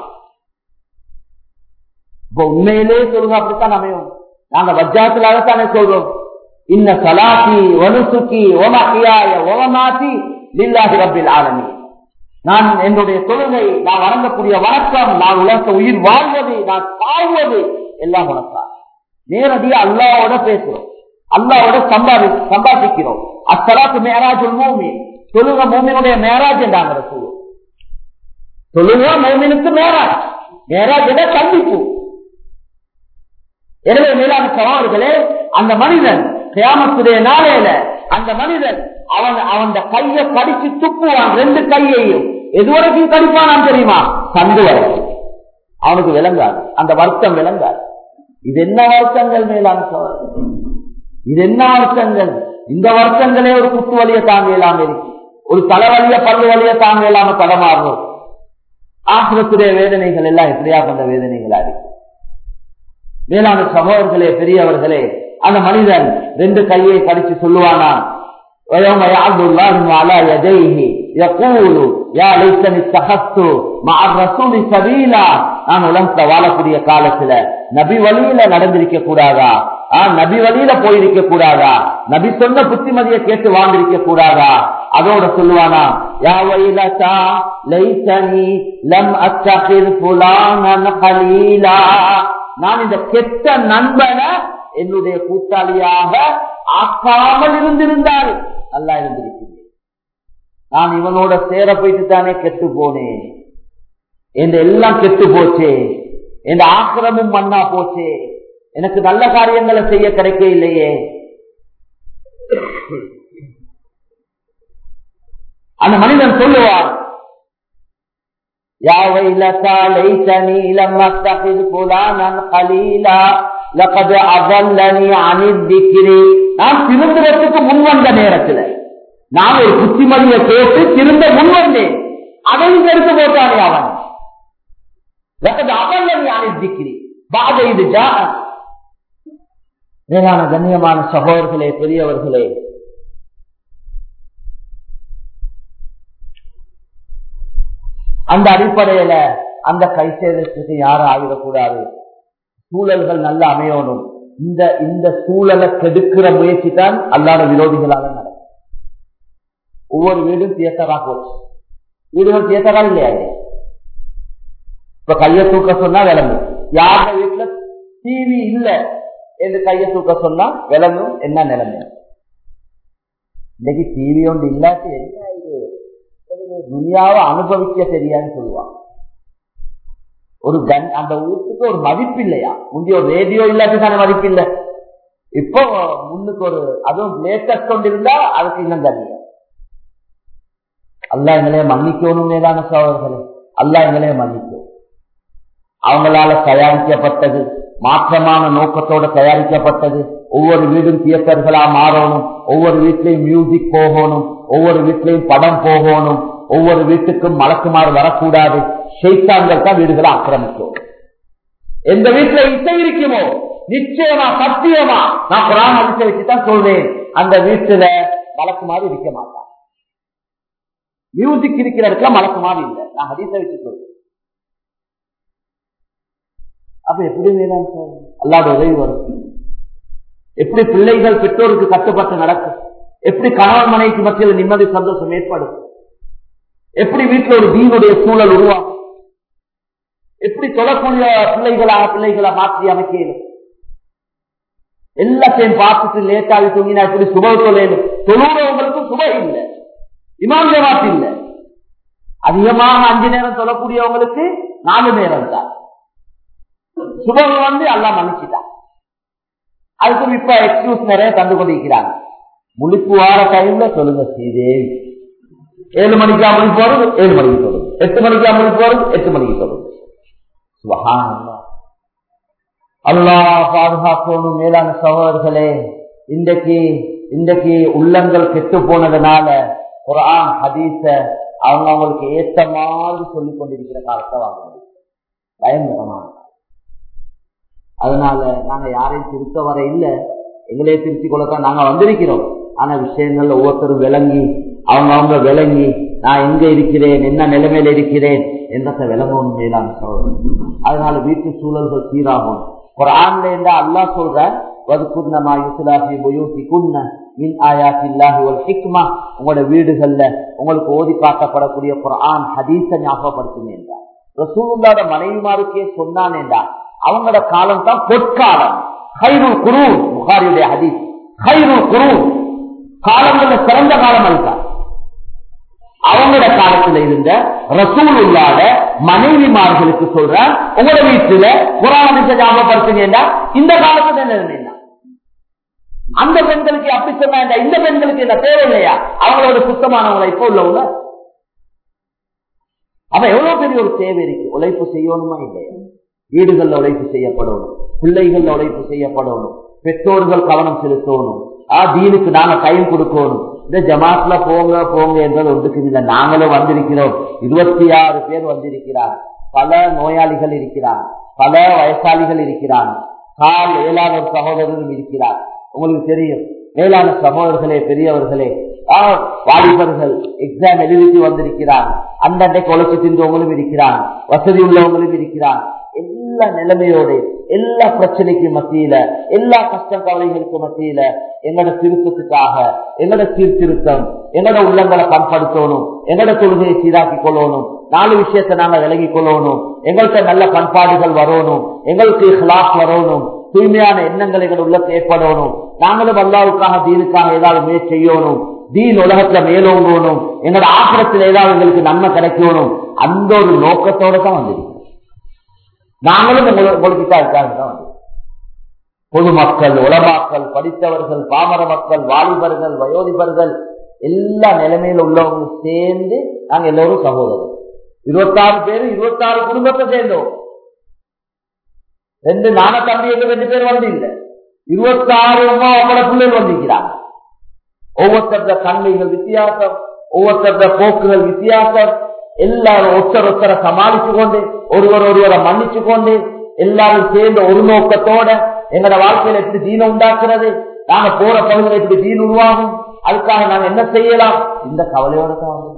இப்ப உண்மையிலே சொல்லுங்க அப்படித்தான் அமையும் நாங்க வஜ்ஜாத்துலாகத்தானே சொல்றோம் இன்ன சலாத்தி வனுசுக்கி ஓமக்கியாய ஓமமாத்தி லில்லாஹி ரப்பில் ஆலமி நான் என்னுடைய தொழுகை நான் வணங்கக்கூடிய வணக்கம் நான் உலக உயிர் வாழ்வது நான் சாழ்வது எல்லாம் வணக்கம் நேரடியா அல்லாவோட பேசுறோம் அல்லாவோட சம்பாதி சம்பாதிக்கிறோம் அத்தலாத்து மேராஜ் மூமி தொழுக மூமினுடைய மேராஜ் என்றாங்க சொல்லுவோம் தொழுக மூமினுக்கு மேராஜ் மேராஜ் என்ற சந்திப்பு எனவே மேலான சவால்களே அந்த மனிதன் கியாமத்துடைய நாளையில அந்த மனிதன் அவன் அவன் கையை கடிச்சு துப்புவான் ரெண்டு கையையும் எது வரைக்கும் கடிப்பானான் தெரியுமா சந்து வரைக்கும் அவனுக்கு விளங்காது அந்த வருத்தம் விளங்காது இது என்ன வருத்தங்கள் மேலான சோழர்கள் இது என்ன வருத்தங்கள் இந்த வருத்தங்களே ஒரு குத்து வலிய தாங்க இல்லாம இருக்கு ஒரு தலைவலிய பல்லு வலிய தாங்க இல்லாம தடமாறும் ஆசிரத்துடைய வேதனைகள் எல்லாம் எப்படியா கொண்ட வேதனைகளா இருக்கு மேலான சகோதரர்களே பெரியவர்களே அந்த மனிதன் ரெண்டு கையை கடிச்சு சொல்லுவானா ويوم يعض الله على يديه يقول يا ليتني اتخذت مع الرسول سبيلا நான் உலகத்துல வாழக்கூடிய காலத்துல நபி வழியில நடந்திருக்க கூடாதா நபி வழியில போயிருக்க கூடாதா நபி சொன்ன புத்திமதியை கேட்டு வாழ்ந்திருக்க கூடாதா அதோட சொல்லுவானா யா வைலதா லைத்தனி லம் அத்தகிர் ஃபுலானன் கலீலா நான் இந்த கெட்ட நண்பனை என்னுடைய கூட்டாளியாக ஆக்காமல் இருந்திருந்தால் நல்லா இருந்திருக்கிறேன் நான் இவனோட சேர போயிட்டு தானே கெட்டு போனேன் என் எல்லாம் கெட்டு போச்சே என் ஆக்கிரமும் மண்ணா போச்சே எனக்கு நல்ல காரியங்களை செய்ய கிடைக்க இல்லையே அந்த மனிதன் சொல்லுவார் يا ويلتى ليتني لم اتخذ فلانا خليلا لقد اضلني عن الذكر நான் திருந்துறதுக்கு முன் வந்த நேரத்தில் நான் ஒரு புத்திமதியை கேட்டு திருந்த முன் வந்தேன் அதையும் எடுத்து போட்டானே அவன் لقد اضلني عن الذكر بعد இது جاء மேலான கண்ணியமான சகோதரர்களே பெரியவர்களே அந்த அடிப்படையில அந்த கை சேதத்துக்கு யாரும் ஆகிடக்கூடாது சூழல்கள் நல்ல அமையணும் இந்த இந்த சூழலை கெடுக்கிற முயற்சி தான் அல்லாத விரோதிகளாக நடக்கும் ஒவ்வொரு வீடும் தியேட்டரா போச்சு வீடுகள் தியேட்டரா இல்லையா இப்ப கைய தூக்க சொன்னா விளங்கும் யார வீட்டுல டிவி இல்ல என்று கைய தூக்க சொன்னா விளங்கும் என்ன நிலைமை இன்னைக்கு டிவி ஒன்று இல்லாட்டி என்ன இது துனியாவை அனுபவிக்க தெரியாதுன்னு சொல்லுவான் ஒரு கன் அந்த வீட்டுக்கு ஒரு மதிப்பு இல்லையா முந்தி ஒரு ரேடியோ இல்லாட்டி தானே மதிப்பு இல்லை இப்போ முன்னுக்கு ஒரு அதுவும் லேட்டஸ்ட் கொண்டு இருந்தா அதுக்கு இன்னும் தனியா அல்லா எங்களைய மன்னிக்கணும் மேலான சோழர்களே அல்லா எங்களைய மன்னிக்கும் அவங்களால தயாரிக்கப்பட்டது மாற்றமான நோக்கத்தோட தயாரிக்கப்பட்டது ஒவ்வொரு வீடும் தியேட்டர்களா மாறணும் ஒவ்வொரு வீட்லயும் மியூசிக் போகணும் ஒவ்வொரு வீட்லயும் படம் போகணும் ஒவ்வொரு வீட்டுக்கும் மலக்குமாறு வரக்கூடாது ஷெய்தான்கள் தான் வீடுகளை ஆக்கிரமிக்கும் எந்த வீட்டுல இசை இருக்குமோ நிச்சயமா சத்தியமா நான் குரான் அடிச்ச வச்சுதான் சொல்றேன் அந்த வீட்டுல மலக்குமாறு இருக்க மாட்டான் மியூசிக் இருக்கிற இடத்துல மலக்குமாறு இல்லை நான் ஹதீச வச்சு சொல்றேன் அப்ப எப்படி வேணாம் சார் அல்லாத உதவி வரும் எப்படி பிள்ளைகள் பெற்றோருக்கு கட்டுப்பட்டு நடக்கும் எப்படி கணவன் மனைவிக்கு மத்தியில் நிம்மதி சந்தோஷம் ஏற்படும் எப்படி வீட்டில் ஒரு தீனுடைய சூழல் உருவாகும் எப்படி தொழக்கூடிய பிள்ளைகளாக பிள்ளைகளை மாற்றி அமைக்கணும் எல்லாத்தையும் பார்த்துட்டு லேட்டாகி தூங்கினா எப்படி சுப தொழிலும் தொழுறவங்களுக்கும் சுப இல்லை இமாம் ஜமாத் இல்லை அதிகமாக அஞ்சு நேரம் சொல்லக்கூடியவங்களுக்கு நாலு நேரம் தான் சுபம் வந்து எல்லாம் மன்னிச்சுட்டான் அதுக்கு இப்ப எக்ஸ்கியூஸ் நிறைய தந்து கொண்டிருக்கிறாங்க முழிப்பு வார டைம்ல சொல்லுங்க ஸ்ரீதேவி ஏழு மணிக்கா மணி போறது ஏழு மணிக்கு சொல்லுங்க எட்டு மணிக்கா மணி போறது எட்டு மணிக்கு சொல்லுங்க அல்லா பாதுகாக்கணும் மேலான சகோதரர்களே இன்றைக்கு இன்றைக்கு உள்ளங்கள் கெட்டு போனதுனால குரான் ஹதீஸ அவங்க அவங்களுக்கு ஏத்த மாதிரி சொல்லிக் கொண்டிருக்கிற காலத்தை வாங்க முடியும் பயங்கரமான அதனால நாங்க யாரையும் திருத்த வர இல்லை எங்களே திருத்தி கொள்ளத்தான் நாங்க வந்திருக்கிறோம் ஆனா விஷயங்கள்ல ஒவ்வொருத்தரும் விளங்கி அவங்க அவங்க விளங்கி நான் எங்க இருக்கிறேன் என்ன நிலைமையில இருக்கிறேன் என்றதை விளங்கணும் மேலான சோதனை அதனால வீட்டு சூழல்கள் சீராகும் ஒரு ஆண்ல இருந்தா அல்லா சொல்ற வதுக்குன்னமா யுசுலாசி புயூசி குன்ன மின் ஆயாத்தில்லாஹி ஒரு ஹிக்மா உங்களோட வீடுகள்ல உங்களுக்கு ஓதி காட்டப்படக்கூடிய குரான் ஹதீஸ ஞாபகப்படுத்துங்க என்றார் ரசூலுல்லாத மனைவிமாருக்கே சொன்னான் என்றார் அவங்களோட காலம் தான் பொற்காலம் ஹைருல் குரு புகாரியுடைய ஹதீஸ் ஹைருல் குரு காலங்கள்ல சிறந்த காலம் அல்ல அவங்களோட காலத்துல இருந்த ரசூல் இல்லாத மனைவிமார்களுக்கு சொல்ற உங்களோட வீட்டுல புறாணிச்ச ஞாபகப்படுத்துங்க இந்த காலத்துல நிலைமை அந்த பெண்களுக்கு அப்படி சொன்னா இந்த- இந்த பெண்களுக்கு இந்த தேவை இல்லையா அவங்களோட சுத்தமானவங்கள இப்ப உள்ளவங்க அப்ப எவ்வளவு பெரிய ஒரு தேவை இருக்கு உழைப்பு செய்யணுமா இல்லையா வீடுகள்ல உழைப்பு செய்யப்படணும் பிள்ளைகள்ல உழைப்பு செய்யப்படணும் பெற்றோர்கள் கவனம் செலுத்தணும் ஆ தீனுக்கு நாங்க டைம் கொடுக்கணும் இந்த ஜமாத்ல போங்க போங்க என்றது ஒன்றுக்கு இல்லை நாங்களும் வந்திருக்கிறோம் இருபத்தி ஆறு பேர் வந்திருக்கிறார் பல நோயாளிகள் இருக்கிறார் பல வயசாளிகள் இருக்கிறார் கால் ஏழான ஒரு சகோதரரும் இருக்கிறார் உங்களுக்கு தெரியும் மேலான சகோதரர்களே பெரியவர்களே ஆ, வாலிபர்கள் எக்ஸாம் எழுதிட்டு வந்திருக்கிறார் அந்தண்டைக்கு உழைச்சு தின்றவங்களும் இருக்கிறார் வசதி உள்ளவங்களும் இருக்கிறார் எல்லா நிலைமையோட எல்லா பிரச்சனைக்கும் மத்தியில எல்லா கஷ்ட கவலைகளுக்கு மத்தியில எங்களோட திருத்தத்துக்காக எங்களோட சீர்திருத்தம் எங்களோட உள்ளங்களை பண்படுத்தணும் எங்களோட தொழுகையை சீராக்கி கொள்ளணும் நாலு விஷயத்தை நாங்க விலகிக் கொள்ளணும் எங்கள்கிட்ட நல்ல பண்பாடுகள் வரணும் எங்களுக்கு கிளாஸ் வரணும் தூய்மையான எண்ணங்கள் எங்கள் உள்ளத்தை ஏற்படணும் நாங்களும் அல்லாவுக்காக தீனுக்காக ஏதாவது முயற்சி செய்யணும் தீன் உலகத்துல மேலோங்கணும் எங்களோட ஆசிரத்தில் ஏதாவது எங்களுக்கு நன்மை கிடைக்கணும் அந்த ஒரு நோக்கத்தோட தான் வந்திருக்கோம் நாங்களும் உங்களுக்கு உங்களுக்கு தான் இருக்காங்க தான் வந்திருக்கோம். பொதுமக்கள் உலமாக்கள் படித்தவர்கள் பாமர மக்கள் வாலிபர்கள் வயோதிபர்கள் எல்லா நிலைமையில உள்ளவங்க சேர்ந்து நாங்க எல்லோரும் சகோதரர் இருபத்தாறு பேரு இருபத்தாறு குடும்பத்தை சேர்ந்தோம் ரெண்டு நான தம்பி எங்க ரெண்டு பேர் வந்து இல்ல இருபத்தாறு அம்மா அவங்கள பிள்ளைகள் வந்திருக்கிறாங்க ஒவ்வொருத்தர தன்மைகள் வித்தியாசம் ஒவ்வொருத்தர போக்குகள் வித்தியாசம் எல்லாரும் ஒருத்தர் ஒருத்தரை சமாளிச்சு கொண்டு ஒருவர் ஒருவரை மன்னிச்சு கொண்டு எல்லாரும் சேர்ந்த ஒரு நோக்கத்தோட எங்களோட வாழ்க்கையில எப்படி தீனம் உண்டாக்குறது நாங்க போற பகுதியில் எப்படி தீன் உருவாகும் அதுக்காக நாங்க என்ன செய்யலாம் இந்த கவலையோட தான் வந்தோம்.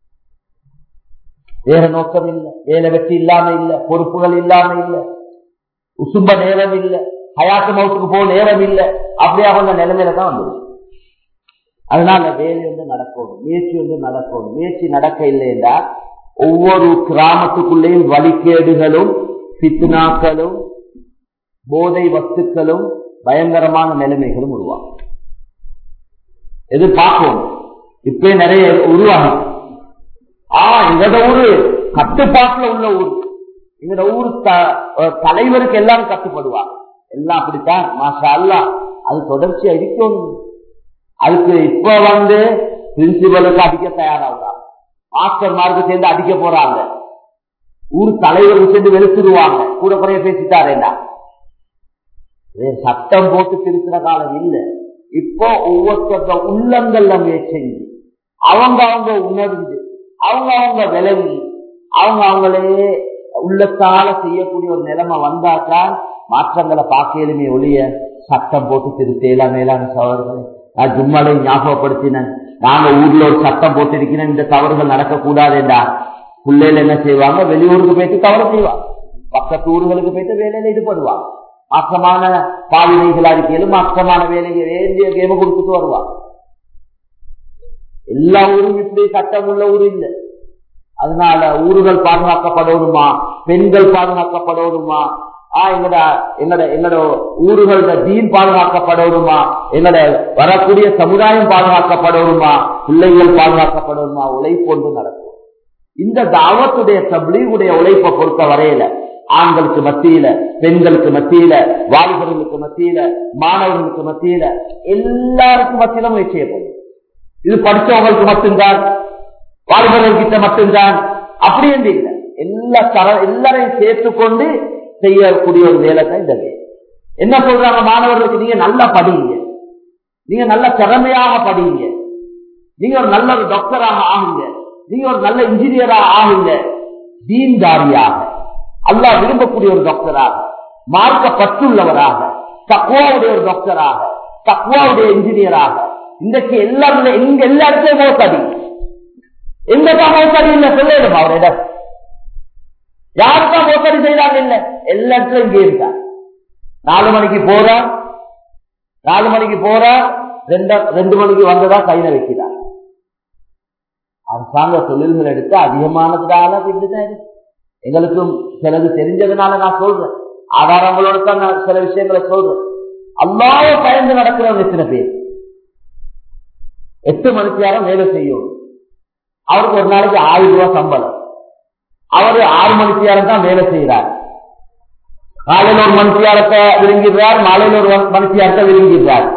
வேற நோக்கம் இல்லை வேலை வெற்றி இல்லாம இல்ல பொறுப்புகள் இல்லாம இல்ல உசும்ப நேரம் இல்ல ஹயாத்து மவுத்துக்கு போக நேரம் இல்ல அப்படியே அவங்க நிலைமையில தான் வந்தது அதனால வேலை வந்து நடக்கணும் முயற்சி வந்து நடக்கணும் முயற்சி நடக்க இல்லைன்னா ஒவ்வொரு கிராமத்துக்குள்ளேயும் வழிகேடுகளும் சித்துனாக்களும் போதை வஸ்துக்களும் பயங்கரமான நிலைமைகளும் உருவாகும் எது பார்க்கணும் இப்ப நிறைய உருவாகும் ஆ எங்கட ஊரு கட்டுப்பாட்டுல உள்ள ஊர் எங்கட ஊர் த- அஹ் தலைவருக்கு எல்லாரும் கட்டுப்படுவாங்க எல்லாம் அப்படித்தான் மாஷா அல்லா அது தொடர்ச்சியா இருக்கணும் அதுக்கு இப்ப வந்து பிரின்சிபலுக்கு அடிக்க தயாராகிறாங்க மாஸ்டர் மார்க்கு சேர்ந்து அடிக்க போறாங்க ஊர் தலைவருக்கு சேர்ந்து வெளுத்துருவாங்க கூட குறைய பேசிட்டாரேண்டா இது சட்டம் போட்டு திருக்கிற காலம் இல்ல இப்போ ஒவ்வொருத்தர உள்ளங்கள்ல முயற்சி அவங்க அவங்க உணர்ந்து அவங்க அவங்க விலகி அவங்க அவங்களே உள்ளத்தால செய்யக்கூடிய ஒரு நிலைமை வந்தாதான் மாற்றங்களை பார்க்கலுமே ஒழிய சட்டம் போட்டு திருத்தேலாம் மேலான சவர்கள் நான் ஜும்மாலை ஞாபகப்படுத்தினேன் நாங்க ஊர்ல ஒரு சட்டம் போட்டிருக்கிறேன் இந்த தவறுகள் நடக்கக்கூடாதுண்டா பிள்ளைகள் என்ன செய்வாங்க வெளியூருக்கு போயிட்டு தவறு செய்வாங்க பக்கத்து ஊர்களுக்கு போயிட்டு வேலையில ஈடுபடுவாங்க மாற்றமான பாவினைகள் அறிக்கையிலும் மாற்றமான வேலையை வேண்டிய கேம கொடுத்துட்டு வருவாங்க எல்லா ஊரும் இப்படி சட்டம் உள்ள ஊர் இல்லை அதனால ஊர்கள் பாதுகாக்கப்படணுமா பெண்கள் பாதுகாக்கப்படணுமா ஆ எங்கட எங்கட எங்கட ஊர்களோட தீன் பாதுகாக்கப்படணுமா எங்கட வரக்கூடிய சமுதாயம் பாதுகாக்கப்படணுமா பிள்ளைகள் பாதுகாக்கப்படணுமா உழைப்பொன்று நடக்கும் இந்த தாவத்துடைய தப்லீகுடைய உழைப்பை பொறுத்த வரையில ஆண்களுக்கு மத்தியில பெண்களுக்கு மத்தியில வாலிபர்களுக்கு மத்தியில மாணவர்களுக்கு மத்தியில எல்லாருக்கும் மத்தியிலும் முயற்சி செய்யப்படும் இது படிச்சவங்களுக்கு மட்டும்தான் வாலிபர்கள்கிட்ட மட்டும்தான் அப்படி என்று இல்லை எல்லா தர எல்லாரையும் சேர்த்துக்கொண்டு செய்யக்கூடிய ஒரு வேலை தான் இந்த வேலை என்ன சொல்றாங்க மாணவர்களுக்கு நீங்க நல்லா படிங்க நீங்க நல்ல திறமையாக படிங்க நீங்க ஒரு நல்ல ஒரு டாக்டராக ஆகுங்க நீங்க ஒரு நல்ல இன்ஜினியராக ஆகுங்க தீன்தாரியாக அல்லாஹ் விரும்பக்கூடிய ஒரு டாக்டராக மார்க்க பற்றுள்ளவராக தக்குவாவுடைய ஒரு டாக்டராக தக்குவாவுடைய இன்ஜினியராக இன்றைக்கு எல்லாருமே இங்க எல்லா இடத்துலயும் மோசடி எந்த மோசடி இல்ல சொல்லிடும் அவரிடம் யாருக்கா மோசடி செய்யறாங்க இல்ல எல்லா இடத்துலயும் இங்கே இருக்கா நாலு மணிக்கு போறா நாலு மணிக்கு போறா ரெண்டு ரெண்டு மணிக்கு வந்ததா கையில வைக்கிறார் அரசாங்க தொழில்கள் எடுத்து அதிகமானதுனால இப்படிதான் இருக்கு எங்களுக்கும் சிலது தெரிஞ்சதுனால நான் சொல்றேன் ஆதாரங்களோட தான் நான் சில விஷயங்களை சொல்றேன் அல்லாவ பயந்து நடக்கிறவங்க எத்தனை பேர் எட்டு மணிக்கு நேரம் வேலை செய்யும் அவருக்கு ஒரு நாளைக்கு ஆயிரம் ரூபாய் சம்பளம் அவரு ஆறு மணிக்கு நேரம் தான் வேலை செய்யறார் காலையில் ஒரு மணித்தியாரத்தை விழுங்கிடுறார் மாலையில் ஒரு மணித்தியாரத்தை விழுங்கிடுறார்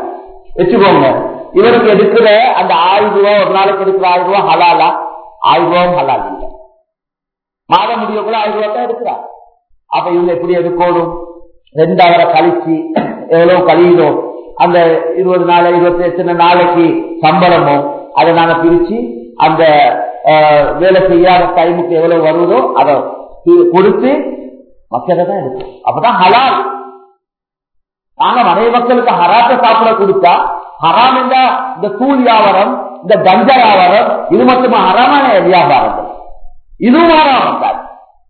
வச்சுக்கோங்க இவருக்கு எடுக்கிற அந்த ஆயிரம் ரூபாய் ஒரு நாளைக்கு எடுக்கிற ஆயிரம் ரூபாய் ஹலாலா ஆயிரம் ரூபாயும் ஹலால் இல்லை மாதம் முடியக்குள்ள ஆயிரம் ரூபாய் தான் எடுக்கிறார் அப்ப இவங்க எப்படி எடுக்கணும் ரெண்டு அவரை கழிச்சு எவ்வளவு கழியுதோ அந்த இருபது நாள் இருபத்தி எத்தனை நாளைக்கு சம்பளமோ அதை நாங்க பிரிச்சு அந்த அஹ், வேலை செய்யாத டைமுக்கு எவ்வளவு வருவதோ அதை பி- கொடுத்து மக்களை தான் எடுக்கும் அப்பதான் ஹலால் நாங்க நிறைய மக்களுக்கு ஹராத்த சாப்பிட கொடுத்தா ஹராம் என்ற இந்த தூள் வியாபாரம் இந்த கஞ்சா வியாபாரம் இது மட்டுமா ஹராமான வியாபாரங்கள் இதுவும் ஹராம் தான்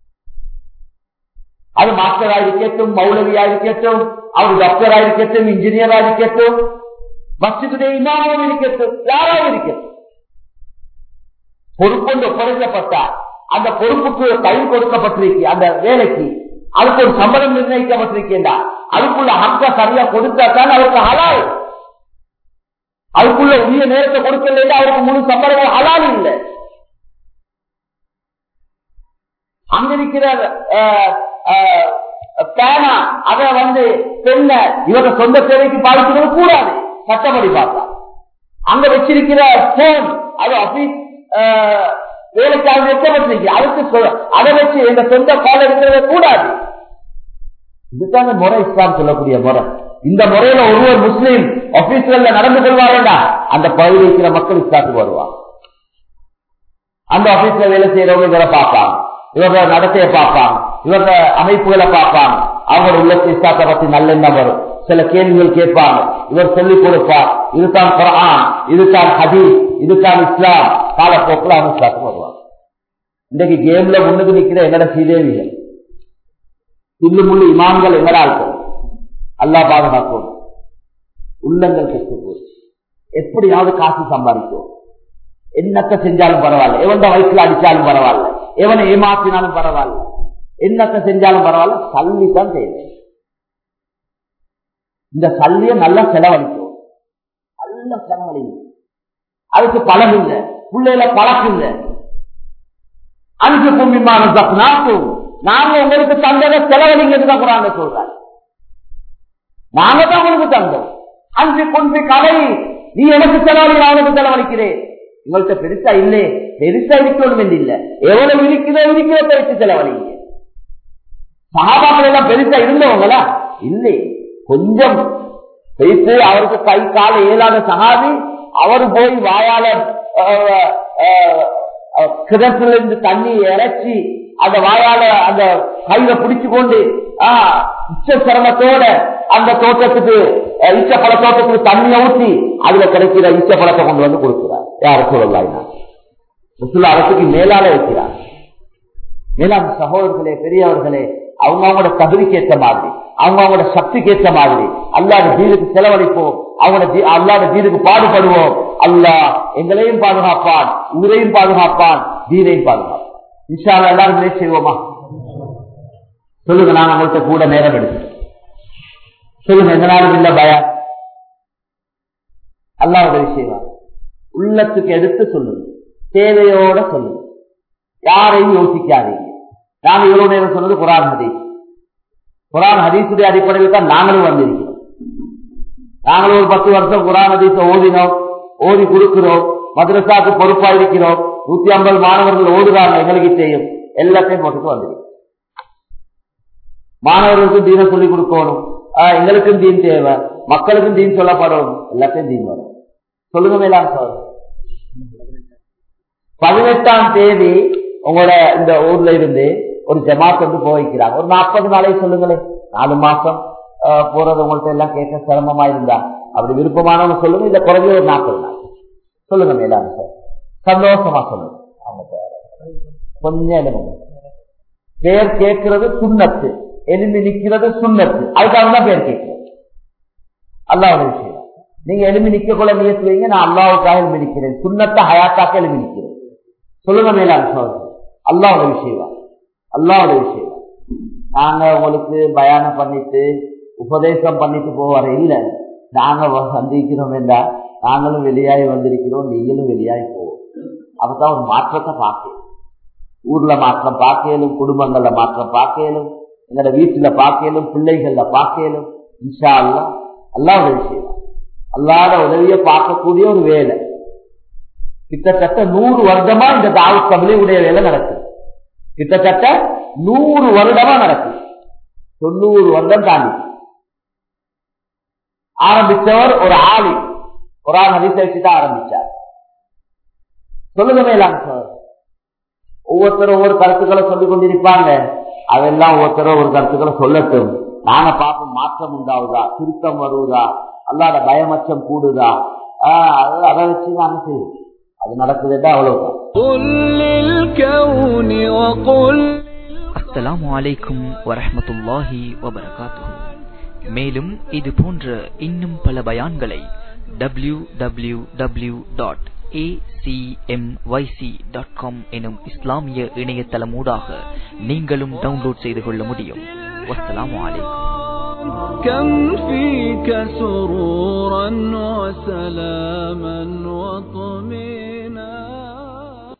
அது மாஸ்டரா இருக்கட்டும் மௌலவியா இருக்கட்டும் அவர் டாக்டரா இருக்கட்டும் இன்ஜினியரா இருக்கட்டும் மஸ்ஜிதுடைய இமாமும் இருக்கட்டும் யாராவது இருக்கட்டும் பொறுப்பு ஒப்படைக்கப்பட்டார் அந்த பொறுப்புக்கு கை கொடுக்கப்பட்டிருக்கு அந்த வேலைக்கு அதுக்கு ஒரு சம்பளம் நிர்ணயிக்கப்பட்டிருக்கின்றா அதுக்குள்ள ஹக்க சரியா கொடுத்தா தான் அவருக்கு ஹலால் அதுக்குள்ள உரிய நேரத்தை கொடுக்கல அவருக்கு முழு சம்பளம் ஹலால் இல்லை அங்க இருக்கிற அஹ், அஹ், பேனா அத வந்து பெண்ண இவங்க சொந்த தேவைக்கு பாதிக்கிறது கூடாது சட்டப்படி பார்த்தா அங்க வச்சிருக்கிற போன் அது ஆபீஸ் வேலைக்காக வைக்கப்பட்டிருக்கு அதுக்கு சொ- அதை வச்சு எங்க சொந்த கால இருக்கிறத கூடாது இதுதான் இந்த முறை இஸ்லாம் சொல்லக்கூடிய முறை இந்த முறையில ஒருவர் முஸ்லீம் ஆபீஸ்கள்ல நடந்து கொள்வாரா அந்த பகுதியில் இருக்கிற மக்கள் இஸ்லாத்துக்கு வருவாங்க அந்த ஆபீஸ்ல வேலை செய்யறவங்க இவரை பார்ப்பாங்க இவரோட நடத்தையை பார்ப்பாங்க இவரோட அமைப்புகளை பார்ப்பாங்க அவங்களோட உள்ளத்தை இஸ்லாத்தை பத்தி நல்லெண்ணம் வரும் சில கேள்விகள் கேட்பாங்க இவர் சொல்லிக் கொடுப்பார் இதுதான் குரான் இதுதான் ஹதீஸ் இதுதான் இஸ்லாம் காலப்போக்கில் அவங்க இஸ்லாத்துக்கு வருவாங்க இன்றைக்கு கேம்ல முன்னுக்கு நிக்கிற எங்கட ஸ்ரீதேவிகள் இல்லு முள்ளு இமாம்கள் எங்கட ஆட்கள் அல்லா பாதுகாக்கும் உள்ளங்கள் கெட்டு போச்சு எப்படியாவது காசு சம்பாதிக்கும் என்னத்த செஞ்சாலும் பரவாயில்ல எவன் வயசுல அடிச்சாலும் பரவாயில்ல எவனை ஏமாத்தினாலும் பரவாயில்ல என்னத்த செஞ்சாலும் பரவாயில்ல சல்லி தான் தேவை இந்த சல்லிய நல்லா செலவழிக்கும் நல்ல செலவழிங்க அதுக்கு பலம் இல்லை பிள்ளைல பழக்கம் இல்லை அஞ்சு கும்பிமான நாக்கும் நாங்க உங்களுக்கு தந்ததை செலவழிங்கிறது தான் குராங்க சொல்றாங்க நாங்க தான் உங்களுக்கு தந்தோம் அஞ்சு கொண்டு கலை நீ எனக்கு செலவழி நான் உனக்கு செலவழிக்கிறேன் உங்கள்கிட்ட பெருசா இல்லே பெருசா இருக்கணும் என்று இல்ல எவ்வளவு இருக்கிறதோ இருக்கிற பெருசு செலவழிங்க சகாபாக்கள் எல்லாம் பெருசா இருந்தவங்களா இல்லை கொஞ்சம் பேசி அவருக்கு கை கால இயலாத சகாபி அவர் போய் வாயால அஹ், அஹ், அஹ், கிணத்துல இருந்து தண்ணி இறைச்சி அந்த வாயால அந்த கையில பிடிச்சு கொண்டு ஆஹ், உச்ச சிரமத்தோட அந்த தோட்டத்துக்கு அஹ், ஈச்சப்பழ தோட்டத்துக்கு தண்ணியை ஊற்றி அதுல கிடைக்கிற ஈச்சப்பழத்தை கொண்டு வந்து கொடுக்கிறார் யார் சொல்லலாம் முசுல அரசுக்கு மேலால வைக்கிறார் மேலாண் சகோதரர்களே பெரியவர்களே அவங்க அவங்களோட தகுதிக்கு ஏற்ற மாதிரி அவங்க அவங்களோட சக்திக்கு ஏற்ற மாதிரி அல்லாத தீனுக்கு செலவழிப்போம் அவங்களோட தீ- அல்லாத தீனுக்கு பாடுபடுவோம் அல்லாஹ் எங்களையும் பாதுகாப்பான் ஊரையும் பாதுகாப்பான் தீனையும் பாதுகாப்பான் இன்ஷா அல்லாஹ் எல்லாரும் முயற்சி செய்வோமா சொல்லுங்க நான் உங்கள்கிட்ட கூட நேரம் எடுத்து சொல்லுங்க எந்த நாளும் இல்ல பயம் அல்லாஹ் உதவி செய்வார் உள்ளத்துக்கு எடுத்து சொல்லுங்க தேவையோட சொல்லுங்க யாரையும் யோசிக்காதீங்க நாங்க இவ்வளவு நேரம் சொன்னது குரான் ஹதீஸ் குரான் ஹதீஸுடைய அடிப்படையில் தான் நாங்களும் வந்திருக்கிறோம் நாங்களும் ஒரு பத்து வருஷம் குரான் ஹதீஸை ஓதினோம் ஓதி கொடுக்கிறோம் மദ്രസാக்கு பொறுப்பா இருக்கிறோம் நூத்தி ஐம்பது மாணவர்கள் ஓடுறாங்க எங்களுக்கு தெரியும் எல்லாத்தையும் போட்டுட்டு வந்திருக்கோம் மாணவர்களுக்கும் தீன சொல்லிக் கொடுக்கணும் ஆஹ் எங்களுக்கும் தீன் தேவை மக்களுக்கும் தீன் சொல்லப்படணும் எல்லாத்தையும் தீன் வரும் சொல்லுங்க மேலாம் சார் பதினெட்டாம் தேதி உங்களோட இந்த ஊர்ல இருந்து ஒரு ஜமாத் வந்து போய்க்கிறாங்க ஒரு நாற்பது நாளை சொல்லுங்களேன் நாலு மாசம் ஆஹ், போறது உங்கள்ட்ட எல்லாம் கேட்க சிரமமா இருந்தா அப்படி விருப்பமானவங்க சொல்லுங்க இல்ல குறைஞ்ச ஒரு நாற்பது நாள் சொல்லுங்க மேலாம் சார் சந்தோஷமா சொல்லுங்க ஆமா சார். கொஞ்சம் எழுதுங்க பேர் கேட்கிறது சுண்ணத்து எலும்பி நிக்கிறது சுண்ணத்து அதுக்காக தான் பேர் கேட்கிறது அல்லாவுடைய விஷயம் நீங்க எலும்பி நிக்க கொள்ள முயற்சி வைங்க நான் அல்லாவுக்காக எலும்பி நிக்கிறேன் சுண்ணத்தை ஹயாத்தாக்க எலும்பி நிக்கிறேன் சொல்லுங்க மேலான சோதரர் அல்லாவோட விஷயம் அல்லாவோட விஷயம் நாங்க உங்களுக்கு பயானம் பண்ணிட்டு உபதேசம் பண்ணிட்டு போவார இல்ல நாங்க வ- சந்திக்கிறோம் என்றா நாங்களும் வெளியாகி வந்திருக்கிறோம் நீங்களும் வெளியாகி போவோம் அப்பதான் ஒரு மாற்றத்தை பார்க்கணும் ஊர்ல மாற்றம் பார்க்கலும் குடும்பங்கள்ல மாற்றம் பார்க்கலும் எங்களோட வீட்டுல பார்க்கலும் பிள்ளைகள்ல பார்க்கலும் இன்ஷா அல்லா அல்லாவுடைய விஷயம் அல்லாத உதவியை பார்க்கக்கூடிய ஒரு வேலை கிட்டத்தட்ட நூறு வருடமா இந்த தாவத் கபிலையுடைய வேலை நடக்குது கிட்டத்தட்ட நூறு வருடமா நடக்குது தொண்ணூறு வருடம் தாண்டி ஆரம்பித்தவர் ஒரு ஆளி ஒரு ஆள் ஹதீஸை வச்சுதான் ஆரம்பிச்சார் சொல்லுங்க மேலாம் சார் ஒவ்வொருத்தரும் ஒவ்வொரு கருத்துக்களை சொல்லிக் கொண்டிருப்பாங்க அதெல்லாம் ஒவ்வொருத்தரும் ஒரு கருத்துக்களை சொல்லட்டும் நாங்க பார்ப்போம் மாற்றம் உண்டாவுதா திருத்தம் வருவதா அல்லாத பயமச்சம் கூடுதா ஆஹ் அது- அதை வச்சு நாங்க செய்வோம் அது நடக்குதுன்னா அவ்வளவுதான் قل للكون وقل அஸ்ஸலாமு அலைக்கும் வரஹ்மத்துல்லாஹி வபரகாத்துஹு மேலும் இது போன்ற இன்னும் பல பயான்களை W W W dot dot com எனும் இஸ்லாமிய இணையதளமூடாக நீங்களும் டவுன்லோட் செய்து கொள்ள முடியும் வஸ்ஸலாமு அலைக்கும் كم فيك سرورا وسلاما وطمئنا